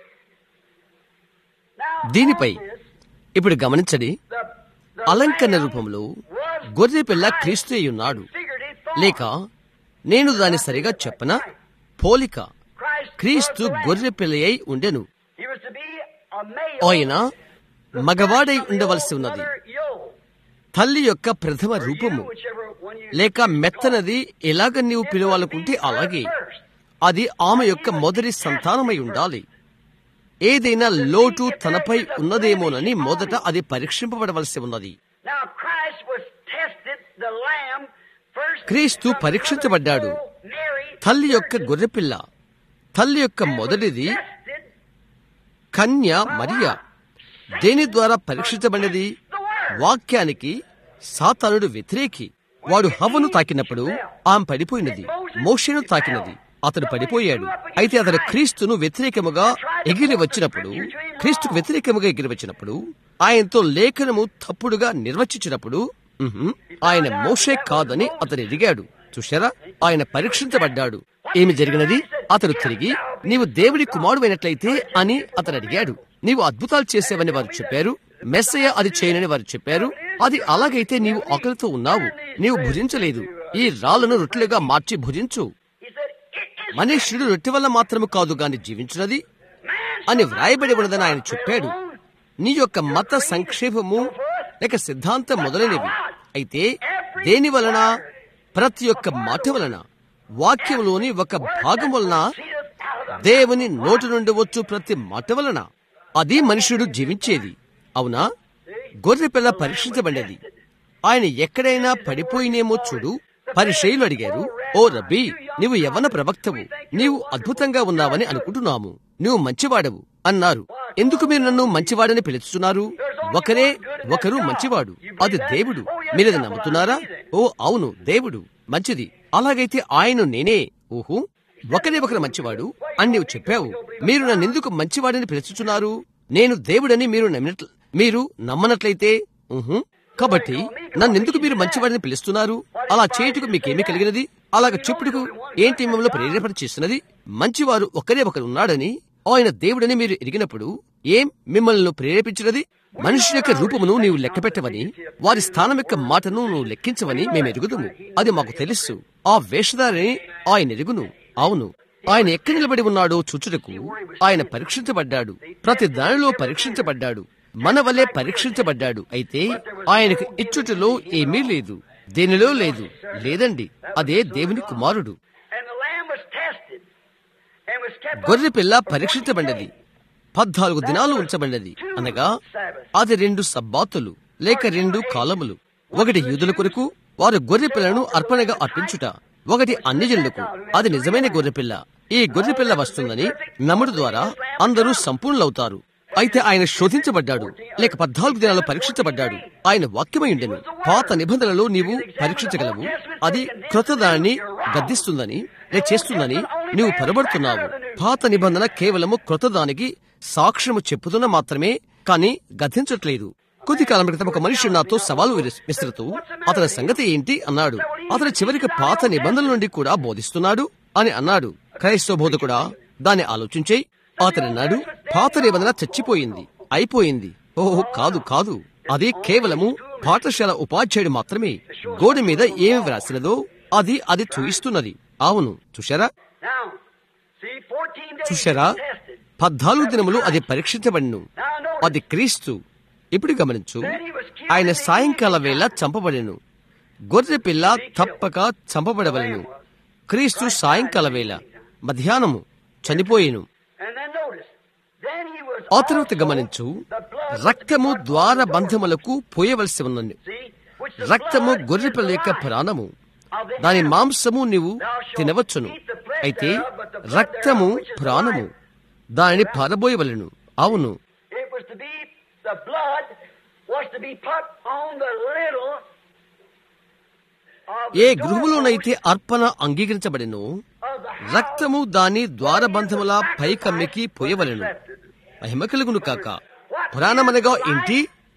Now, దీనిపై on this, ఇప్పుడు గమనించండి the, the అలంకరణ lamb రూపంలో was గొర్రెపిల్ల క్రీస్తు అయి ఉన్నాడు figured in thought. లేక నేను దాని సరిగా చెప్పనా పోలిక Christ క్రీస్తు was the lamb. గొర్రె పిల్లయై ఉండెను He was to be a male. ఆయన మగవాడై ఉండవలసి ఉన్నది Mother, young. తల్లి యొక్క ప్రథమ Or రూపము you, whichever one you లేక మెత్తనది ఎలాగ నీవు పిలవాలనుకుంటే అలాగే అది ఆమె యొక్క మొదటి సంతానమై ఉండాలి ఏదైనా లోటు తనపై ఉన్నదేమోనని మొదట అది పరీక్షింపబడవలసి ఉన్నది Now Christ was tested, the lamb, first క్రీస్తు పరీక్షించబడ్డాడు Mary తల్లి యొక్క గొర్రెపిల్ల తల్లి యొక్క మొదటిది tested కన్య మరియ దేని ద్వారా పరీక్షించబడినది వాక్యానికి సాతానుడు వ్యతిరేకి వాడు హవ్వను తాకినప్పుడు ఆమె పడిపోయినది మోషను తాకినది అతడు పడిపోయాడు అయితే అతడు క్రీస్తును వ్యతిరేకముగా ఎగిరి వచ్చినప్పుడు క్రీస్తుకు వ్యతిరేకముగా ఎగిరి వచ్చినప్పుడు ఆయనతో లేఖనము తప్పుడుగా నిర్వచించినప్పుడు ఉహుం, ఆయన మోషే కాదని అతడు ఎదిగాడు చూశారా ఆయన పరీక్షించబడ్డాడు ఏమి జరిగినది అతడు తిరిగి నీవు దేవుడి కుమారుడైనట్లయితే అని అతను అడిగాడు నీవు అద్భుతాలు చేసేవని వారు చెప్పారు మెస్సయ్య అది చేయనని వారు చెప్పారు అది అలాగైతే నీవు ఆకలితో ఉన్నావు నీవు భుజించలేదు ఈ రాళ్లను రొట్టెలుగా మార్చి భుజించు He said, It is మనుష్యుడు రొట్టె వల్ల మాత్రము కాదు గాని జీవించినది అని వ్రాయబడి ఉన్నదని ఆయన చెప్పాడు నీ యొక్క మత సంక్షేపము లేక సిద్ధాంతం మొదలైనవి అయితే దేని వలన ప్రతి ఒక్క మాట వలన వాక్యంలోని ఒక భాగం వలన దేవుని నోటి నుండి వచ్చు ప్రతి మాట వలన అది మనుషుడు జీవించేది అవునా గొర్రె పిల్ల పరీక్షించబడేది ఆయన ఎక్కడైనా పడిపోయినేమో చూడు పరిశైలు అడిగారు ఓ రబ్బీ నీవు యవన ప్రవక్తవు నీవు అద్భుతంగా ఉన్నావని అనుకుంటున్నాము నువ్వు మంచివాడవు అన్నారు ఎందుకు మీరు నన్ను మంచివాడని పిలుస్తున్నారు ఒకరే ఒకరు మంచివాడు అది దేవుడు మీరది నమ్ముతున్నారా ఓ అవును దేవుడు మంచిది అలాగైతే ఆయన నేనే ఓహో ఒకరే ఒకరు మంచివాడు అని నీవు చెప్పావు మీరు నన్నెందుకు మంచివాడని పిలుచుచున్నారు నేను దేవుడని మీరు నమ్మినట్లు మీరు నమ్మనట్లయితే ఉహు కాబట్టి నన్నెందుకు మీరు మంచివాడిని పిలుస్తున్నారు అలా చేయుటకు మీకేమి కలిగినది అలాగ చెప్పుటకు ఏంటి మిమ్మల్ని ప్రేరేపణ చేస్తున్నది మంచివారు ఒకరే ఒకరు ఉన్నాడని ఆయన దేవుడని మీరు ఎరిగినప్పుడు ఏం మిమ్మల్ని ప్రేరేపించినది మనిషి యొక్క రూపమును నీవు లెక్కపెట్టవని వారి స్థానం యొక్క మాటను నువ్వు లెక్కించవని మేము ఎరుగుదుము అది మాకు తెలుసు ఆ వేషధారిని ఆయన ఎరుగును అవును ఆయన ఎక్కడ నిలబడి ఉన్నాడో చూచుటకు ఆయన పరీక్షించబడ్డాడు ప్రతి దానిలో పరీక్షించబడ్డాడు మన వల్లే పరీక్షించబడ్డాడు అయితే ఆయనకు ఇచ్చుటలో ఏమీ లేదు దేనిలో లేదు లేదండి అదే దేవుని కుమారుడు And the lamb was tested and was kept గొర్రె పిల్ల పరీక్షించబడినది పద్నాలుగు దినాలు ఉంచబడినది అనగా అది రెండు సబ్బాతులు లేక రెండు కాలములు ఒకటి యూదుల కొరకు వారు గొర్రె పిల్లను అర్పణగా అర్పించుట ఒకటి అన్యజనులకు అది నిజమైన గొర్రెపిల్ల ఈ గొర్రెపిల్ల వస్తుందని నమ్ముడు ద్వారా అందరూ సంపూర్ణులవుతారు అయితే ఆయన శోధించబడ్డాడు లేక పద్నాలుగు దినాలు పరీక్షించబడ్డాడు ఆయన వాక్యమైండెను పాత నిబంధనలో నీవు పరీక్షించగలవు అది క్రొత్త దానిని గద్దిస్తుందని లేక చేస్తుందని నీవు పొరబడుతున్నావు పాత నిబంధన కేవలము క్రొత్త దానికి సాక్ష్యము చెప్పుతున్న మాత్రమే కానీ గద్దించట్లేదు కొద్ది కాలం క్రితం ఒక మనిషి నాతో సవాలు విసిరి- విసురుతూ అతని సంగతి ఏంటి అన్నాడు అతను చివరికి పాత నిబంధనల నుండి కూడా బోధిస్తున్నాడు అని అన్నాడు క్రైస్తవ బోధకుడా దాన్ని ఆలోచించే అతను అన్నాడు పాత నిబంధన చచ్చిపోయింది అయిపోయింది ఓహో కాదు కాదు అది కేవలము పాఠశాల ఉపాధ్యాయుడు మాత్రమే గోడ మీద ఏమి వ్రాసినదో అది అది చూయిస్తున్నది అవును చూశారా Now, see, 14 days చూశారా he was tested. పద్నాలుగు దినములు అది పరీక్షించబడిను Now, notice, అది క్రీస్తు ఇప్పుడు గమనించు ఆయన సాయంకాల వేళ చంపబడెను గొర్రె పిల్ల తప్పక చంపబడవలెను క్రీస్తు సాయంకాల వేళ మధ్యాహ్నము చనిపోయేను and then notice, then he was ఆ తర్వాత గమనించు రక్తము ద్వార బంధములకు పోయవలసి ఉన్నది See, which the రక్తము blood గొర్రె is పిల్ల the యొక్క life ప్రాణము of the దాని animal. మాంసము నీవు తినవచ్చును అయితే రక్తము ప్రాణము దానిని పారబోయవలెను అవును It was to be, the blood was to be put on the little of A the గృహములోనైతే doorpost అర్పణ అంగీకరించబడినో of the house రక్తము దాని ద్వారబంధముల పైకమ్మికి పోయవలెను accepted. మహిమ కలుగును కాక ప్రాణమనగా ఏంటి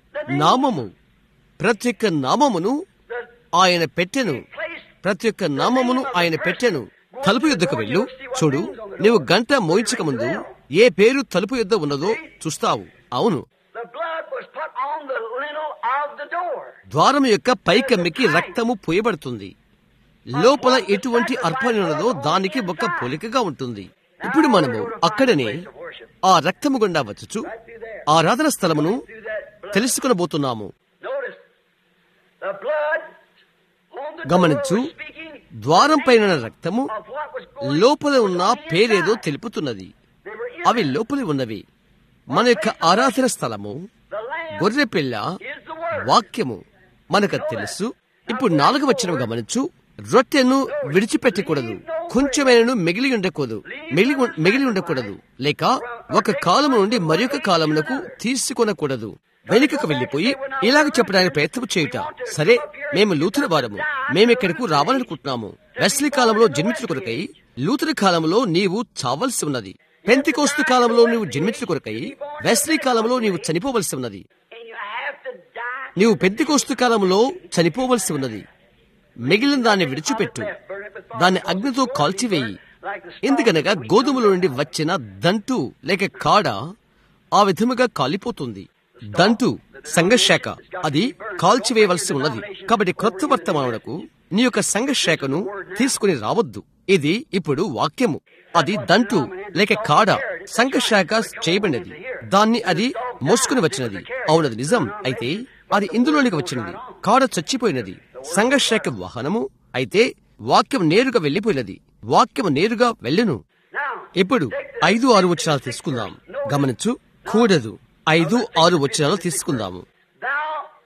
నామము ప్రతి ఒక్క నామమును The ఆయన పెట్టెను place ప్రతి ఒక్క నామమును ఆయన పెట్టెను తలుపు యుద్ధకు వెళ్ళు చూడు నీవు గంట మోయించక ముందు ఏ పేరు తలుపు యుద్ధ ఉన్నదో చూస్తావు అవును the blood was put on the lintel of the door. ద్వారం యొక్క పైకమ్మికి రక్తము పోయబడుతుంది లోపల ఎటువంటి అర్పణ ఉన్నదో దానికి ఒక పోలికగా ఉంటుంది ఇప్పుడు మనము అక్కడనే ఆ రక్తము గుండా వచ్చుచు ఆరాధన స్థలమును Through that blood. తెలుసుకునబోతున్నాము Notice, the blood on the గమనించు door was speaking ద్వారం పైన రక్తము of what was going లోపల ఉన్న on the పేరేదో inside. తెలుపుతున్నది They were in అవి it. లోపలి ఉన్నవి మన యొక్క ఆరాధన స్థలము The lamb గొర్రె పిల్ల is the word. వాక్యము మనకు తెలుసు ఇప్పుడు నాలుగు వచ్చిన గమనించు రొట్టెను విడిచిపెట్టకూడదు కొంచెమైనను మిగిలి ఉండకూడదు మిగిలి ఉం- మిగిలి ఉండకూడదు లేక ఒక కాలము నుండి మరొక కాలమునకు తీసుకొనకూడదు వెనుకకు వెళ్లిపోయి ఇలాగ చెప్పడానికి ప్రయత్నం చేయుట సరే మేము లూతుల వారము మేమిక్కడకు రావాలనుకుంటున్నాము వెస్లీ కాలంలో జన్మించిన కొరకై లూతుల కాలంలో నీవు చావలసి ఉన్నది పెంతికోస్తు కాలంలో నీవు జన్మించిన కొరకై వెస్లీ కాలంలో నీవు చనిపోవలసి ఉన్నది And you have to die. నీవు పెద్దికోస్తు కాలంలో చనిపోవలసి ఉన్నది మిగిలిన దాన్ని విడిచిపెట్టు దాన్ని అగ్నితో కాల్చివేయి ఎందుకనగా గోధుమల నుండి వచ్చిన దంటు లేక కాడ ఆ విధముగా కాలిపోతుంది దంటు సంఘశాఖ అది కాల్చివేయవలసి ఉన్నది కాబట్టి క్రొత్త వర్తమానకు నీ యొక్క సంఘశాఖను తీసుకుని రావద్దు ఇది ఇప్పుడు వాక్యము అది దంటు లేక కాడ సంఘశాఖ చేయబడినది దాన్ని అది మోసుకుని వచ్చినది అవునది నిజం అయితే అది ఇందులోనికి వచ్చినది కాడ చచ్చిపోయినది సంఘర్షక వాహనము అయితే వాక్యం నేరుగా వెళ్లిపోయినది వాక్యం నేరుగా వెళ్ళును Now, ఇప్పుడు ఐదు ఆరు వచనాలు తీసుకుందాం గమనించు కూడదు ఐదు ఆరు వచనాలు తీసుకుందాము thou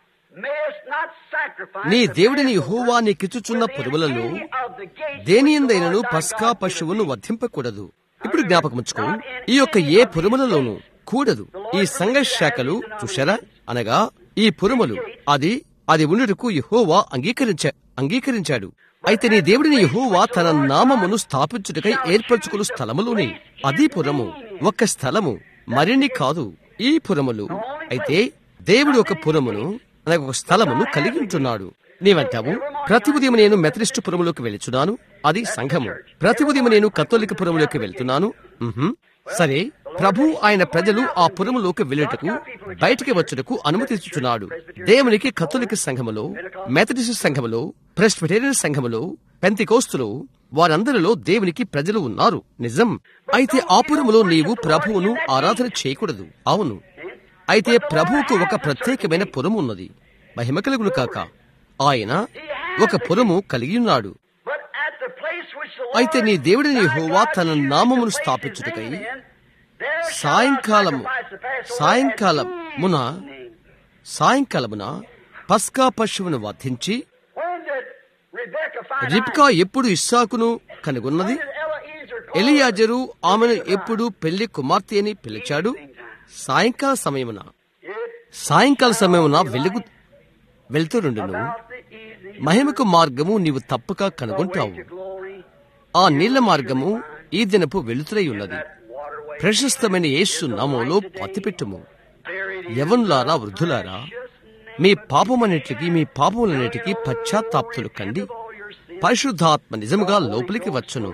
mayest not sacrifice నీ the దేవుడిని Passover Jehovah నీకిచ్చుచున్న within పొరువులలో any of the gates దేని which the ఎందైనను Lord thy పస్కా God పశువును giveth thee. వధింపకూడదు ఇప్పుడు జ్ఞాపకముచ్చుకో ఈ యొక్క ఏ పురుములలోనూ కూడదు ఈ సంఘ శాఖలు చూశారా అనగా ఈ పురుములు అది అది ఉండుటకు యహోవా అంగీకరించ అంగీకరించాడు అయితే నీ దేవుడిని యహోవా తన నామమును స్థాపించుటకై ఏర్పరచుకున్న స్థలములోని అది పురము ఒక స్థలము మరిన్ని కాదు ఈ పురములు అయితే దేవుడు ఒక పురమును అనగా ఒక స్థలమును కలిగి ఉంటున్నాడు నీవంటావు ప్రతి ఉదయం నేను మెథడిస్టు పురములోకి వెళుచున్నాను అది సంఘము ప్రతి ఉదయం నేను కత్తోలిక పురములోకి వెళ్తున్నాను మ్హూ. సరే ప్రభు ఆయన ప్రజలు ఆ పురములోకి వెళ్ళుటకు బయటికి వచ్చుటకు అనుమతించుచున్నాడు దేవునికి కత్తోలిక సంఘములో మెథడిస్ట్ సంఘములో ప్రెస్బిటేరియన్ సంఘములో పెంతికోస్తులో వారందరిలో దేవునికి ప్రజలు ఉన్నారు నిజం అయితే ఆ పురములో నీవు ప్రభువును ఆరాధన చేయకూడదు అవును అయితే ప్రభువుకు ఒక ప్రత్యేకమైన పురము ఉన్నది మహిమ కలుగును కాక ఆయన ఒక పురము కలిగి ఉన్నాడు But at the place which the Lord అయితే నీ దేవుడిని thy యెహోవా God తన chooseth to నామమును place his స్థాపించుటకై name in, there shall thou సాయంకాలము sacrifice the Passover సాయంకాలమున at evening. సాయంకాలమున పస్కా పశువును వధించి When did Rebecca find Rebekah Isaac? ఎప్పుడు ఇస్సాకును కనుగొన్నది When did Eliezer call ఎలియాజరు ఆమెను ఎప్పుడు పెళ్లి కుమార్తె అని పిలిచాడు సాయంకాల సమయమున It సాయంకాల సమయమున వెలుగు వెళ్తురుండును about the evening మహిమకు మార్గము నీవు తప్పక కనుగొంటావు to glory ఆ నీళ్ల మార్గము ఈ దినపు వెలుతురై ఉన్నది waterway ప్రశస్తమైన యేసు నామంలో పత్తిపెట్టుము buried in యవనులారా వృద్ధులారా మీ పాపమన్నిటికి మీ పాపములన్నిటికీ పశ్చాత్తాప్తులు కండి all your sins పరిశుద్ధాత్మ నిజముగా లోపలికి వచ్చును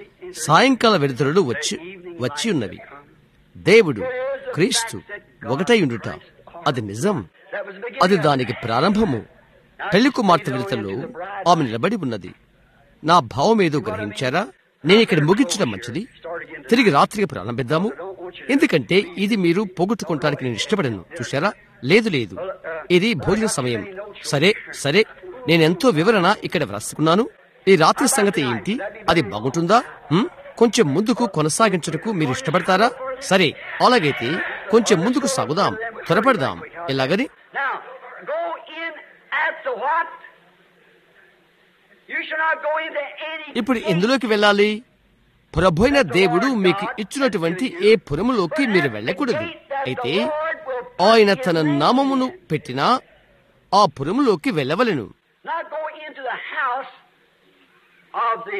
సాయంకాల వెలుతురులు వచ్చి వచ్చి ఉన్నవి దేవుడు క్రీస్తు ఒకటై ఉండుట అది నిజం that was the beginning అది దానికి ప్రారంభము పెళ్లి కుమార్తె వెలుతలో ఆమె నిలబడి ఉన్నది నా భావం ఏదో గ్రహించారా నేను ఇక్కడ ముగించడం మంచిది తిరిగి రాత్రికి ప్రారంభిద్దాము ఎందుకంటే ఇది మీరు పోగొట్టుకోవటానికి నేను ఇష్టపడను చూశారా లేదు లేదు ఇది భోజన సమయం సరే సరే నేనెంతో వివరణ ఇక్కడ వ్రాసుకున్నాను ఈ రాత్రి సంగతి ఏంటి అది బాగుంటుందా హ్మ్? కొంచెం ముందుకు కొనసాగించుటకు మీరు ఇష్టపడతారా సరే అలాగైతే కొంచెం ముందుకు సాగుదాం త్వరపడదాం ఎలాగని Now, go in at the what? You should not go into any ఇప్పుడు ఎందులోకి వెళ్ళాలి ప్రభైన దేవుడు మీకు ఇచ్చినటువంటి ఏ పురములోకి మీరు వెళ్ళకూడదు అయితే ఆయన తన నామమును పెట్టిన ఆ పురములోకి వెళ్ళవలెను not go into the house of the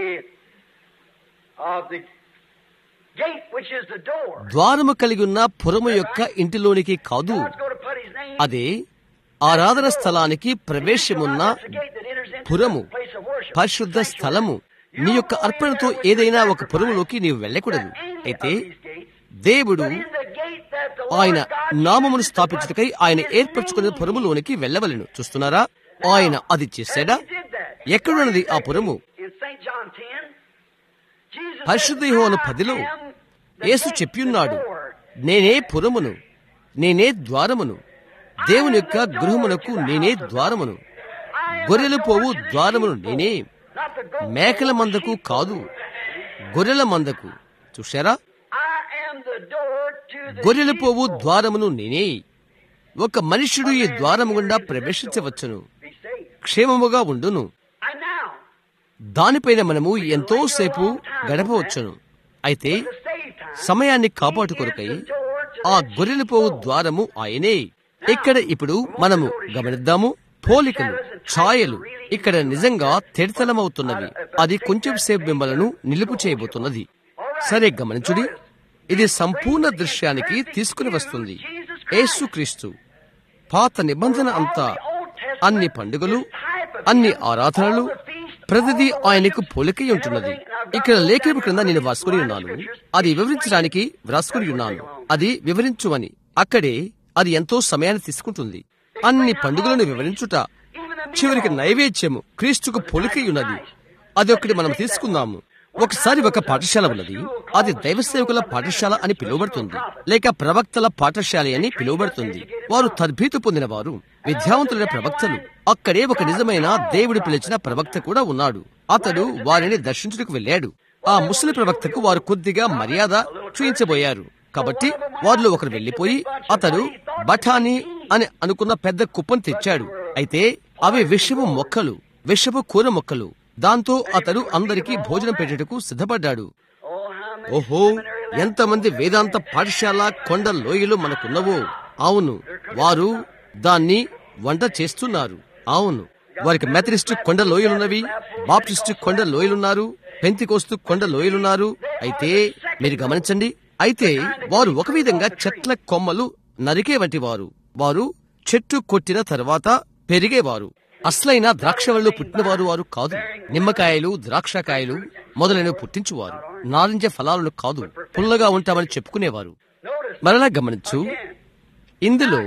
of the gate which is the door. ద్వారము కలిగి ఉన్న పురము యొక్క ఇంటిలోనికి కాదు God's going to put his name అదే ఆరాధన స్థలానికి ప్రవేశమున్న That's the gate that enters into పురము the place of worship. పరిశుద్ధ స్థలము నీ యొక్క అర్పణతో ఏదైనా ఒక పురములోకి నీవు వెళ్ళకూడదు అయితే దేవుడు In the gate that the ఆయన Lord God నామమును chooses to స్థాపించుటకై put ఆయన his ఏర్పరచుకున్న name పురములోనికి వెళ్ళవలెను చూస్తున్నారా ఆయన అది చేశాడా He did that. ఎక్కడున్నది ఆ పురము In St. John 10, Jesus పరిశుద్ధ said, యోహాను "I పదిలో am the Yesu gate, చెప్పియున్నాడు the door." నేనే పురమును నేనే ద్వారమును దేవుని యొక్క గృహమునకు నేనే ద్వారమును I am గొర్రెలు the పోవు door to the ద్వారమును sheepfold, నేనే not the goat మేకల fold, మందకు sheepfold. కాదు గొర్రెల మందకు చూశారా I am the door to the గొర్రెలు పోవు sheepfold. ద్వారమును నేనే ఒక మనుష్యుడు ఈ ద్వారము గుండా ప్రవేశించవచ్చును Be saved. క్షేమముగా ఉండును And now, దానిపైన మనము ఎంతో సేపు గడపవచ్చును అయితే the save time, సమయాన్ని కాపాడుకొరకై ఆ గొర్రెలు పోవు ద్వారము ఆయనే ఇక్కడ ఇప్పుడు మనము గమనిద్దాము పోలికలు ఛాయలు ఇక్కడ నిజంగా తెడతలమవుతున్నవి అది కొంచెం సేపు మిమ్మలను నిలుపు చేయబోతున్నది సరే గమనించుడి ఇది సంపూర్ణ దృశ్యానికి తీసుకుని వస్తుంది యేసుక్రీస్తు పాత నిబంధన అంతా అన్ని పండుగలు అన్ని ఆరాధనలు ప్రతిదీ ఆయనకు పోలికై ఉంటున్నది ఇక్కడ లేఖనం క్రింద నేను వ్రాసుకుని ఉన్నాను అది వివరించడానికి వ్రాసుకుని ఉన్నాను అది వివరించుమని అక్కడే అది ఎంతో సమయాన్ని తీసుకుంటుంది అన్ని పండుగలను వివరించుట చివరికి నైవేద్యము క్రీస్తుకు పోలికై ఉన్నది అది ఒకటి మనం తీసుకుందాము ఒకసారి ఒక పాఠశాల ఉన్నది అది దైవ సేవకుల పాఠశాల అని పిలువబడుతుంది లేక ప్రవక్తల పాఠశాల అని పిలువబడుతుంది వారు తర్భీతు పొందిన వారు విద్యావంతులైన ప్రవక్తలు అక్కడే ఒక నిజమైన దేవుడు పిలిచిన ప్రవక్త కూడా ఉన్నాడు అతడు వారిని దర్శించుటకు వెళ్ళాడు ఆ ముసలి ప్రవక్తకు వారు కొద్దిగా మర్యాద చూయించబోయారు కాబట్టి వారిలో ఒకరు వెళ్లిపోయి అతడు బఠానీ అని అనుకున్న పెద్ద కుప్పను తెచ్చాడు అయితే అవి విషపు మొక్కలు విషపు కూర మొక్కలు దాంతో అతడు అందరికీ భోజనం పెట్టేటకు సిద్ధపడ్డాడు ఓహో ఎంతమంది వేదాంత పాఠశాల కొండ లోయలు మనకున్నవో అవును వారు దాన్ని వంట చేస్తున్నారు అవును వారికి మెథడిస్ట్ కొండ లోయలున్నవి బాప్టిస్ట్ కొండ లోయలున్నారు పెంతికోస్తు కొండ లోయలున్నారు అయితే మీరు గమనించండి అయితే వారు ఒక విధంగా చెట్ల కొమ్మలు నరికే వంటి వారు వారు చెట్టు కొట్టిన తర్వాత పెరిగేవారు అసలైన ద్రాక్షవల్లో పుట్టినవారు వారు కాదు నిమ్మకాయలు ద్రాక్షకాయలు మొదలైనవి పుట్టించువారు నారింజ ఫలాలను కాదు పుల్లగా ఉంటామని చెప్పుకునేవారు మరలా గమనించు ఇందులో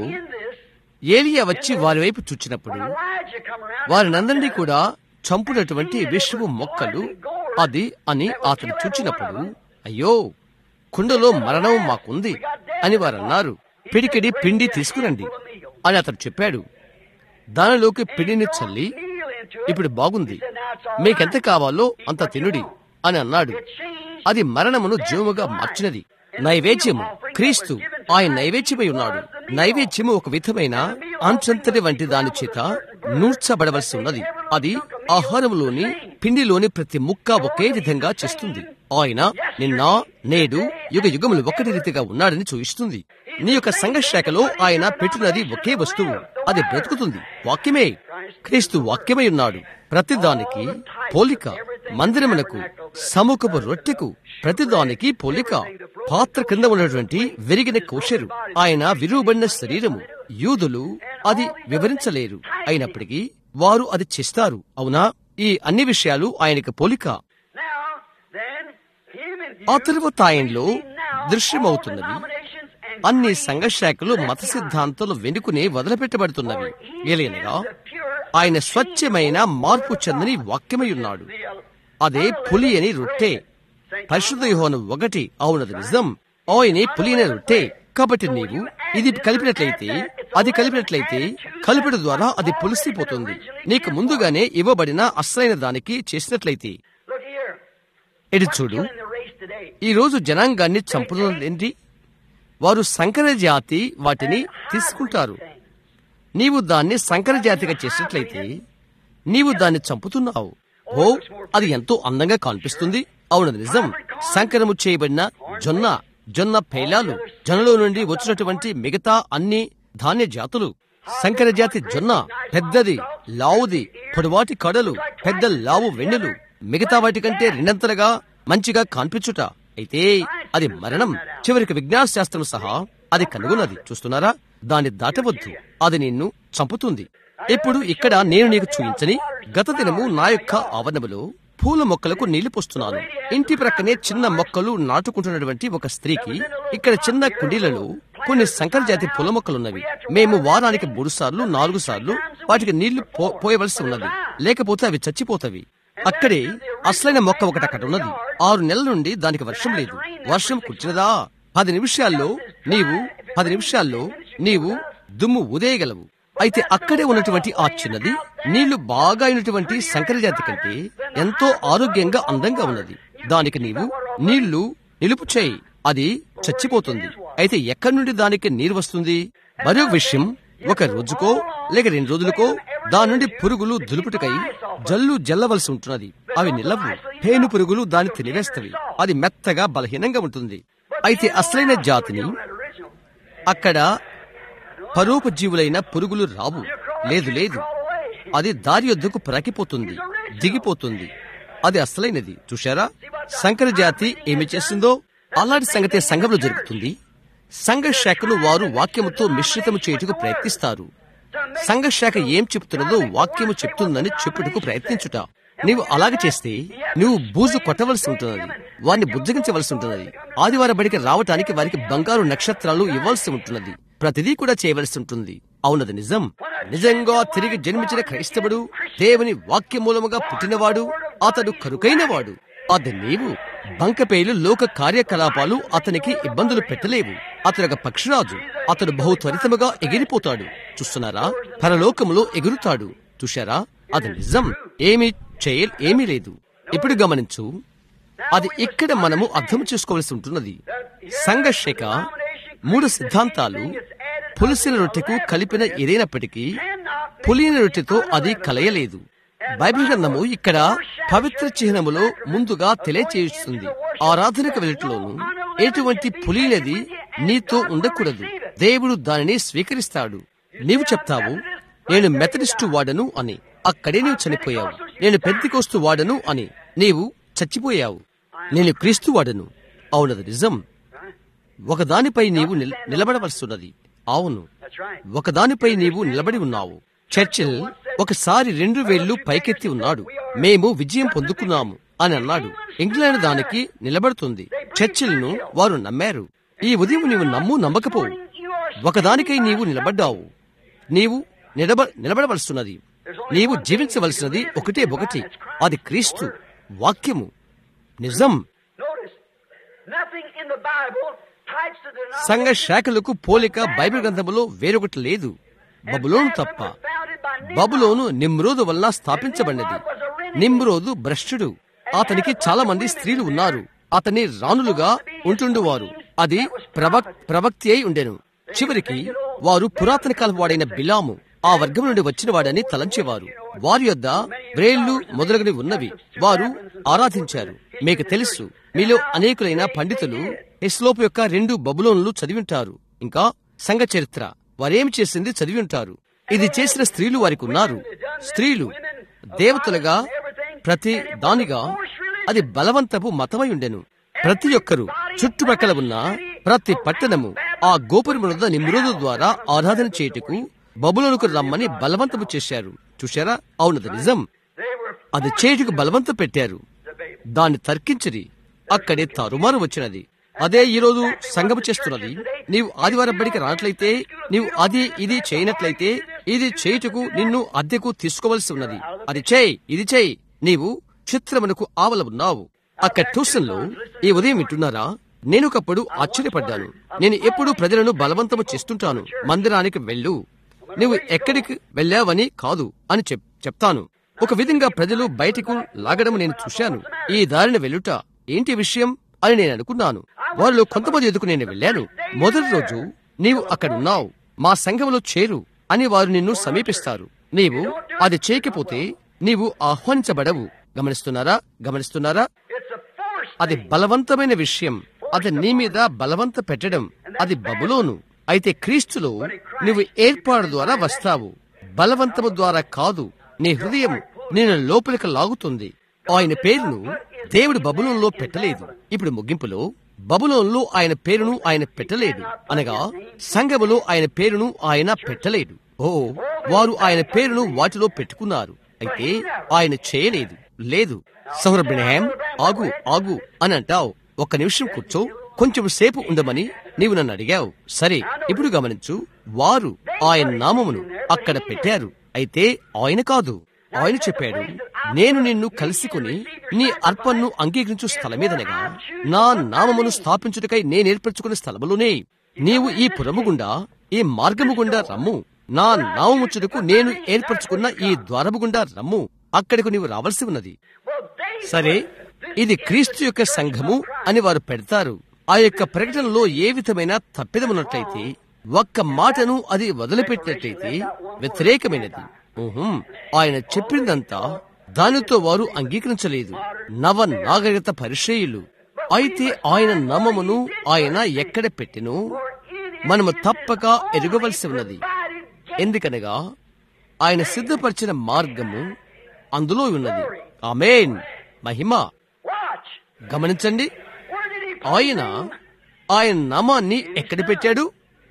ఏలియా వచ్చి వారి వైపు చూచినప్పుడు వారినందరినీ కూడా చంపునటువంటి విషపు మొక్కలు అది అని అతను చూచినప్పుడు అయ్యో కుండలో మరణం మాకుంది అని వారన్నారు పిడికిడి పిండి తీసుకురండి అని అతడు చెప్పాడు దానిలోకి పిండిని చల్లి ఇప్పుడు బాగుంది మీకెంత కావాలో అంత తినుడి అని అన్నాడు అది మరణమును జీవముగా మార్చినది నైవేద్యము క్రీస్తు ఆయన నైవేద్యమై ఉన్నాడు నైవేద్యము ఒక విధమైన అంచంతటి వంటి దాని చేత నూర్చబడవలసి ఉన్నది అది ఆహారములోని పిండిలోని ప్రతి ముక్క ఒకే విధంగా చేస్తుంది ఆయన నిన్న నేడు యుగ యుగములు ఒకటి రీతిగా ఉన్నాడని చూయిస్తుంది నీ యొక్క సంఘశాఖలో ఆయన పెట్టినది ఒకే వస్తువు అది బ్రతుకుతుంది వాక్యమే క్రీస్తు వాక్యమై ఉన్నాడు ప్రతిదానికి పోలిక మందిరమునకు సముఖపు రొట్టెకు ప్రతిదానికి పోలిక పాత్ర క్రింద ఉన్నటువంటి విరిగిన కోశరు ఆయన విరువబడిన శరీరము యూదులు అది వివరించలేరు అయినప్పటికీ వారు అది చేస్తారు అవునా ఈ అన్ని విషయాలు ఆయనకు పోలిక ఆ తరువాత ఆయనలో దృశ్యమవుతున్నవి అన్ని సంఘశాఖలు మత సిద్ధాంతాలు వెనుకునే వదిలిపెట్టబడుతున్నవి ఏలైనగా ఆయన స్వచ్ఛమైన మార్పు చెందని వాక్యమై ఉన్నాడు అదే పులి అని రొట్టె పరిశుద్ధ యోహోను ఒకటి అవునది నిజం ఆయనే పులి అనే రొట్టె కాబట్టి నీవు ఇది కలిపినట్లయితే అది కలిపినట్లయితే కలిపిన ద్వారా అది పులిసిపోతుంది నీకు ముందుగానే ఇవ్వబడిన అసలైన దానికి చేసినట్లయితే ఇది చూడు ఈ రోజు జనాంగాన్ని చంపుతుందేంటి వారు సంకర జాతి వాటిని తీసుకుంటారు నీవు దాన్ని సంకర జాతిగా చేసినట్లయితే నీవు దాన్ని చంపుతున్నావు ఓ అది ఎంతో అందంగా కనిపిస్తుంది అవునది నిజం సంకరము చేయబడిన జొన్న జొన్న పేలాలు జొన్నలో నుండి వచ్చినటువంటి మిగతా అన్ని ధాన్య జాతులు సంకర జాతి జొన్న పెద్దది లావుది పొడవాటి కడలు పెద్ద లావు వెన్నెలు మిగతా వాటి కంటే రెండంతలుగా మంచిగా కాన్పించుట అయితే అది మరణం చివరికి విజ్ఞాన శాస్త్రం సహా అది కనుగొన్నది చూస్తున్నారా దాన్ని దాటవద్దు అది నిన్ను చంపుతుంది ఇప్పుడు ఇక్కడ నేను నీకు చూపించని గత దినము నా యొక్క ఆవరణములో పూల మొక్కలకు నీళ్లు పోస్తున్నాను ఇంటి ప్రక్కనే చిన్న మొక్కలు నాటుకుంటున్నటువంటి ఒక స్త్రీకి ఇక్కడ చిన్న కుండీలలో కొన్ని సంకర జాతి పూల మొక్కలున్నవి మేము వారానికి మూడు సార్లు నాలుగు సార్లు వాటికి నీళ్లు పో- పోయవలసి ఉన్నది లేకపోతే అవి చచ్చిపోతవి అక్కడే అసలైన మొక్క ఒకటి అక్కడ ఉన్నది ఆరు నెలల నుండి దానికి వర్షం లేదు వర్షం కుర్చినదా పది నిమిషాల్లో నీవు పది నిమిషాల్లో నీవు దుమ్ము ఉదేయగలవు అయితే అక్కడే ఉన్నటువంటి ఆ చిన్నది నీళ్లు బాగా అయినటువంటి సంకర జాతి కంటే ఎంతో ఆరోగ్యంగా అందంగా ఉన్నది దానికి నీవు నీళ్లు నిలుపు చేయి అది చచ్చిపోతుంది అయితే ఎక్కడి నుండి దానికి నీరు వస్తుంది మరో విషయం ఒక రోజుకో లేక రెండు రోజులకో దాని నుండి పురుగులు దులుపుటకై జల్లు జల్లవలసి ఉంటున్నది అవి నిలవు పేను పురుగులు దాన్ని తినివేస్తవి అది మెత్తగా బలహీనంగా ఉంటుంది అయితే అసలైన జాతిని అక్కడ పరోపజీవులైన పురుగులు రావు లేదు లేదు అది దారి యొద్దకు ప్రకిపోతుంది దిగిపోతుంది అది అసలైనది చూశారా సంకర జాతి ఏమి చేస్తుందో అలాంటి సంగతే సంఘంలో జరుగుతుంది సంఘ శాఖను వారు వాక్యముతో మిశ్రితము చేయుటకు ప్రయత్నిస్తారు సంఘ శాఖ ఏం చెప్తున్నదో వాక్యము చెప్తుందని చెప్పుటకు ప్రయత్నించుట నీవు అలాగ చేస్తే నువ్వు బూజు కొట్టవలసి ఉంటున్నది వారిని బుజ్జగించవలసి ఉంటున్నది ఆదివారం బడికి రావటానికి వారికి బంగారు నక్షత్రాలు ఇవ్వాల్సి ఉంటున్నది ప్రతిదీ కూడా చేయవలసి ఉంటుంది అవునది నిజం నిజంగా తిరిగి జన్మించిన క్రైస్తవుడు దేవుని వాక్య మూలముగా పుట్టినవాడు అతడు కరుకైనవాడు అది నీవు బంకపేలు లోక కార్యకలాపాలు అతనికి ఇబ్బందులు పెట్టలేవు అతడు ఒక పక్షిరాజు అతడు బహు త్వరితముగా ఎగిరిపోతాడు చూస్తున్నారా పరలోకములో ఎగురుతాడు చూశారా అది నిజం ఏమీ చేయ ఏమీ లేదు ఇప్పుడు గమనించు అది ఇక్కడ మనము అర్థం చేసుకోవాల్సి ఉంటున్నది సంఘర్షిక మూడు సిద్ధాంతాలు పులిసిన రొట్టెకు కలిపిన ఏదైనప్పటికీ పులిన రొట్టెతో అది కలయలేదు బైబిల్ గ్రంథము ఇక్కడ పవిత్ర చిహ్నములో ముందుగా తెలియచేస్తుంది ఆరాధనక వెలుటలోను ఎటువంటి పులినది నీతో ఉండకూడదు దేవుడు దానిని స్వీకరిస్తాడు నీవు చెప్తావు నేను మెథడిస్టు వాడను అని అక్కడే నీవు చనిపోయావు నేను పెద్దికోస్తు వాడను అని నీవు చచ్చిపోయావు నేను క్రీస్తు వాడను అవునది నిజం ఒకదానిపై నీవు నిల- నిలబడవలసిన్నది అవును That's right. ఒకదానిపై నీవు నిలబడి ఉన్నావు చర్చిల్ ఒకసారి రెండు వేళ్లు పైకెత్తి ఉన్నాడు మేము విజయం పొందుకున్నాము అని అన్నాడు ఇంగ్లాండ్ దానికి నిలబడుతుంది చర్చిల్ను వారు నమ్మారు ఈ ఉదయం నీవు నమ్ము నమ్మకపో ఒకదానికై నీవు నిలబడ్డావు నీవు నిలబ నిలబడవలసినది నీవు జీవించవలసినది ఒకటే ఒకటి అది క్రీస్తు వాక్యము నిజం Notice, nothing in the Bible types the denomination సంఘ శాఖలకు పోలిక బైబిల్ గ్రంథములో వేరొకటి లేదు బబులోను తప్ప founded by Nimrod. బబులోను నిమ్రోదు వలన స్థాపించబడినది నిమ్రోదు భ్రష్టుడు అతనికి చాలా మంది స్త్రీలు ఉన్నారు అతని రాణులుగా ఉంటుండువారు అది ప్రవక్ ప్రవక్తి అయి ఉండెను చివరికి వారు పురాతన కాలం వాడైన బిలాము ఆ వర్గం నుండి వచ్చిన వాడని తలంచేవారు వారి యొద్ద బ్రేళ్లు మొదలగునవి ఉన్నవి వారు ఆరాధించారు మీకు తెలుసు మీలో అనేకులైన పండితులు హెస్లోపు యొక్క రెండు బబులోన్లు చదివి ఉంటారు ఇంకా సంఘ చరిత్ర వారేం చేసింది చదివి ఉంటారు ఇది చేసిన స్త్రీలు వారికి ఉన్నారు స్త్రీలు దేవతలుగా ప్రతి దానిగా అది బలవంతపు మతమై ఉండెను ప్రతి ఒక్కరు చుట్టుపక్కల ఉన్న ప్రతి పట్టణము ఆ గోపురము వద్ద నిమ్రోదు ద్వారా ఆరాధన చేయుటకు బబులోనుకు రమ్మని బలవంతము చేశారు చూశారా అవునది నిజం They were అది చేయుటకు బలవంతం పెట్టారు the baby. దాన్ని తర్కించిరి అక్కడే తారుమారు వచ్చినది అదే ఈ రోజు సంగము చేస్తున్నది నీవు ఆదివారం బడికి రానట్లయితే నీవు అది ఇది చేయనట్లయితే ఇది చేయుటకు నిన్ను అద్దెకు తీసుకోవలసి ఉన్నది అది చేయి ఇది చేయి నీవు చిత్రమునకు ఆవల ఉన్నావు అక్కడ ట్యూషన్ లో ఈ ఉదయం వింటున్నారా నేను ఒకప్పుడు ఆశ్చర్యపడ్డాను నేను ఎప్పుడు ప్రజలను బలవంతము చేస్తుంటాను మందిరానికి వెళ్ళు నువ్వు ఎక్కడికి వెళ్ళావని కాదు అని చెప్ చెప్తాను ఒక విధంగా ప్రజలు బయటకు లాగడం నేను చూశాను ఈ దారిని వెళ్ళుట ఏంటి విషయం అని నేను అనుకున్నాను వారిలో కొంతమంది ఎదుకు నేను వెళ్ళాను మొదటి రోజు నీవు అక్కడున్నావు మా సంఘంలో చేరు అని వారు నిన్ను సమీపిస్తారు నీవు అది చేయకపోతే నీవు ఆహ్వానించబడవు గమనిస్తున్నారా గమనిస్తున్నారా It's a force. అది బలవంతమైన విషయం అది నీ మీద బలవంత పెట్టడం అది బబులోను అయితే క్రీస్తులో నువ్వు ఏర్పాటు ద్వారా వస్తావు బలవంతము ద్వారా కాదు నీ హృదయం నేను లోపలికి లాగుతుంది ఆయన పేరును దేవుడు బబులోన్లో పెట్టలేదు ఇప్పుడు ముగింపులో బబులోన్లో ఆయన పేరును ఆయన పెట్టలేదు అనగా సంఘములో ఆయన పేరును ఆయన పెట్టలేడు ఓ వారు ఆయన పేరును వాటిలో పెట్టుకున్నారు అయితే ఆయన చేయలేదు లేదు సౌర బ్రహ్యాం ఆగు ఆగు అని అంటావు ఒక్క నిమిషం కూర్చో కొంచెం సేపు ఉండమని నీవు నన్ను అడిగావు సరే ఇప్పుడు గమనించు వారు ఆయన నామమును అక్కడ పెట్టారు అయితే ఆయన కాదు ఆయన చెప్పాడు నేను నిన్ను కలుసుకుని నీ అర్పణను అంగీకరించు స్థలమేదనగా నా నామమును స్థాపించుటకై నేనేర్పరచుకున్న స్థలములోనే నీవు ఈ పురము గుండా ఈ మార్గము గుండా రమ్ము నా నామముచ్చుటకు నేను ఏర్పరచుకున్న ఈ ద్వారము గుండా రమ్ము అక్కడకు నీవు రావాల్సి ఉన్నది Well, they సరే ఇది క్రీస్తు యొక్క సంఘము అని వారు పెడతారు ఆ యొక్క ప్రకటనలో ఏ విధమైన తప్పిదమున్నట్లయితే ఒక్క మాటను అది వదిలిపెట్టినట్లయితే వ్యతిరేకమైనది ఊహుం. ఆయన చెప్పిందంతా దానితో వారు అంగీకరించలేదు నవ నాగరికత పరిచయులు అయితే ఆయన నామమును ఆయన ఎక్కడ పెట్టినో మనము తప్పక ఎరుగవలసి ఉన్నది ఎందుకనగా ఆయన సిద్ధపరిచిన మార్గము అందులో ఉన్నది ఆమేన్ మహిమ watch. గమనించండి Where did he put ఆయన ఆయన నామాన్ని ఎక్కడ పెట్టాడు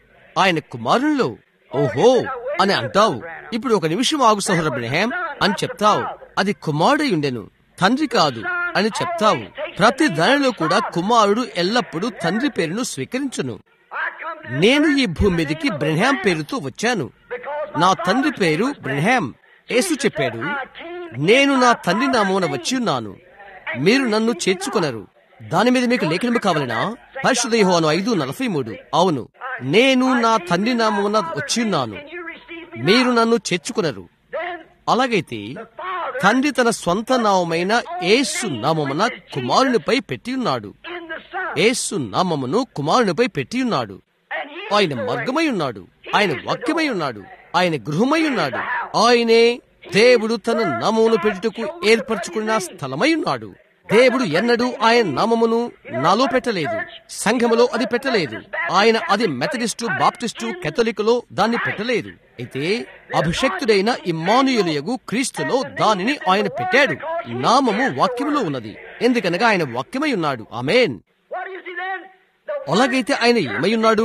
ఆయన కుమారుల్లో ఓహో అని అంటావు ఇప్పుడు ఒక నిమిషం ఆగు సహోదర బ్రహ్యాం అని చెప్తావు అది కుమారుడై ఉండెను తండ్రి కాదు అని చెప్తావు ప్రతి దానిలో కూడా కుమారుడు ఎల్లప్పుడూ తండ్రి పేరును స్వీకరించును I come to నేను ఈ భూమి మీదకి బ్రహ్యాం పేరుతో వచ్చాను నా తండ్రి పేరు బ్రహ్యాం యేసు చెప్పాడు నేను నా తండ్రి నామమున వచ్చి ఉన్నాను మీరు నన్ను చేర్చుకొనరు దాని మీద మీకు లేఖనము కావాలనా పరిశుద్ధ యోహాను ఐదు నలభై మూడు అవును నేను నా తండ్రి నామమున వచ్చి ఉన్నాను you receive me. మీరు నన్ను చేర్చుకునరు Then అలాగైతే తండ్రి తన స్వంత నామమైన ఏసు నామమున కుమారునిపై పెట్టి ఉన్నాడు in the Son. ఏసు నామమును కుమారునిపై పెట్టి ఉన్నాడు And he ఆయన మార్గమై ఉన్నాడు ఆయన వాక్యమై ఉన్నాడు ఆయన గృహమై ఉన్నాడు ఆయనే దేవుడు తన నామమును పెట్టుటకు ఏర్పరచుకున్న స్థలమై ఉన్నాడు దేవుడు ఎన్నడూ ఆయన నామమును నాలో పెట్టలేదు సంఘములో అది పెట్టలేదు ఆయన అది మెథడిస్టు బాప్టిస్టు కెథలికులో దాన్ని పెట్టలేదు అయితే అభిషక్తుడైన ఇమ్మానుయులయగు క్రీస్తులో దానిని ఆయన పెట్టాడు నామము వాక్యములో ఉన్నది ఎందుకనగా ఆయన వాక్యమై ఉన్నాడు amen What is he then? The అలాగైతే ఆయన ఏమై ఉన్నాడు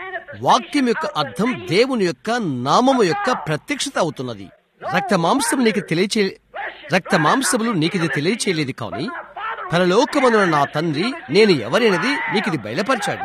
వాక్యం యొక్క అర్థం దేవుని యొక్క నామము యొక్క ప్రత్యక్షత అవుతున్నది రక్త మాంసం నీకు తెలియచే రక్త మాంసములు నీకు ఇది తెలియచేయలేదు కానీ పరలోకమందున నా తండ్రి నేను ఎవరైనది నీకు ఇది బయలుపరిచాడు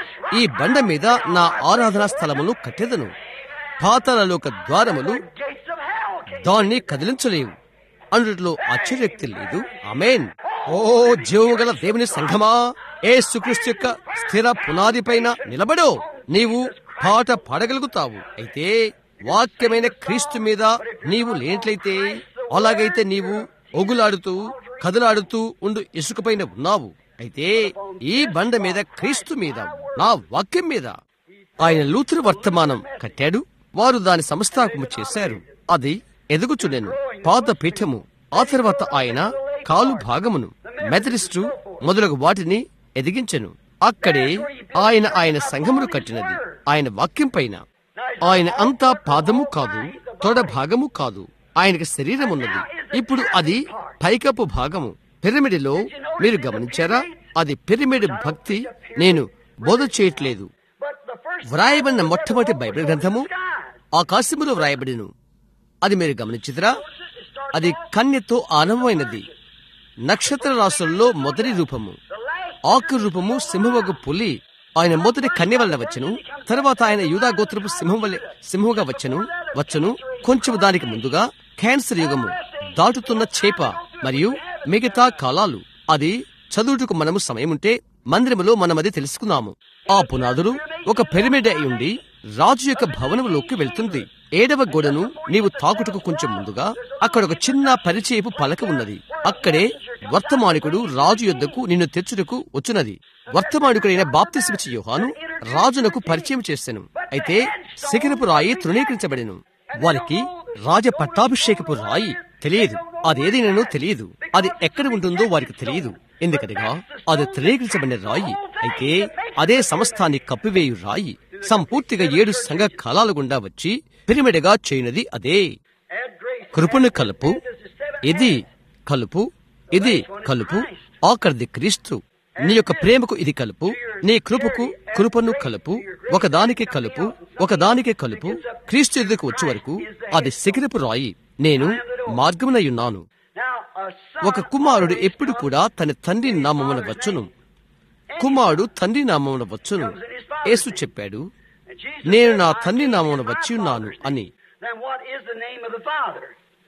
ఈ బండ మీద నా ఆరాధనా స్థలమును కట్టెదను పాతాళలోక ద్వారములు gates of hell. can- దాన్ని కదిలించలేవు అందులో ఆశ్చర్యక్తి లేదు ఆమెన్ ఓ జీవము గల దేవుని సంఘమా ఏసుక్రీస్తు యొక్క స్థిర పునాది పైన నిలబడో నీవు పాట పాడగలుగుతావు అయితే వాక్యమైన క్రీస్తు మీద నీవు లేనట్లయితే అలాగైతే నీవు ఒగులాడుతూ కదలాడుతూ ఉండు ఇసుక పైన ఉన్నావు అయితే ఈ బండ మీద క్రీస్తు మీద నా వాక్యం మీద ఆయన లూతురు వర్తమానం కట్టాడు వారు దాని సంస్థాపము చేశారు అది ఎదుగుచుండెను పాత పీఠము ఆ తర్వాత ఆయన కాలు భాగమును మెథడిస్టు మొదలగు వాటిని ఎదిగించెను అక్కడే ఆయన ఆయన సంఘమును కట్టినది ఆయన వాక్యం పైన ఆయన అంతా పాదము కాదు తొడ భాగము కాదు ఆయనకి శరీరం ఉన్నది ఇప్పుడు అది పైకప్పు భాగము పిరమిడిలో మీరు గమనించారా అది పిరమిడ్ భక్తి నేను బోధ చేయట్లేదు But the first వ్రాయబడిన మొట్టమొదటి బైబిల్ గ్రంథము ఆకాశములో వ్రాయబడిను అది మీరు గమనించిదరా అది కన్యతో ఆనందమైనది నక్షత్ర రాసుల్లో మొదటి రూపము ఆఖరి రూపము సింహమగు పులి ఆయన మొదటి కన్య వలన వచ్చను తర్వాత ఆయన యూదా గోత్రపు సింహం వలె సింహముగా వచ్చను వచ్చను కొంచెం దానికి ముందుగా క్యాన్సర్ యుగము దాటుతున్న చేప మరియు మిగతా కాలాలు అది చదువుటకు మనము సమయం ఉంటే మందిరములో మనం అది తెలుసుకున్నాము ఆ పునాదులు ఒక పిరమిడ్ అయి ఉండి రాజు యొక్క భవనములోకి వెళ్తుంది ఏడవ గోడను నీవు తాకుటకు కొంచెం ముందుగా అక్కడ ఒక చిన్న పరిచయపు పలక ఉన్నది అక్కడే వర్తమానికుడు రాజు యొద్దకు నిన్ను తెచ్చుటకు వచ్చున్నది వర్తమానికుడైన బాప్తిస్మిచ్చి యోహాను రాజునకు పరిచయం చేశాను అయితే శిఖరపు రాయి తృణీకరించబడెను వారికి రాజ పట్టాభిషేకపు రాయి తెలియదు అదేదైనానో తెలియదు అది ఎక్కడ ఉంటుందో వారికి తెలియదు ఎందుకనగా అది తృణీకరించబడిన రాయి అయితే అదే సమస్తాన్ని కప్పివేయు రాయి సంపూర్తిగా ఏడు సంఘ కాలాల గుండా వచ్చి పిరిమిడగా చేయనది అదే add grace. కృపను కలుపు ఇది కలుపు ఇది కలుపు ఆఖరిది క్రీస్తు నీ యొక్క ప్రేమకు ఇది కలుపు నీ కృపకు కృపను కలుపు ఒకదానికి కలుపు ఒకదానికి కలుపు క్రీస్తు ఎదుకు వచ్చే వరకు అది శిఖరపు రాయి నేను మార్గమునయున్నాను Now, a son ఒక కుమారుడు ఎప్పుడు కూడా తన తండ్రి నామమున వచ్చును కుమారుడు తండ్రి నామమున వచ్చును యేసు చెప్పాడు and Jesus నేను said, నా "I తండ్రి am నామమున my వచ్చి ఉన్నాను Father's అని name." Then what is the name of the Father?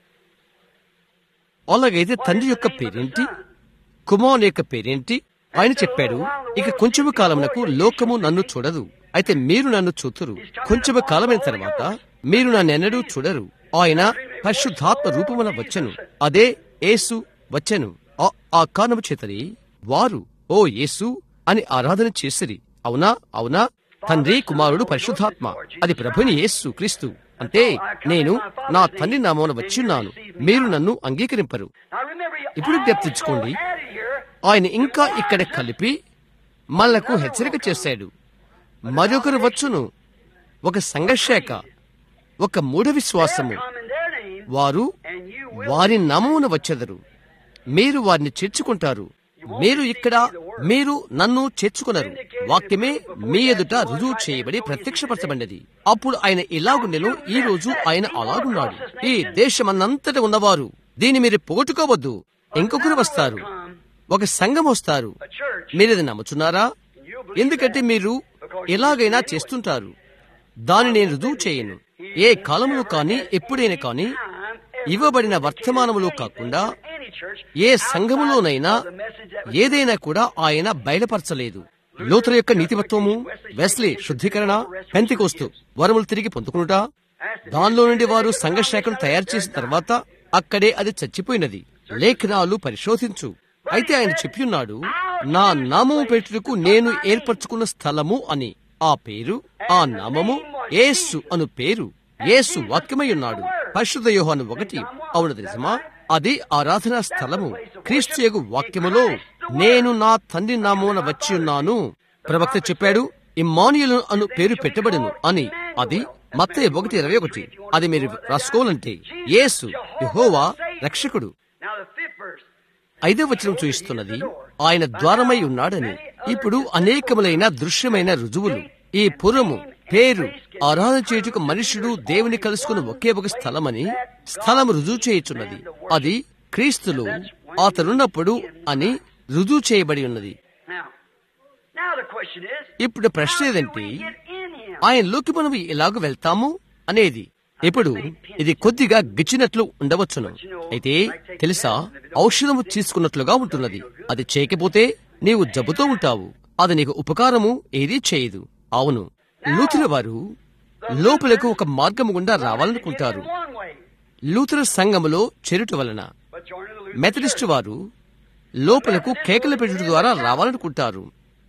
అలాగైతే తండ్రి యొక్క పేరేంటి కుమారుని యొక్క పేరేంటి ఆయన చెప్పాడు ఇక కొంచెము కాలమునకు లోకము నన్ను చూడదు అయితే మీరు నన్ను చూతురు కొంచెము కాలమైన తర్వాత మీరు నన్నెన్నడూ చూడరు ఆయన పరిశుద్ధాత్మ రూపమున వచ్చెను అదే యేసు వచ్చెను ఆ- ఆ కారణము చేతని వారు ఓ యేసు అని ఆరాధన చేసిరి అవునా అవునా తండ్రి కుమారుడు పరిశుద్ధాత్మ అది ప్రభుని యేసు క్రీస్తు అంటే నేను నా తండ్రి నామమున వచ్చిన్నాను మీరు నన్ను అంగీకరింపరు Now remember, you ఇప్పుడు also జ్ఞప్తించుకోండి added here, ఆయన ఇంకా ఇక్కడ కలిపి మళ్లకు హెచ్చరిక చేశాడు మరొకరు వచ్చును ఒక సంఘశాఖ ఒక మూఢ విశ్వాసము come in their name, వారు and you will వారి నామమున వచ్చెదరు మీరు వారిని చేర్చుకుంటారు మీరు ఇక్కడ మీరు నన్ను చేర్చుకున్నారు వాక్యమే మీ ఎదుట రుజువు చేయబడి ప్రత్యక్షపరచబడినది అప్పుడు ఆయన ఇలాగుండెను ఈ రోజు ఆయన అలాగున్నాడు ఈ దేశమన్నంతట ఉన్నవారు దీన్ని మీరు పోగొట్టుకోవద్దు ఇంకొకరు వస్తారు ఒక సంఘం వస్తారు a church, మీరు ఇది నమ్ముచున్నారా and you believe ఎందుకంటే మీరు ఎలాగైనా చేస్తుంటారు దాన్ని నేను రుజువు చేయను ఏ కాలంలో కానీ ఎప్పుడైనా కానీ ఇవ్వబడిన వర్తమానములో కాకుండా any church ఏ సంఘములోనైనా ఏదైనా కూడా ఆయన బయలుపరచలేదు లూథర్ యొక్క నీతివత్వము వెస్లీ శుద్ధీకరణ పెంతికోస్తు వరములు తిరిగి పొందుకునుట దానిలో నుండి వారు సంఘశాఖను తయారు చేసిన తర్వాత అక్కడే అది చచ్చిపోయినది లేఖనాలు పరిశోధించు అయితే ఆయన చెప్పియున్నాడు నా నామము పెట్టుటకు నేను ఏర్పరచుకున్న స్థలము అని ఆ పేరు ఆ నామము యేసు అను పేరు యేసు వాక్యమై ఉన్నాడు పరిశుద్ధ యోహాను ఒకటి అవును నిజమా అది ఆరాధనా స్థలము క్రీస్తు యగు వాక్యములో నేను నా తండ్రి నామమున వచ్చి ఉన్నాను ప్రవక్త చెప్పాడు ఇమ్మానియులు అను పేరు పెట్టబడును అని అది మత్తయి ఒకటి ఇరవై ఒకటి అది మీరు రాసుకోవాలంటే యేసు యెహోవా రక్షకుడు Now the fifth verse. ఐదవ వచనం చూయిస్తున్నది ఆయన ద్వారమై ఉన్నాడని ఇప్పుడు అనేకములైన దృశ్యమైన రుజువులు ఈ పురము పేరు ఆరాధన చేయుటకు మనుష్యుడు దేవుని కలుసుకుని ఒకే ఒక స్థలమని స్థలం రుజువు చేయుచున్నది అది క్రీస్తులో అతనున్నప్పుడు అని రుజువు చేయబడి ఉన్నది Now, now the question is, ఇప్పుడు ప్రశ్న how do ఏదంటే we get in him? ఆయనలోకి మనం ఎలాగ వెళ్తాము అనేది ఇప్పుడు ఇది కొద్దిగా గిచ్చినట్లు ఉండవచ్చును అయితే తెలుసా ఔషధము తీసుకున్నట్లుగా ఉంటున్నది అది చేయకపోతే నీవు జబ్బుతో ఉంటావు అది నీకు ఉపకారము ఏదీ చేయదు అవును లూతుల వారు లోపలకు ఒక మార్గము గుండా రావాలనుకుంటారు One way, లూతుల సంఘములో చేరుట వలన but joining the Lutheran Methodist వారు లోపలకు కేకలు పెట్టుట ద్వారా రావాలనుకుంటారు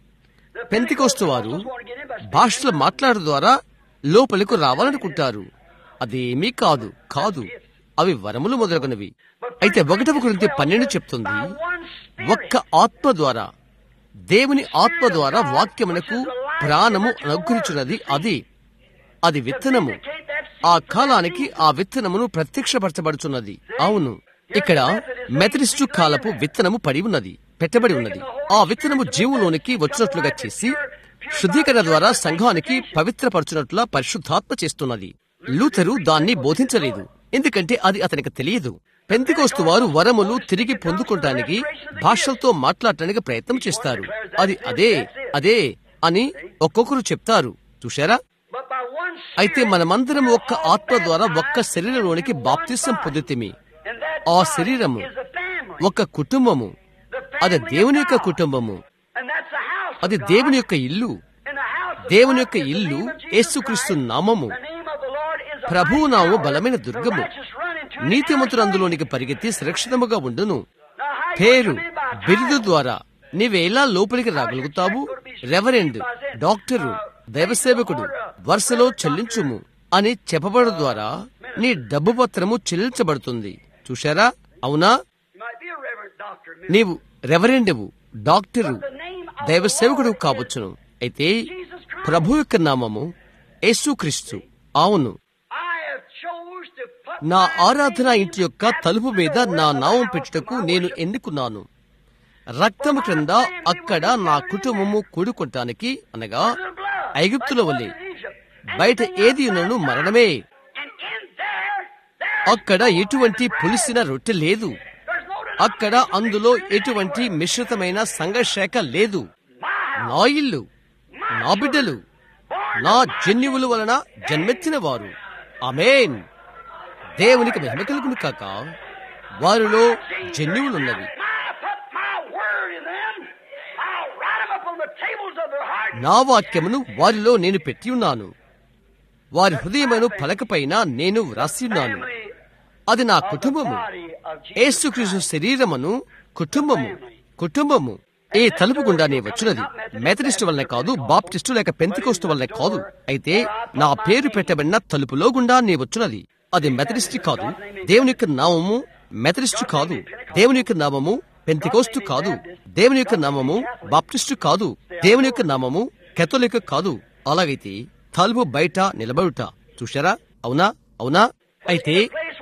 The పెంతికోస్తు వారు Pentecostals want to get in by భాషలు మాట్లాడడం ద్వారా లోపలికి రావాలనుకుంటారు అదేమీ కాదు కాదు అవి వరములు మొదలగునవి అయితే ఒకటవ గురించి పన్నెండు చెప్తుంది one ఒక్క ఆత్మ ద్వారా దేవుని ఆత్మ ద్వారా వాక్యమునకు ప్రాణము అనుగ్రహించున్నది అది అది విత్తనము ఆ కాలానికి ఆ విత్తనమును ప్రత్యక్షపరచబడుచున్నది అవును ఇక్కడ మెథడిస్టు కాలపు విత్తనము పడి ఉన్నది పెట్టబడి ఉన్నది ఆ విత్తనము జీవులోనికి వచ్చినట్లుగా చేసి శుద్ధీకరణ ద్వారా సంఘానికి పవిత్రపరచునట్లుగా పరిశుద్ధాత్మ చేస్తున్నది లూథరు దాన్ని బోధించలేదు ఎందుకంటే అది అతనికి తెలియదు పెంతికోస్తు వారు వరములు తిరిగి పొందుకోవటానికి భాషలతో మాట్లాడటానికి ప్రయత్నం చేస్తారు అది అదే అదే అని ఒక్కొక్కరు చెప్తారు చూశారా But by one అయితే మనమందరం ఒక్క ఆత్మ ద్వారా ఒక్క శరీరంలోనికి బాప్తిసం పొందుతిమి and that ఆ body శరీరము is a family. ఒక కుటుంబము The అది family దేవుని of యొక్క God. కుటుంబము And that's the house of అది God. దేవుని యొక్క ఇల్లు And the house of దేవుని God యొక్క is the ఇల్లు name of Jesus యేసుక్రీస్తు Christ. నామము The name of the Lord is a ప్రభువు mighty నామము tower. బలమైన The దుర్గము righteous run into it and నీతిమంతుడు are అందులోనికి పరిగెత్తి సురక్షితముగా ఉండును Now, how you పేరు come in by a బిరుదు title? ద్వారా నీవెలా లోపలికి రాగలుగుతావు రెవరెండ్ డాక్టరు దైవసేవకుడు వరుసలో చెల్లించుము అని చెప్పబడు ద్వారా నీ డబ్బు పత్రము చెల్లించబడుతుంది చూశారా అవునా You might be a reverend doctor. నీవు రెవరెండవు డాక్టరు The name of దైవ the సేవకుడు Lord is కావచ్చును అయితే Jesus Christ. ప్రభు యొక్క నామము యేసుక్రీస్తు అవును I have chose to put నా my ఆరాధన name ఇంటి యొక్క తలుపు మీద నా నామం పెట్టుటకు నేను ఎన్నుకున్నాను రక్తము క్రింద అక్కడ నా కుటుంబము కూడుకుంటానికి అనగా in the blood, ఐగుప్తులో like వలె it was in Egypt. బయట Anything ఏది else ఉన్నను but మరణమే And in there, there అక్కడ ఎటువంటి పులిసిన రొట్టె లేదు there's no అక్కడ అందులో ఎటువంటి మిశ్రితమైన సంఘశాఖ లేదు నా ఇల్లు నా బిడ్డలు నా జన్యువుల వలన జన్మెత్తిన వారు అమేన్ దేవునికి మహిమ కలుగును కాక వారిలో జన్యువులున్నవి I put my word in them. I'll write them up on the tables of their heart. నా వాక్యమును వారిలో నేను పెట్టి ఉన్నాను వారి హృదయమును పలకపైన నేను వ్రాసి ఉన్నాను Family అది నా of the కుటుంబము body of Jesus యేసుక్రీస్తు శరీరమును కుటుంబము కుటుంబము ఏ తలుపు గుండా నే వచ్చినది మెథడిస్టు వల్లనే కాదు బాప్టిస్టు లేక పెంతికోస్తు వల్లనే కాదు అయితే నా పేరు పెట్టబడిన తలుపులో గుండా నీ వచ్చినది అది మెథడిస్టు కాదు దేవుని యొక్క నామము మెథడిస్టు కాదు దేవుని యొక్క నామము పెంతికోస్తు కాదు దేవుని యొక్క నామము బాప్టిస్టు కాదు దేవుని యొక్క నామము కెథోలిక్ కాదు అలాగైతే తలుపు బయట నిలబడుట చూశారా అవునా అవునా అయితే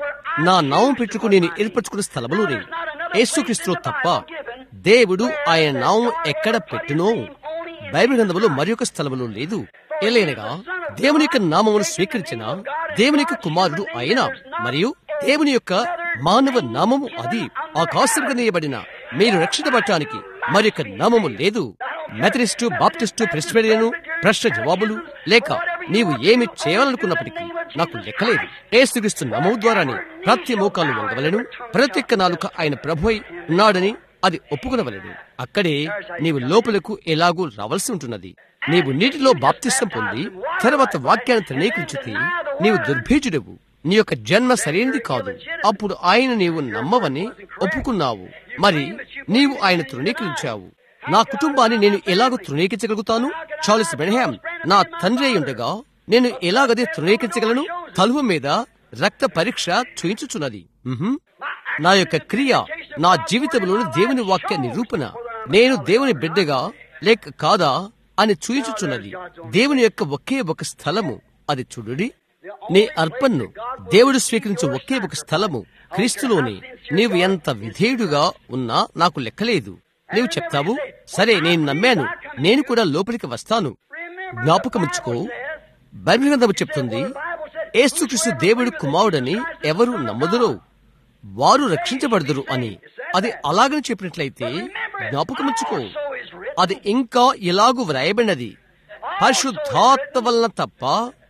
నా నామం పెట్టుకు నేను ఏర్పరచుకున్న స్థలములోనే యేసుక్రీస్తులో తప్ప దేవుడు ఆయన నామం ఎక్కడ పెట్టునో బైబిల్ గ్రంథములో మరి ఒక స్థలములో లేదు ఎలైనగా దేవుని యొక్క నామమును స్వీకరించిన దేవుని యొక్క కుమారుడు ఆయన మరియు దేవుని యొక్క మానవ నామము అది ఆకాశీర్వదనీయబడిన మీరు రక్షించబడటానికి మరి యొక్క నామము లేదు మెథడిస్టు బాప్టిస్టు ప్రెస్బిరియను ప్రశ్న జవాబులు లేక నీవు ఏమి చేయాలనుకున్నప్పటికీ నాకు లెక్కలేదు ఏసుక్రీస్తు నామము ద్వారానే ప్రతి మోకాలు వంగవలను ప్రతి ఒక్క నాలుక ఆయన ప్రభు ఉన్నాడని అది ఒప్పుకునవలెను అక్కడే నీవు లోపలకు ఎలాగూ రావాల్సి ఉంటున్నది నీవు నీటిలో బాప్తిష్టం పొంది తర్వాత వాక్యాన్ని తృణీకరించితే నీవు దుర్భేజుడవు నీ యొక్క జన్మ సరైనది కాదు అప్పుడు ఆయన నీవు నమ్మవని ఒప్పుకున్నావు మరి నీవు ఆయన తృణీకరించావు నా కుటుంబాన్ని నేను ఎలాగో తృణీకరించగలుగుతాను చార్లెస్ బెన్హామ్ నా తండ్రి అయి ఉండగా నేను ఎలాగదే తృణీకరించగలను తలుపు మీద రక్త పరీక్ష చూయించుచున్నది ఉహుం. నా యొక్క క్రియ నా జీవితంలోని దేవుని వాక్య నిరూపణ నేను దేవుని బిడ్డగా లేక కాదా అని చూయించుచున్నది దేవుని యొక్క ఒకే ఒక స్థలము అది చూడుడి నీ అర్పణను దేవుడు స్వీకరించే ఒకే ఒక స్థలము క్రీస్తులోని నీవు ఎంత విధేయుడుగా ఉన్నా నాకు లెక్కలేదు నీవు చెప్తావు సరే నేను నమ్మాను నేను కూడా లోపలికి వస్తాను జ్ఞాపకముచ్చుకో బైబిల్ గ్రంథము చెప్తుంది ఏసుక్రీస్తు దేవుడి కుమారుడని ఎవరు నమ్మదురో వారు రక్షించబడదురు అని అది అలాగని చెప్పినట్లయితే జ్ఞాపకముచ్చుకో అది ఇంకా ఇలాగు వ్రాయబడినది పరిశుద్ధాత్మ వలన తప్ప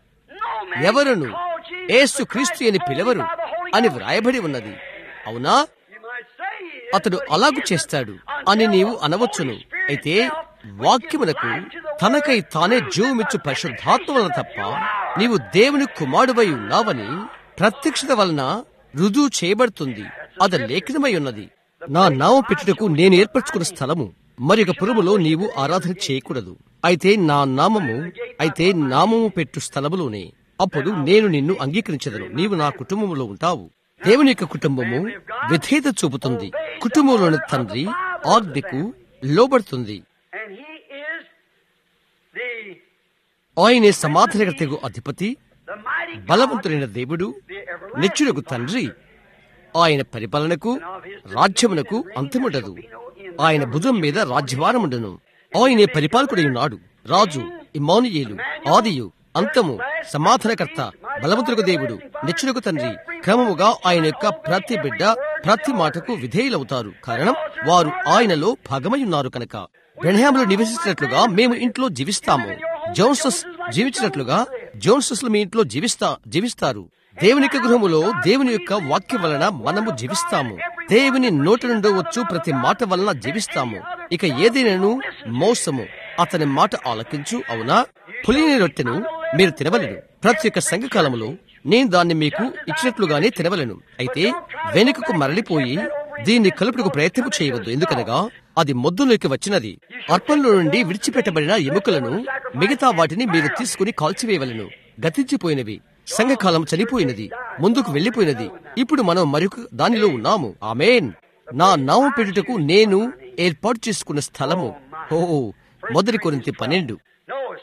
ఎవరును ఏసు క్రీస్తు అని పిలవరు అని వ్రాయబడి ఉన్నది అవునా అతడు అలాగు చేస్తాడు అని నీవు అనవచ్చును అయితే వాక్యమునకు తనకై తానే జీవమిచ్చు పరిశుద్ధాత్మ వలన తప్ప నీవు దేవుని కుమారుడవై ఉన్నావని ప్రత్యక్షత వలన రుజువు చేయబడుతుంది అది లేఖనమై ఉన్నది నా నామం పెట్టుటకు నేను ఏర్పరచుకున్న స్థలము మరి ఒక పురములో నీవు ఆరాధన చేయకూడదు అయితే నా నామము అయితే నామము పెట్టు స్థలములోనే అప్పుడు నేను నిన్ను అంగీకరించదను నీవు నా కుటుంబంలో ఉంటావు దేవుని యొక్క కుటుంబము విధేత చూపుతుంది కుటుంబంలోని తండ్రి ఆజ్ఞకు లోబడుతుంది And he is the, ఆయనే సమాధానకర్తకు అధిపతి the mighty God, బలవంతుడైన దేవుడు the everlasting నిత్యుడకు తండ్రి ఆయన పరిపాలనకు రాజ్యమునకు అంతముండదు ఆయన భుజం మీద రాజ్యభారముండును ఆయనే పరిపాలకుడై ఉన్నాడు రాజు ఇమానుయేలు ఆదియు అంతము సమాధానకర్త బలవంతులకు దేవుడు నిత్యులకు తండ్రి క్రమముగా ఆయన యొక్క ప్రతి బిడ్డ ప్రతి మాటకు విధేయులవుతారు కారణం వారు ఆయనలో భాగమై ఉన్నారు కనుక బెన్హాములో నివసించినట్లుగా మేము ఇంట్లో జీవిస్తాము జోన్సస్ జీవించినట్లుగా జోన్సస్ మీ ఇంట్లో జీవిస్తా జీవిస్తారు దేవుని యొక్క గృహములో దేవుని యొక్క వాక్యం వలన మనము జీవిస్తాము దేవుని నోటి నుండి వచ్చు ప్రతి మాట వలన జీవిస్తాము ఇక ఏదైనాను మోసము అతని మాట ఆలకించు అవునా పులిని రొట్టెను మీరు తినవలను ప్రతి ఒక్క సంఘకాలములో నేను దాన్ని మీకు ఇచ్చినట్లుగానే తినవలను అయితే వెనుకకు మరలిపోయి దీన్ని కలుపుటకు ప్రయత్నం చేయవద్దు ఎందుకనగా అది మొద్దులోకి వచ్చినది అర్పణలో నుండి విడిచిపెట్టబడిన ఎముకలను మిగతా వాటిని మీరు తీసుకుని కాల్చివేయవలను గతించిపోయినవి సంఘకాలం చనిపోయినది ముందుకు వెళ్లిపోయినది ఇప్పుడు మనం మరొక దానిలో ఉన్నాము ఆమెన్ నా నామం పెట్టుటకు నేను ఏర్పాటు చేసుకున్న స్థలము ఓ మొదటి కొరింతి పన్నెండు Notice.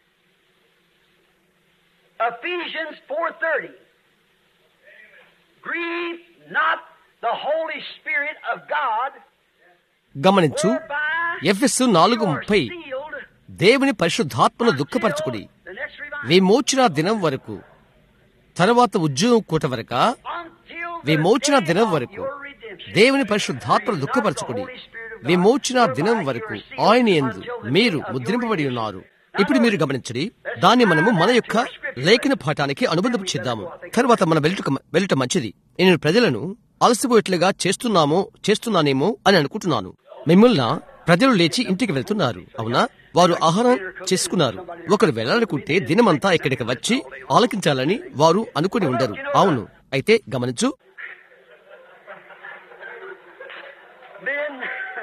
Ephesians 4.30. Grieve not the Holy Spirit of God, గమనించు whereby ఎఫ్ఎస్ నాలుగు you are ముప్పై sealed దేవుని పరిశుద్ధాత్మను దుఃఖపరచుకుడి the next revival. విమోచన దినం వరకు తర్వాత ఉద్యోగం కూట వరక Until the విమోచన day దినం of వరకు your redemption. దేవుని పరిశుద్ధాత్మను దుఃఖపరచుకుడి విమోచన దినం వరకు ఆయన ఎందు మీరు ముద్రింపబడి ఉన్నారు ఇప్పుడు మీరు గమనించండి దాన్ని మనము మన యొక్క లేఖన పాఠానికి అనుబంధం చేద్దాము తర్వాత మన వెళ్ళుట వెళ్ళుట మంచిది నేను ప్రజలను అలసిపోయేట్లుగా చేస్తున్నామో చేస్తున్నానేమో అని అనుకుంటున్నాను మిమ్మల్ని ప్రజలు లేచి ఇంటికి వెళ్తున్నారు అవునా వారు ఆహారం చేసుకున్నారు ఒకరు వెళ్ళాలనుకుంటే దినమంతా ఇక్కడికి వచ్చి ఆలకించాలని వారు అనుకుని ఉండరు అవును అయితే గమనించు Then,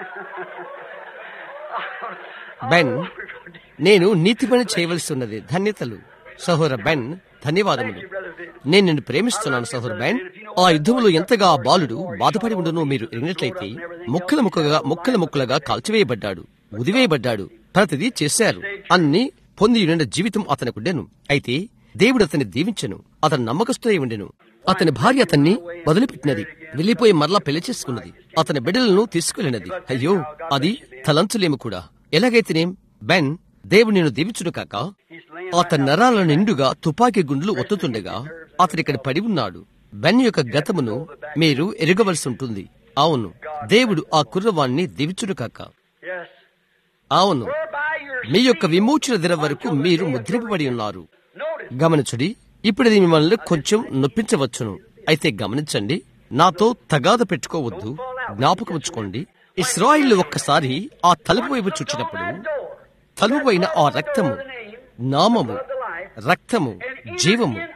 బెన్ నేను నీతి పని చేయవలసి ఉన్నది ధన్యతలు సహోర బెన్ ధన్యవాదములు నేను నిన్ను ప్రేమిస్తున్నాను సహోర బెన్ ఆ యుద్ధంలో ఎంతగా ఆ బాలుడు బాధపడి ఉండునో మీరు ఎరిగినట్లయితే ముక్కల ముక్కగా ముక్కల ముక్కలుగా కాల్చివేయబడ్డాడు ఉదివేయబడ్డాడు ప్రతిదీ చేశారు అన్ని పొంది ఉండిన జీవితం అతనికుండెను అయితే దేవుడు అతన్ని దీవించెను అతను నమ్మకస్తులై ఉండెను అతని భార్య అతన్ని వదిలిపెట్టినది వెళ్లిపోయి మరలా పెళ్లి చేసుకున్నది అతని బిడ్డలను తీసుకెళ్లినది అయ్యో అది తలంచలేము కూడా ఎలాగైతేనేం బెన్ దేవుడు నేను దీవించును కాక అతని నరాల నిండుగా తుపాకీ గుండ్లు ఒత్తుతుండగా అతను ఇక్కడ పడి ఉన్నాడు బెన్ యొక్క గతమును మీరు ఎరగవలసి ఉంటుంది అవును దేవుడు ఆ కుర్రవాణ్ణి దీవించును కాక yes. అవును Whereby your మీ యొక్క విమోచన దినం వరకు మీరు ముద్రింపబడి ఉన్నారు Notice. గమనించుడి ఇప్పుడు ఇది మిమ్మల్ని కొంచెం నొప్పించవచ్చును అయితే గమనించండి నాతో తగాద పెట్టుకోవద్దు జ్ఞాపకం ఉంచుకోండి ఇస్రాయిల్ ఒక్కసారి ఆ తలుపు వైపు చూచినప్పుడు తలుపు పైన ఆ రక్తము నామము రక్తము జీవము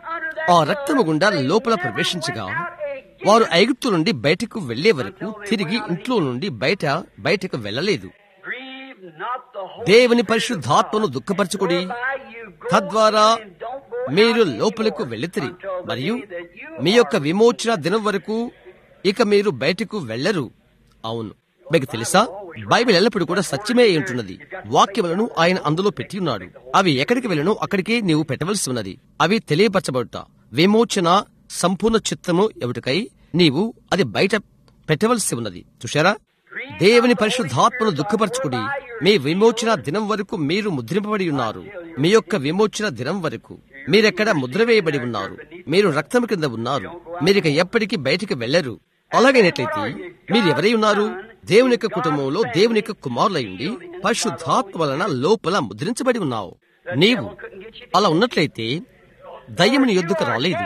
ఆ రక్తము గుండా లోపల ప్రవేశించగా వారు ఐగుప్తు నుండి బయటకు వెళ్లే వరకు తిరిగి ఇంట్లో నుండి బయట బయటకు వెళ్ళలేదు Grieve not the Holy దేవుని పరిశుద్ధాత్మను దుఃఖపరచుకుడి whereby you go తద్వారా in and don't go మీరు out లోపలకు anymore వెళ్ళితిరి until the మరియు day that you మీ యొక్క are విమోచన దినం వరకు ఇక మీరు బయటకు వెళ్ళరు అవును మీకు తెలుసా బైబిల్ ఎల్లప్పుడూ కూడా సత్యమే అయి ఉంటున్నది వాక్యములను ఆయన అందులో పెట్టి ఉన్నాడు అవి ఎక్కడికి వెళ్ళను అక్కడికే నీవు పెట్టవలసి ఉన్నది అవి తెలియపరచబడుట విమోచన సంపూర్ణ చిత్తము ఎవటికై నీవు అది బయట పెట్టవలసి ఉన్నది చూశారా దేవుని పరిశుద్ధాత్మను దుఃఖపరచుకుడి మీ విమోచన దినం వరకు మీరు ముద్రింపబడి ఉన్నారు మీ యొక్క విమోచన దినం వరకు మీరెక్కడ ముద్ర వేయబడి ఉన్నారు మీరు రక్తం కింద ఉన్నారు మీరిక ఎప్పటికీ బయటికి వెళ్లరు అలాగైనట్లయితే మీరు ఎవరై ఉన్నారు దేవుని యొక్క కుటుంబంలో దేవుని యొక్క కుమారులయుండి పరిశుద్ధాత్మ వలన లోపల ముద్రించబడి ఉన్నావు నీవు అలా ఉన్నట్లయితే దయ్యము నీ యొద్దకు రాలేదు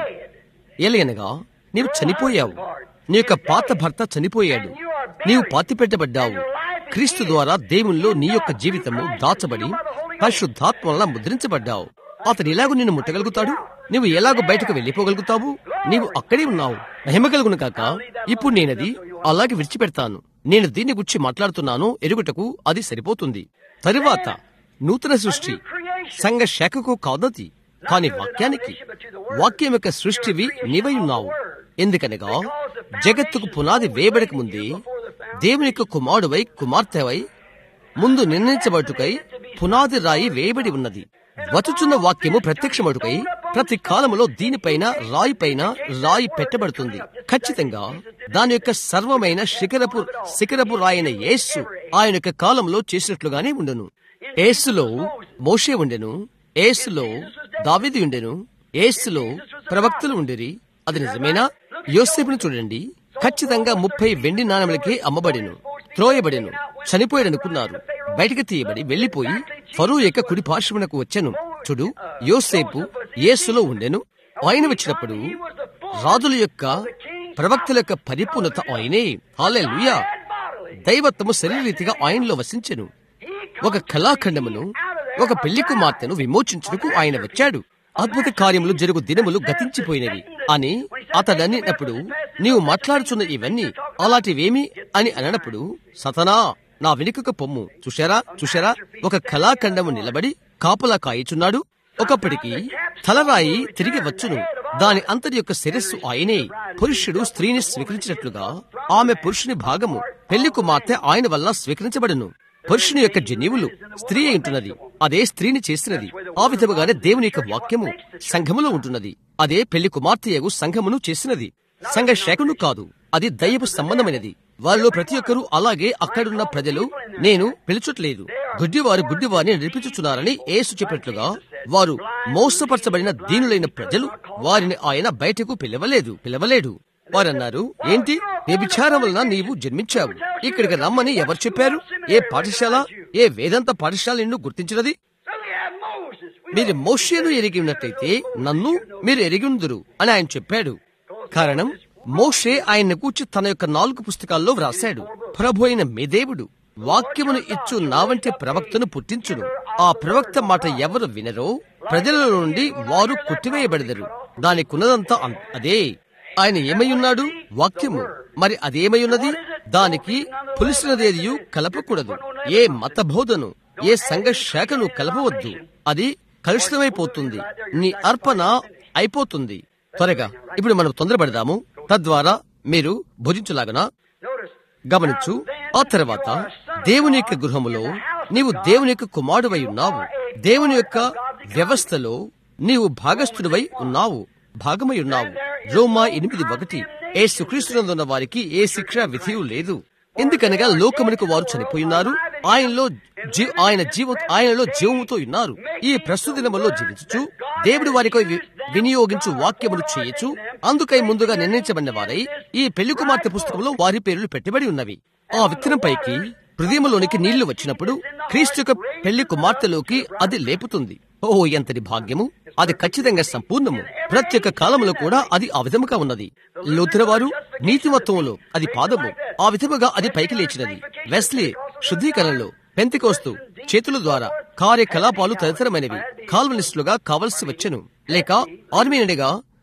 ఎలయనగా నీవు చనిపోయావు నీ యొక్క పాత భర్త చనిపోయాడు నీవు పాతిపెట్టబడ్డావు క్రీస్తు ద్వారా దేవునిలో నీ యొక్క జీవితము దాచబడి పరిశుద్ధాత్మ వలన ముద్రించబడ్డావు అతడు ఎలాగో నిన్ను ముట్టగలుగుతాడు నీవు ఎలాగో బయటకు వెళ్ళిపోగలుగుతావు నీవు అక్కడే ఉన్నావు మహిమ కలుగును కాక ఇప్పుడు నేనది అలాగే విడిచిపెడతాను నేను దీన్ని గురించి మాట్లాడుతున్నాను ఎరుగుటకు అది సరిపోతుంది తరువాత నూతన సృష్టి సంఘ శాఖకు కాదది కాని వాక్యానికి వాక్యం యొక్క సృష్టివి నీవై ఉన్నావు ఎందుకనగా జగత్తుకు పునాది వేయబడక ముందే దేవుని యొక్క కుమారుడువై కుమార్తెవై ముందు నిర్ణయించబడుటకై పునాది రాయి వేయబడి ఉన్నది వచుచున్న వాక్యము ప్రత్యక్షమటుకై ప్రతి కాలములో దీనిపైన రాయి పైన రాయి పెట్టబడుతుంది ఖచ్చితంగా దాని యొక్క సర్వమైన శిఖరపు శిఖరపు రాయన యేసు ఆయన యొక్క కాలంలో చేసినట్లుగానే ఉండును ఏసులో మోషే ఉండెను ఏసులో దావిది ఉండెను ఏసులో ప్రవక్తలు ఉండేరి అది నిజమేనా యోసేపును చూడండి ఖచ్చితంగా ముప్పై వెండి నాణములకే అమ్మబడిను త్రోయబడిను చనిపోయాడనుకున్నారు బయటికి తీయబడి వెళ్లిపోయి ఫరూ యొక్క కుడి పార్శ్వమునకు వచ్చెను చూడు యోసేపు యేసులో ఉండెను ఆయన వచ్చినప్పుడు రాజుల యొక్క ప్రవక్తల యొక్క పరిపూర్ణత ఆయనే హాలెలుయా దైవత్వము శరీరీతిగా ఆయనలో వసించెను ఒక కళాఖండమును ఒక పెళ్లి కుమార్తెను విమోచించుటకు ఆయన వచ్చాడు అద్భుత కార్యములు జరుగు దినములు గతించిపోయినవి అని అతడనినప్పుడు నీవు మాట్లాడుచున్న ఇవన్నీ అలాంటివేమి అని అననప్పుడు సతనా నా వెనుకకు పొమ్ము చూశారా చూశారా ఒక కళాఖండము నిలబడి కాపలా కాయిచున్నాడు ఒకప్పటికి తలరాయి తిరిగి వచ్చును దాని అంతటి యొక్క శిరస్సు ఆయనే పురుషుడు స్త్రీని స్వీకరించినట్లుగా ఆమె పురుషుని భాగము పెళ్లి కుమార్తె ఆయన వల్ల స్వీకరించబడును పురుషుని యొక్క జన్యువులు స్త్రీ అయి ఉంటున్నది అదే స్త్రీని చేసినది ఆ విధముగానే దేవుని యొక్క వాక్యము సంఘములో ఉంటున్నది అదే పెళ్లి కుమార్తెయగు సంఘమును చేసినది సంఘ శాఖను కాదు అది దయ్యపు సంబంధమైనది వారిలో ప్రతి ఒక్కరూ అలాగే అక్కడున్న ప్రజలు నేను పిలుచుట్లేదు గుడ్డివారు గుడ్డివారిని నడిపించుచున్నారని యేసు చెప్పినట్లుగా వారు మోసపరచబడిన దీనులైన ప్రజలు వారిని ఆయన బయటకు పిలవలేదు పిలవలేడు వారన్నారు ఏంటి వ్యభిచారం వలన నీవు జన్మించావు ఇక్కడికి రమ్మని ఎవరు చెప్పారు ఏ పాఠశాల ఏ వేదాంత పాఠశాల నిన్ను గుర్తించినది So we have Moses. We మీరు మోషేను ఎరిగి ఉన్నట్లయితే నన్ను మీరు ఎరిగి ఉందురు అని ఆయన చెప్పాడు కారణం మోషే ఆయన కూర్చి తన యొక్క నాలుగు పుస్తకాల్లో వ్రాశాడు ప్రభు అయిన మీ దేవుడు వాక్యమును ఇచ్చు నా వంటి ప్రవక్తను పుట్టించును ఆ ప్రవక్త మాట ఎవరు వినరో ప్రజల నుండి వారు కొట్టివేయబడదరు దానికున్నదంతా అం- అదే ఆయన ఏమై ఉన్నాడు వాక్యము మరి అదేమై ఉన్నది దానికి పులిసినదేదియు కలపకూడదు ఏ మత బోధను ఏ సంఘ శాఖను కలపవద్దు అది కలుషితమైపోతుంది నీ అర్పణ అయిపోతుంది త్వరగా ఇప్పుడు మనం తొందరపడదాము తద్వారా మీరు భుజించులాగనా notice. గమనించు ఆ తర్వాత దేవుని యొక్క గృహములో నీవు దేవుని యొక్క కుమారుడవై ఉన్నావు దేవుని యొక్క వ్యవస్థలో నీవు భాగస్థుడివై ఉన్నావు భాగమై ఉన్నావు రోమా ఎనిమిది ఒకటి ఏ సుక్రీస్తునందున్న వారికి ఏ శిక్ష విధియు లేదు ఎందుకనగా లోకమునికి వారు చనిపోయినారు ఆయనలో జీ- ఆయన జీవ ఆయనలో జీవముతో ఉన్నారు ఈ ప్రస్తుత దినములో జీవించుచు దేవుడు వారికి వి- వినియోగించు వాక్యములు చేయొచ్చు అందుకై ముందుగా నిర్ణయించబడిన వారై ఈ పెళ్లి కుమార్తె పుస్తకంలో వారి పేర్లు పెట్టబడి ఉన్నవి ఆ విత్తనం పైకి హృదయంలోనికి నీళ్లు వచ్చినప్పుడు క్రీస్తు యొక్క పెళ్లి కుమార్తెలోకి అది లేపుతుంది ఓ ఎంతటి భాగ్యము అది ఖచ్చితంగా సంపూర్ణము ప్రతి ఒక్క కాలంలో కూడా అది ఆ విధముగా ఉన్నది లూథర వారు నీతిమత్వములో అది పాదము ఆ విధముగా అది పైకి లేచినది వెస్లీ శుద్ధీకరణలో పెంతికోస్తు చేతుల ద్వారా కార్యకలాపాలు తదితరమైనవి కాల్వనిస్టులుగా కావలసి వచ్చెను లేక ఆర్మీనుడిగా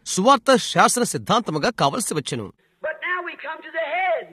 సువార్త శాసన సిద్ధాంతముగా కావలసి వచ్చెను But now we come to the head.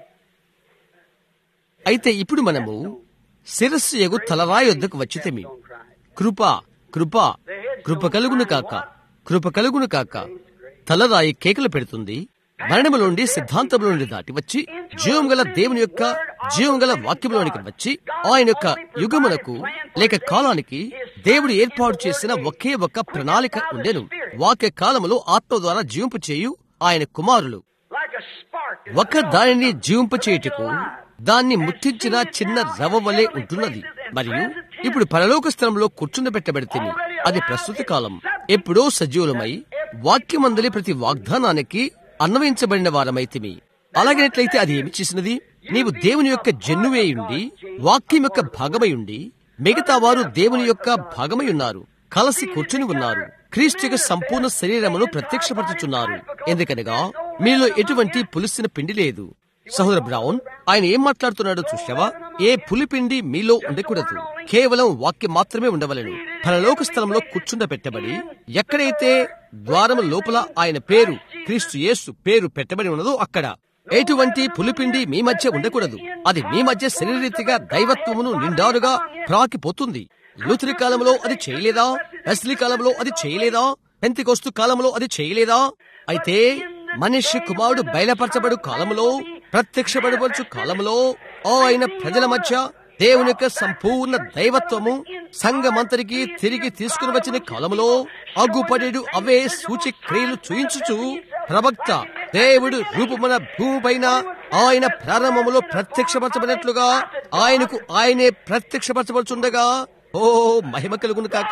అయితే ఇప్పుడు మనము శిరస్సు ఎగు తలరాయి వద్దకు వచ్చితేమి Don't cry. కృప కృప కృప కలుగును కాక కృప కలుగును కాక తలరాయి కేకలు పెడుతుంది మరణము నుండి సిద్ధాంతము నుండి దాటి వచ్చి జీవం గల దేవుని యొక్క జీవం గల వాక్యములోనికి వచ్చి ఆయన యొక్క యుగమునకు లేక కాలానికి దేవుడు ఏర్పాటు చేసిన ఒకే ఒక్క ప్రణాళిక ఉండెను వాక్య కాలములో ఆత్మ ద్వారా జీవింపు చేయు ఆయన కుమారులు Like a spark. ఒక దానిని జీవింప చేయుటకు దాన్ని ముట్టించిన చిన్న రవ వలె ఉంటున్నది మరియు ఇప్పుడు పరలోక స్థలంలో కూర్చుండబెట్టబడితే అది ప్రస్తుత కాలం ఎప్పుడో సజీవులమై వాక్యమందలి ప్రతి వాగ్దానానికి అన్వయించబడిన వారమైతిమి అలాగైనట్లయితే అది ఏమి చేసినది నీవు దేవుని యొక్క జన్నువే ఉండి వాక్యం యొక్క భాగమై ఉండి మిగతా వారు దేవుని యొక్క భాగమై ఉన్నారు కలసి కూర్చుని ఉన్నారు క్రీస్తు యొక్క సంపూర్ణ శరీరమును ప్రత్యక్షపరచుచున్నారు ఎందుకనగా మీలో ఎటువంటి పులిసిన పిండి లేదు సహోదర బ్రౌన్ ఆయన ఏం మాట్లాడుతున్నాడో చూసావా ఏ పులిపిండి మీలో ఉండకూడదు కేవలం వాక్యం మాత్రమే ఉండవలను పరలోక స్థలంలో కూర్చుండబెట్టబడి ఎక్కడైతే ద్వారము లోపల ఆయన పేరు క్రీస్తు యేసు పేరు పెట్టబడి ఉన్నదో అక్కడ ఎటువంటి పులిపిండి మీ మధ్య ఉండకూడదు అది మీ మధ్య శరీరీతిగా దైవత్వమును నిండారుగా ప్రాకిపోతుంది లూథరి కాలంలో అది చేయలేదా వెస్లీ కాలంలో అది చేయలేదా పెంతికొస్తు కాలంలో అది చేయలేదా అయితే మనిషి కుమారుడు బయలుపరచబడు కాలంలో ప్రత్యక్షపడవచ్చు కాలంలో ఆయన ప్రజల మధ్య దేవుని యొక్క సంపూర్ణ దైవత్వము సంఘమంతరికి తిరిగి తీసుకుని వచ్చిన కాలంలో అగ్గుపడేడు అవే సూచి క్రియలు చూయించుచు ప్రవక్త దేవుడు రూపమున భూమిపైన ఆయన ప్రారంభములో ప్రత్యక్షపరచబడినట్లుగా ఆయనకు ఆయనే ప్రత్యక్షపరచబడుచుండగా ఓ మహిమ కలుగును కాక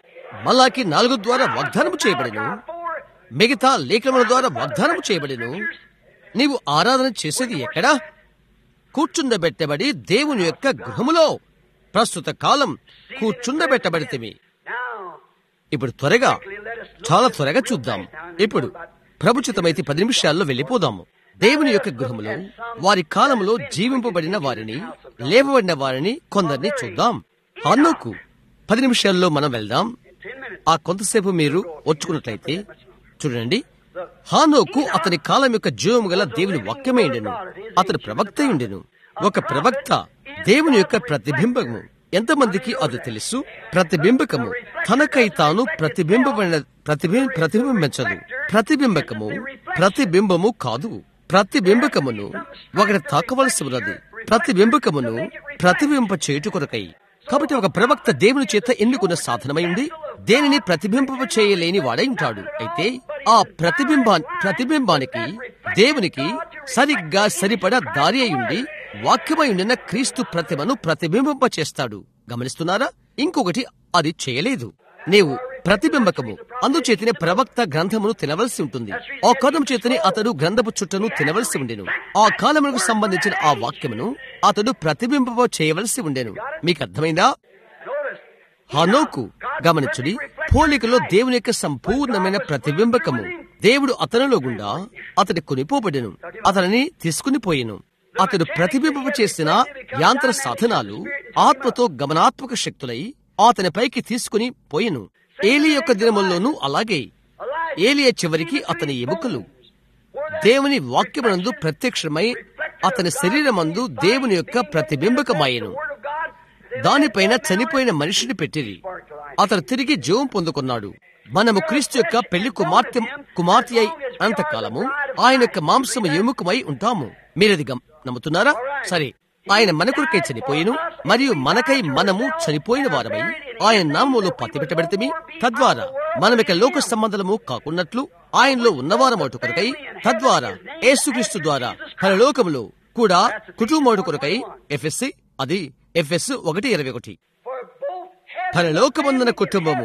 మలాకి నాలుగు ద్వారా వాగ్దానము చేయబడిను మిగతా లేఖనముల ద్వారా వాగ్దానము చేయబడిను నీవు ఆరాధన చేసేది ఎక్కడా కూర్చుండబెట్టబడి దేవుని యొక్క గృహములో ప్రస్తుత కాలం కూర్చుండబెట్టబడితేమి Now, ఇప్పుడు త్వరగా చాలా త్వరగా చూద్దాం ఇప్పుడు ప్రభుచితమైతే పది నిమిషాల్లో వెళ్ళిపోదాము దేవుని యొక్క గృహములో వారి కాలంలో జీవింపబడిన వారిని లేవబడిన వారిని కొందరిని చూద్దాం హన్నోకు పది నిమిషాల్లో మనం వెళ్దాం ten minutes. ఆ కొంతసేపు మీరు వచ్చుకున్నట్లయితే చూడండి హానోకు అతని కాలం యొక్క జీవము గల దేవుని వాక్యమే ఉండెను అతడు ప్రవక్త ఉండెను ఒక ప్రవక్త దేవుని యొక్క ప్రతిబింబము ఎంతమందికి అది తెలుసు ప్రతిబింబకము తనకై తాను ప్రతిబింబమైన ప్రతిబిం ప్రతిబింబించదు ప్రతిబింబకము ప్రతిబింబము కాదు ప్రతిబింబకమును ఒకటి తాకవలసి ఉన్నది ప్రతిబింబకమును ప్రతిబింబ చేయుట కొరకై కాబట్టి ఒక ప్రవక్త దేవుని చేత ఎన్నుకున్న సాధనమై ఉండి దేనిని ప్రతిబింబ చేయలేని వాడై ఉంటాడు అయితే ఆ ప్రతిబింబా ప్రతిబింబానికి దేవునికి సరిగ్గా సరిపడా దారి అయి ఉండి వాక్యమై ఉండిన క్రీస్తు ప్రతిమను ప్రతిబింబింప చేస్తాడు గమనిస్తున్నారా ఇంకొకటి అది చేయలేదు నీవు ప్రతిబింబకము అందుచేతనే ప్రవక్త గ్రంథమును తినవలసి ఉంటుంది ఆ కాలం చేతనే అతడు గ్రంథపు చుట్టను తినవలసి ఉండెను ఆ కాలమునకు సంబంధించిన ఆ వాక్యమును అతడు ప్రతిబింబ చేయవలసి ఉండెను మీకు అర్థమైందా Notice, హనోకు గమనించుడి పోలికలో దేవుని యొక్క సంపూర్ణమైన ప్రతిబింబకము దేవుడు అతనిలో గుండా అతడి కొనిపోబడెను అతనిని తీసుకుని పోయెను అతడు ప్రతిబింబ చేసిన యాంత్ర సాధనాలు ఆత్మతో గమనాత్మక శక్తులై అతనిపైకి తీసుకుని పోయెను ఏలి యొక్క దినముల్లోనూ అలాగే ఏలియ చివరికి అతని ఎముకలు దేవుని వాక్యమునందు ప్రత్యక్షమై అతని శరీరమందు దేవుని యొక్క ప్రతిబింబకమాయెను Word of God, దానిపైన చనిపోయిన మనిషిని పెట్టిరి అతడు తిరిగి జీవం పొందుకున్నాడు మనము క్రీస్తు యొక్క పెళ్లి కుమార్తె కుమార్తె అయి అంతకాలము ఆయన యొక్క మాంసము ఎముకమై ఉంటాము మీరది గమ్ నమ్ముతున్నారా సరే ఆయన మన కొరకై చనిపోయిను మరియు మనకై మనము చనిపోయిన వారమై ఆయన నామములో పత్తి పెట్టబడితే తద్వారా మనమిక లోక సంబంధము కాకున్నట్లు ఆయనలో ఉన్నవారమోటు కొరకై తద్వారా యేసుక్రీస్తు ద్వారా పరలోకములో కూడా కుటుంబోటు కొరకై ఎఫ్ఎస్సి అది ఎఫ్ఎస్ ఒకటి ఇరవై ఒకటి for both heaven పరలోకమందున కుటుంబము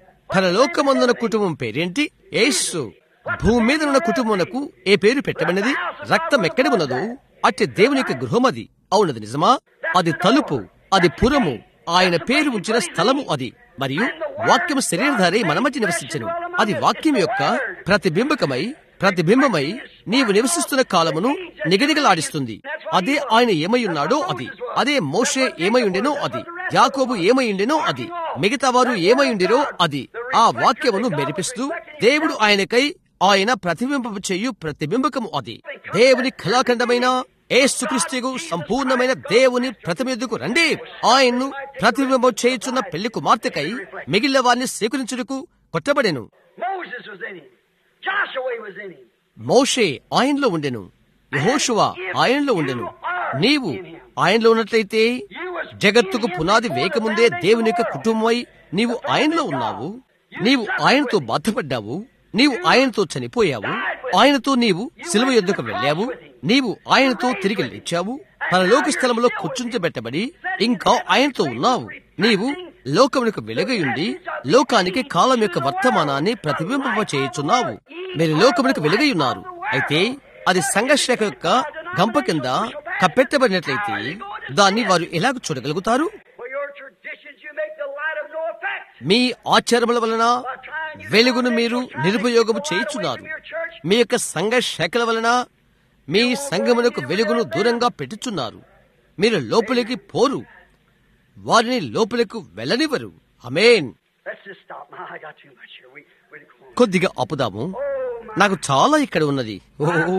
పరలోకమందున కుటుంబం పేరేంటి యేసు భూమి మీద ఉన్న కుటుంబమునకు ఏ పేరు పెట్టబడినది రక్తం ఎక్కడ ఉన్నదో అట్టి దేవుని యొక్క గృహం అది అవునది నిజమా అది తలుపు అది పురము ఆయన పేరు ఉంచిన స్థలము అది మరియు వాక్యము శరీరధారి మన మధ్య నివసించను అది వాక్యం యొక్క ప్రతిబింబకమై ప్రతిబింబమై నీవు నివసిస్తున్న కాలమును నిగనిగలాడిస్తుంది అదే ఆయన ఏమై ఉన్నాడో అది అదే మోషే ఏమై ఉండెనో అది యాకోబు ఏమై ఉండెనో అది మిగతా వారు ఏమై ఉండిరో అది ఆ వాక్యమును మెరిపిస్తూ దేవుడు ఆయనకై ఆయన ప్రతిబింబము చేయు ప్రతిబింబకము అది దేవుని కళాఖండమైన ఏసుక్రీస్తుకు సంపూర్ణమైన దేవుని ప్రతిమెదుకు రండి ఆయన్ను ప్రతిబింబం చేయుచున్న పెళ్లి కుమార్తెకై మిగిలిన వారిని స్వీకరించుటకు కొట్టబడెను Moses was in him. Joshua was in him. మోషే ఆయనలో ఉండెను యెహోషువ ఆయనలో ఉండెను నీవు ఆయనలో ఉన్నట్లయితే జగత్తుకు పునాది వేయకముందే దేవుని యొక్క కుటుంబమై నీవు ఆయనలో ఉన్నావు నీవు ఆయనతో బాధపడ్డావు నీవు ఆయనతో చనిపోయావు ఆయనతో నీవు సిలువ యొద్దకు వెళ్ళావు నీవు ఆయనతో తిరిగి లేచావు పరలోక స్థలంలో కూర్చుంచబెట్టబడి ఇంకా ఆయనతో ఉన్నావు నీవు లోకమునకు వెలుగయుండి లోకానికి కాలం యొక్క వర్తమానాన్ని ప్రతిబింబ చేయుచున్నావు మీరు లోకమునకు వెలుగయున్నారు అయితే అది సంఘర్షక యొక్క గంప కింద కప్పెట్టబడినట్లయితే దాన్ని వారు ఎలాగ చూడగలుగుతారు For your traditions, you make the light of no effect. మీ ఆచారముల వలన వెలుగును మీరు నిరుపయోగము చేయుచున్నారు మీ యొక్క సంఘ శాఖల వలన మీ సంఘమునకు వెలుగును దూరంగా పెట్టుచున్నారు మీరు లోపలికి పోరు వారిని లోపలికి వెళ్ళనివ్వరు అమేన్ Let's just stop. Now, I got too much here. We, we, కొద్దిగా ఆపుదాము నాకు చాలా ఇక్కడ ఉన్నది ఓ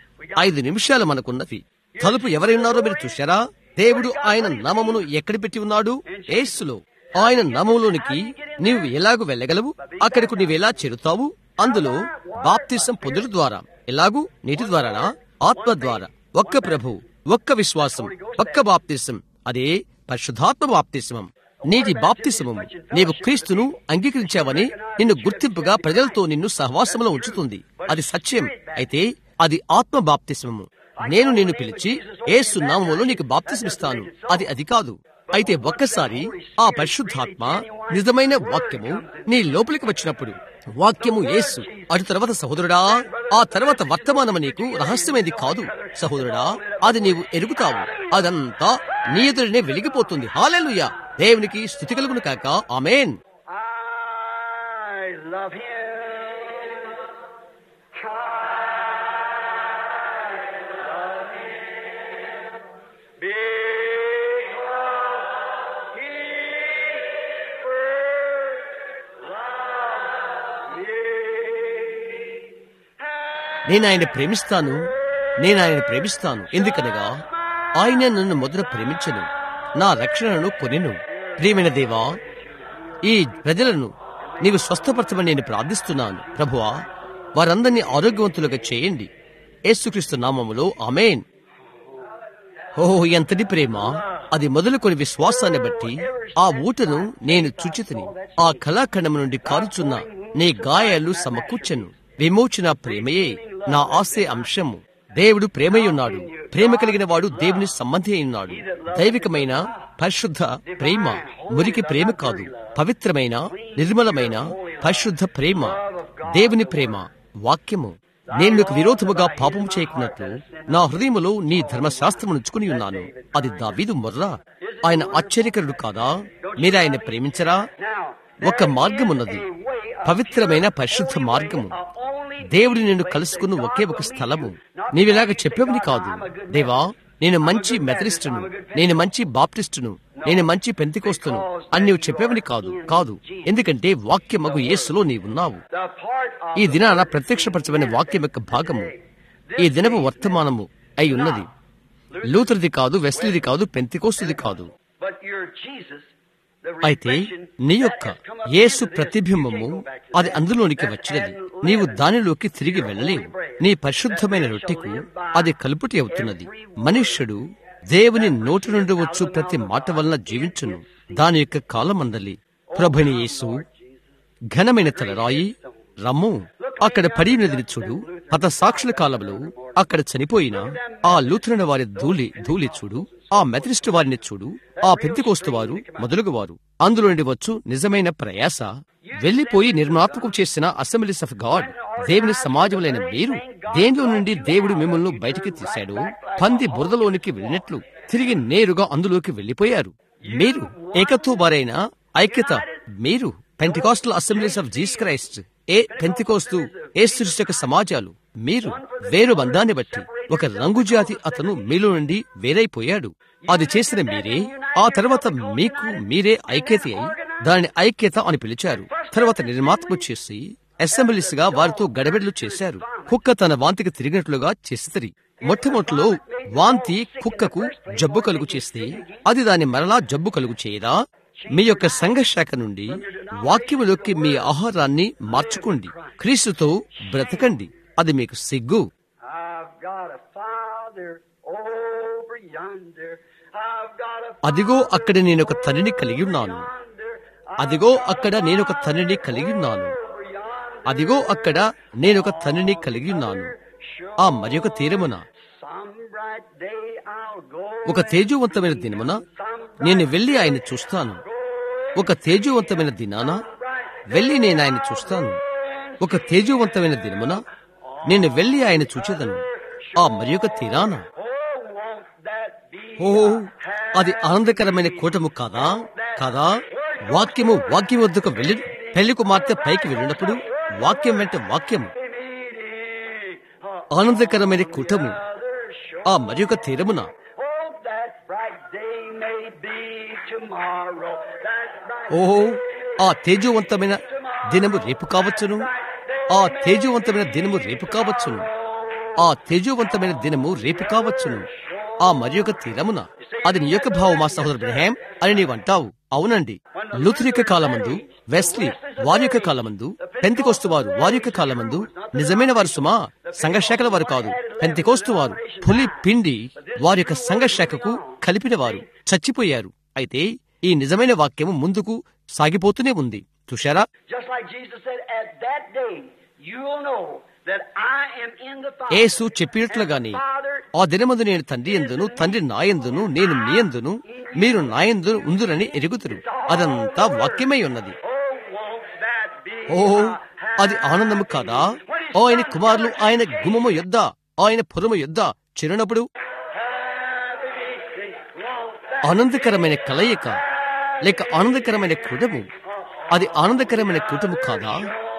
ఐదు నిమిషాలు మనకున్నది తలుపు ఎవరై ఉన్నారో మీరు చూశారా దేవుడు ఆయన నామమును ఎక్కడ పెట్టి ఉన్నాడు ఏసులో ఆయన నామములోనికి నీవు ఎలాగూ వెళ్ళగలవు అక్కడకు నీవు ఎలా చేరుతావు అందులో బాప్తిసం పొందుడు ద్వారా ఎలాగూ నీటి ద్వారానా ఆత్మ ద్వారా ఒక్క ప్రభు ఒక్క విశ్వాసం ఒక్క బాప్తిసం అదే పరిశుద్ధాత్మ బాప్తిసమం నీటి బాప్తిసమము నీవు క్రీస్తును అంగీకరించావని నిన్ను గుర్తింపుగా ప్రజలతో నిన్ను సహవాసంలో ఉంచుతుంది అది సత్యం అయితే అది ఆత్మ బాప్తిస్మము నేను నిన్ను పిలిచి ఏసు నామములో నీకు బాప్తిస్మిస్తాను అది అది కాదు అయితే ఒక్కసారి ఆ పరిశుద్ధాత్మ నిజమైన వాక్యము నీ లోపలికి వచ్చినప్పుడు వాక్యము యేసు అటు తర్వాత సహోదరుడా ఆ తర్వాత వర్తమానము నీకు రహస్యమైంది కాదు సహోదరుడా అది నీవు ఎరుగుతావు అదంతా నీ ఎదురునే వెలిగిపోతుంది హాలెలుయ దేవునికి స్థుతి కలుగును కాక amen I love him. I love him. Because he first loved me. నేను ఆయన ప్రేమిస్తాను నేను ఆయన ప్రేమిస్తాను ఎందుకనగా ఆయన నన్ను మొదట ప్రేమించను నా రక్షణను కొనెను ప్రియమైన దేవా ఈ ప్రజలను నీవు స్వస్థపరచమని నేను ప్రార్థిస్తున్నాను ప్రభువా వారందరినీ ఆరోగ్యవంతులుగా చేయండి యేసుక్రీస్తు నామములో ఆమెన్ ఓహో ఎంతటి ప్రేమ అది మొదలుకొని విశ్వాసాన్ని బట్టి ఆ ఊటను నేను చుచితిని ఆ కళాఖండము నుండి కారుచున్న నీ గాయాలు సమకూర్చను విమోచన ప్రేమయే నా ఆశే అంశము దేవుడు ప్రేమయున్నాడు ప్రేమ కలిగిన వాడు దేవుని సంబంధి అయినాడు దైవికమైన పరిశుద్ధ ప్రేమ మురికి ప్రేమ కాదు పవిత్రమైన నిర్మలమైన పరిశుద్ధ ప్రేమ దేవుని ప్రేమ వాక్యము నేను నీకు విరోధముగా పాపము చేయకున్నట్లు నా హృదయములో నీ ధర్మశాస్త్రము ఉంచుకుని ఉన్నాను అది దావీదు మొర్రా ఆయన ఆశ్చర్యకరుడు కాదా మీరు ఆయన ప్రేమించరా ఒక మార్గమున్నది పవిత్రమైన పరిశుద్ధ మార్గము దేవుడు నిన్ను కలుసుకున్న ఒకే ఒక స్థలము నీవిలాగ చెప్పేవని కాదు దేవా నేను మంచి మెథడిస్టును నేను మంచి బాప్టిస్టును నేను మంచి పెంతికోస్తును అని నీవు చెప్పేవని కాదు కాదు ఎందుకంటే వాక్యమగు యేసులో నీవున్నావు The part of ఈ దినాన ప్రత్యక్షపరచబడిన వాక్యం యొక్క భాగము ఈ దినపు వర్తమానము అయి ఉన్నది లూథర్ది కాదు వెస్లీది కాదు పెంతికోస్తుది కాదు but your Jesus, the అయితే reflection నీ that యొక్క has come up Yesu into this, ప్రతిబింబము you can't go back to అది that. అందులోనికి That వచ్చినది hadn't నీవు lived. దానిలోకి తిరిగి వెళ్ళలేవు నీ పరిశుద్ధమైన రొట్టెకు అది కలుపుటి అవుతున్నది మనుష్యుడు దేవుని నోటి నుండి వచ్చు ప్రతి మాట వలన జీవించును దాని యొక్క కాలమందలి ప్రభుని యేసు ఘనమైన తలరాయి రమ్ము అక్కడ పడి ఉన్నది చూడు హత సాక్షుల కాలంలో అక్కడ చనిపోయిన ఆ లూథరన్ వారి ధూళి ధూళి చూడు ఆ మెథడిస్ట్ వారిని చూడు ఆ పెంతికోస్తు వారు మొదలుగు వారు అందులో నుండి వచ్చు నిజమైన ప్రయాస వెళ్లిపోయి నిర్మాత్మకం చేసిన అసెంబ్లీస్ ఆఫ్ గాడ్ దేవుని సమాజంలైన మీరు దేనిలో నుండి దేవుడు మిమ్మల్ని బయటికి తీశాడు పంది బురదలోనికి వెళ్ళినట్లు తిరిగి నేరుగా అందులోకి వెళ్లిపోయారు మీరు ఏకత్వ వారైన ఐక్యత మీరు Pentecostal assemblies of Jesus Christ ఏ పెంతికోస్తు ఏ సృష్టి యొక్క సమాజాలు మీరు వేరు బంధాన్ని బట్టి ఒక రంగు జాతి అతను మీలో నుండి వేరైపోయాడు అది చేసిన మీరే ఆ తర్వాత మీకు మీరే ఐక్యత అయి దానిని ఐక్యత అని పిలిచారు తర్వాత నిర్మాత్మ చేసి అసెంబ్లీస్ గా వారితో గడబిడలు చేశారు కుక్క తన వాంతికి తిరిగినట్లుగా చేసిరి మొట్టమొదటిలో వాంతి కుక్కకు జబ్బు కలుగు చేస్తే అది దాని మరలా జబ్బు కలుగు చేయదా మీ యొక్క సంఘశాఖ నుండి వాక్యములోకి మీ ఆహారాన్ని మార్చుకోండి క్రీస్తుతో బ్రతకండి అది మీకు సిగ్గు I've got a father over yonder. I've got a అదిగో అక్కడ నేను ఒక తండ్రిని కలిగి ఉన్నాను yonder. అదిగో అక్కడ నేను ఒక తండ్రిని కలిగి ఉన్నాను Over yonder. అదిగో అక్కడ నేను ఒక తండ్రిని కలిగి ఉన్నాను ఆ మరి ఒక తీరమున Some bright day I'll go. ఒక తేజవంతమైన దినమున నేను వెళ్లి ఆయన చూస్తాను ఒక తేజవంతమైన దినాన వెళ్లి నేను ఆయన చూస్తాను ఒక తేజవంతమైన దినమున నేను వెళ్లి ఆయన చూచేదను ఆ మరి ఒక తీరాన Oh, won't that be ఓ అది ఆనందకరమైన కూటము కాదా కాదా వాక్యము వాక్యం వద్దకు వెళ్ళి పెళ్లి కుమార్తె పైకి వెళ్ళినప్పుడు వాక్యం వెంట వాక్యము meeting? Oh, ఆనందకరమైన కూటము other shore. ఆ మరి ఒక తీరమున Oh, that bright day may be tomorrow. That bright ఓ ఆ తేజవంతమైన దినము రేపు కావచ్చును ఆ తేజవంతమైన దినము రేపు కావచ్చును ఆ తేజవంతమైన దినము రేపు కావచ్చును ఆ మరి ఒక తీరమున అది నీ యొక్క భావమా సహోదరు బ్రహాం అని నీవంటావు అవునండి లూథర్ యొక్క కాలమందు వెస్లీ వారి యొక్క కాలమందు పెంతికోస్తు వారు వారి యొక్క కాలమందు నిజమైన వారు సుమా సంఘశాఖల వారు కాదు పెంతికోస్తు వారు పులి పిండి వారి యొక్క సంఘశాఖకు కలిపిన వారు చచ్చిపోయారు అయితే ఈ నిజమైన వాక్యము ముందుకు సాగిపోతూనే ఉంది చూశారా Just like Jesus said, at that day you'll know that I am in the Father. యేసు చెప్పినట్లుగాని ఆ దినమందు నేను తండ్రి ఎందును తండ్రి నాయందును నేను మీ ఎందును మీరు నాయందు ఉందురని ఎరుగుతురు అదంతా వాక్యమై ఉన్నది Oh, won't that be ఓ అది ఆనందము కాదా ఆయన కుమారులు ఆయన గుమము యొద్ద ఆయన పొరము యొద్ద చిరునప్పుడు happy? Won't that ఆనందకరమైన కలయిక లేక ఆనందకరమైన కుటుంబం అది ఆనందకరమైన కుటుంబం కాదా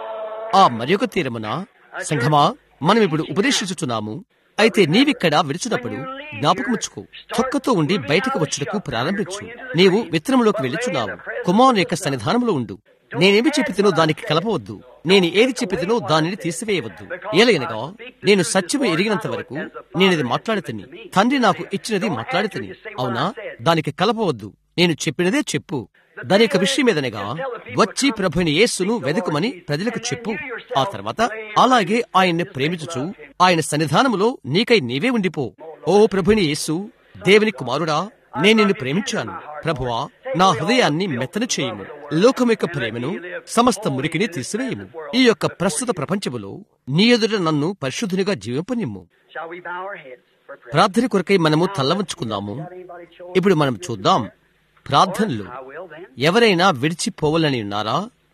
ఆ మరొక తీరమున సంఘమా మనం ఇప్పుడు ఉపదేశించుతున్నాము అయితే నీవిక్కడ విడిచినప్పుడు జ్ఞాపకముచ్చుకో చొక్కతో ఉండి బయటకు వచ్చుటకు ప్రారంభించు నీవు విత్తనంలోకి వెళ్ళుచున్నావు కుమారుని యొక్క సన్నిధానంలో ఉండు నేనేమి చెప్పితేనో దానికి కలపవద్దు నేను ఏది చెప్పితేనో దానిని తీసివేయవద్దు ఏలైనగా నేను సత్యము ఎరిగినంత వరకు నేనిది మాట్లాడితని తండ్రి నాకు ఇచ్చినది మాట్లాడితని అవునా దానికి కలపవద్దు నేను చెప్పినదే చెప్పు దాని యొక్క విషయం ఏదనగా వచ్చి ప్రభుని యేసును వెదుకుమని ప్రజలకు చెప్పు ఆ తర్వాత అలాగే ఆయన్ని ప్రేమించుచు ఆయన సన్నిధానములో నీకై నీవే ఉండిపో ఓ ప్రభుని యేసు దేవుని కుమారుడా నేను నిన్ను ప్రేమించాను ప్రభువా నా హృదయాన్ని మెత్తన చేయము లోకం యొక్క ప్రేమను సమస్త మురికిని తీసివేయము ఈ యొక్క ప్రస్తుత ప్రపంచములో నీ ఎదుట నన్ను పరిశుద్ధునిగా జీవింపనిమ్ము Shall we bow our heads for prayer? ప్రార్థన కొరకై మనము తల్లవంచుకుందాము Anybody chose? ఇప్పుడు మనం చూద్దాం ప్రార్థనలు I will then. ఎవరైనా విడిచిపోవాలని ఉన్నారా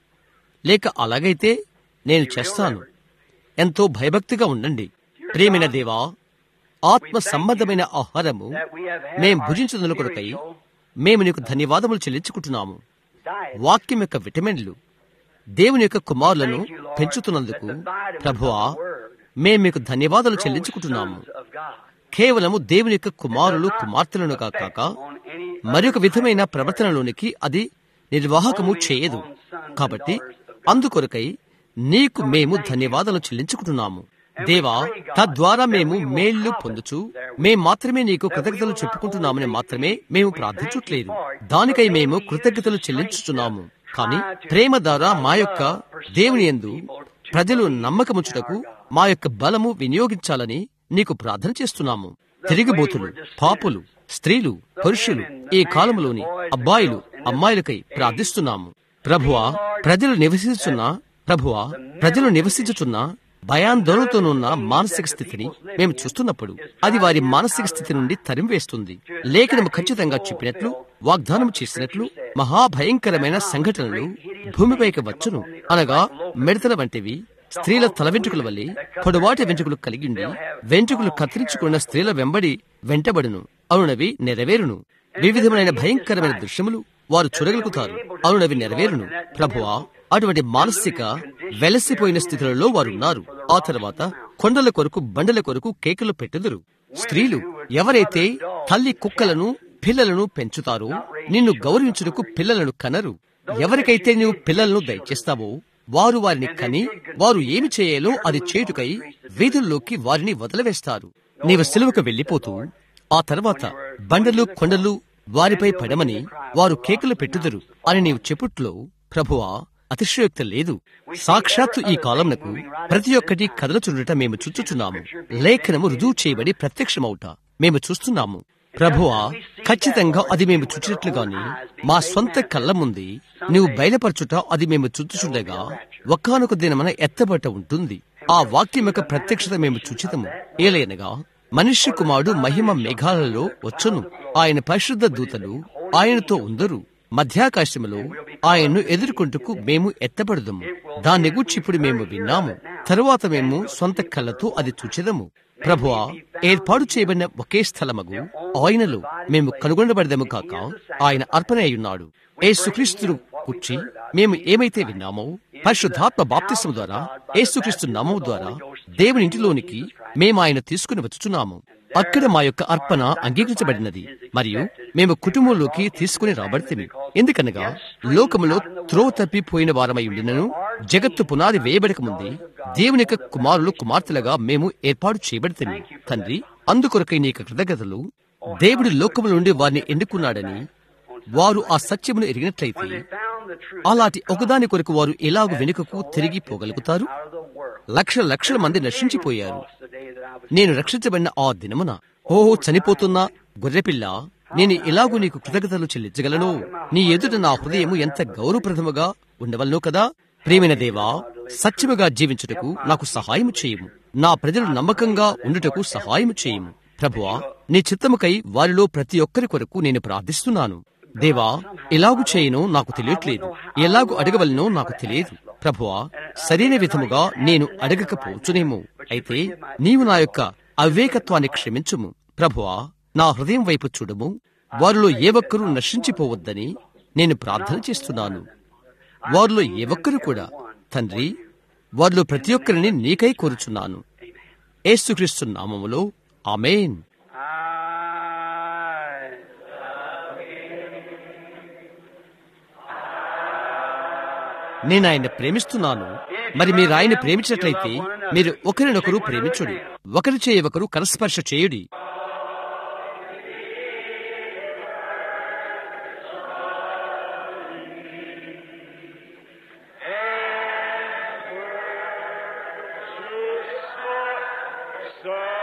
లేక అలాగైతే నేను చేస్తాను ఎంతో భయభక్తిగా ఉండండి ప్రేమిన దేవా ఆత్మ సంబంధమైన ఆహారము That we have had మేం our భుజించదుల కొరకై spiritual మేము నీకు ధన్యవాదములు చెల్లించుకుంటున్నాము diet. వాక్యం యొక్క విటమిన్లు దేవుని యొక్క కుమారులను Thank you, Lord, పెంచుతున్నందుకు that the vitamins ప్రభువా of the word మేము మీకు ధన్యవాదాలు grow చెల్లించుకుంటున్నాము sons of God. కేవలము దేవుని యొక్క కుమారులు కుమార్తెలను కాక On any మరొక విధమైన ప్రవర్తనలోనికి అది నిర్వాహకము చేయదు కాబట్టి అందుకొరకై నీకు మేము ధన్యవాదాలు చెల్లించుకుంటున్నాము దేవా తద్వారా మేము మేళ్లు పొందుచు మేం మాత్రమే నీకు కృతజ్ఞతలు చెప్పుకుంటున్నామని మాత్రమే మేము ప్రార్థించట్లేదు దానికై మేము కృతజ్ఞతలు చెల్లించుచున్నాము కానీ ప్రేమ ద్వారా మా యొక్క దేవుని యందు ప్రజలు నమ్మకముచ్చుటకు మా యొక్క బలము వినియోగించాలని నీకు ప్రార్థన చేస్తున్నాము తిరిగిబోతులు పాపులు స్త్రీలు పురుషులు ఈ కాలంలోని అబ్బాయిలు అమ్మాయిలకై ప్రార్థిస్తున్నాము ప్రభువా ప్రజలు నివసించున్న ప్రభువా ప్రజలు నివసించుచున్న భయాందోళనతోనున్న మానసిక స్థితిని మేము చూస్తున్నప్పుడు అది వారి మానసిక స్థితి నుండి తరిమివేస్తుంది లేఖనము ఖచ్చితంగా చెప్పినట్లు వాగ్దానం చేసినట్లు మహాభయంకరమైన సంఘటనలు భూమిపైకి వచ్చును అనగా మిడతల వంటివి స్త్రీల తల వెంట్రుకల వల్లే పొడవాటి వెంట్రుకలు కలిగిండి వెంట్రుకలు కత్తిరించుకున్న స్త్రీల వెంబడి వెంటబడును అవునవి నెరవేరును వివిధమైన భయంకరమైన దృశ్యములు వారు చూడగలుగుతారు అవునవి నెరవేరును ప్రభువా అటువంటి మానసిక వెలసిపోయిన స్థితులలో వారు ఉన్నారు ఆ తర్వాత కొండల కొరకు బండల కొరకు కేకలు పెట్టుదురు స్త్రీలు ఎవరైతే తల్లి కుక్కలను పిల్లలను పెంచుతారో నిన్ను గౌరవించుటకు పిల్లలను కనరు ఎవరికైతే నీవు పిల్లలను దయచేస్తావో వారు వారిని కని వారు ఏమి చేయాలో అది చేటుకై వీధుల్లోకి వారిని వదిలివేస్తారు నీవు సెలవుకు వెళ్లిపోతూ ఆ తర్వాత బండలు కొండలు వారిపై పడమని వారు కేకలు పెట్టుదురు అని నీవు చెప్పుట్లో ప్రభువా అతిశయోక్త లేదు సాక్షాత్తు ఈ కాలంనకు ప్రతి ఒక్కటి కదలచుండట మేము చూచుచున్నాము లేఖనము రుజువు చేయబడి ప్రత్యక్షమవుట మేము చూస్తున్నాము ప్రభువా ఖచ్చితంగా అది మేము చూచినట్లుగాని మా సొంత కళ్ళ ముందు నీవు బయలుపరచుట అది మేము చూచుచుండగా ఒకానొక దినమన ఎత్తబట్ట ఉంటుంది ఆ వాక్యం యొక్క ప్రత్యక్షత మేము చూచితము ఏలైనగా మనుష్య కుమారుడు మహిమ మేఘాలలో వచ్చును ఆయన పరిశుద్ధ దూతలు ఆయనతో ఉందరు మధ్యాకాశములో ఆయన్ను ఎదుర్కొంటుకు మేము ఎత్తబడదము దాన్ని గూర్చి ఇప్పుడు మేము విన్నాము తరువాత మేము సొంత కళ్ళతో అది చూచెదము ప్రభువా ఏర్పాటు చేయబడిన ఒకే స్థలమగు ఆయనలో మేము కనుగొనబడదము కాక ఆయన అర్పణ అయ్యున్నాడు ఏసుక్రీస్తును కూర్చి మేము ఏమైతే విన్నామో పరిశుద్ధాత్మ బాప్తిస్మ ద్వారా ఏసుక్రీస్తు నామం ద్వారా దేవుని ఇంటిలోనికి మేము ఆయన తీసుకుని వచ్చుచున్నాము అక్కడ మా యొక్క అర్పణ అంగీకరించబడినది మరియు మేము కుటుంబంలోకి తీసుకుని రాబడితే ఎందుకనగా లోకములో త్రోవ తప్పిపోయిన వారమై ఉండినను జగత్తు పునాది వేయబడక ముందే దేవుని యొక్క కుమారులు కుమార్తెలుగా మేము ఏర్పాటు చేయబడితే తండ్రి అందుకొరకై నీకు కృతజ్ఞతలు దేవుడి లోకముల నుండి వారిని ఎన్నుకున్నాడని వారు ఆ సత్యమును ఎరిగినట్లయితే అలాంటి ఒకదాని కొరకు వారు ఎలాగ వెనుకకు తిరిగి పోగలుగుతారు లక్షల లక్షల మంది నశించిపోయారు నేను రక్షించబడిన ఆ దినమున ఓ చనిపోతున్న గొర్రెపిల్ల నేను ఎలాగూ నీకు కృతజ్ఞతలు చెల్లించగలను నీ ఎదుట నా హృదయము ఎంత గౌరవప్రదముగా ఉండవలను కదా ప్రేమైన దేవా సత్యముగా జీవించుటకు నాకు సహాయము చేయము నా ప్రజలు నమ్మకంగా ఉండుటకు సహాయము చేయము ప్రభువా నీ చిత్తముకై వారిలో ప్రతి ఒక్కరి కొరకు నేను ప్రార్థిస్తున్నాను దేవా ఎలాగు చేయనో నాకు తెలియట్లేదు ఎలాగు అడగవలనో నాకు తెలియదు ప్రభువా సరైన విధముగా నేను అడగకపోవచ్చునేమో అయితే నీవు నా యొక్క అవివేకత్వాన్ని క్షమించుము ప్రభువా నా హృదయం వైపు చూడము వారిలో ఏ ఒక్కరూ నశించిపోవద్దని నేను ప్రార్థన చేస్తున్నాను వారిలో ఏ ఒక్కరు కూడా తండ్రి వారిలో ప్రతి ఒక్కరిని నీకై కోరుచున్నాను ఏసుక్రీస్తు నామములో ఆమెన్ నేను ఆయన ప్రేమిస్తున్నాను మరి మీరు ఆయన ప్రేమించినట్లయితే మీరు ఒకరినొకరు ప్రేమించుడి ఒకరి చేయ ఒకరు కరస్పర్శ చేయుడి So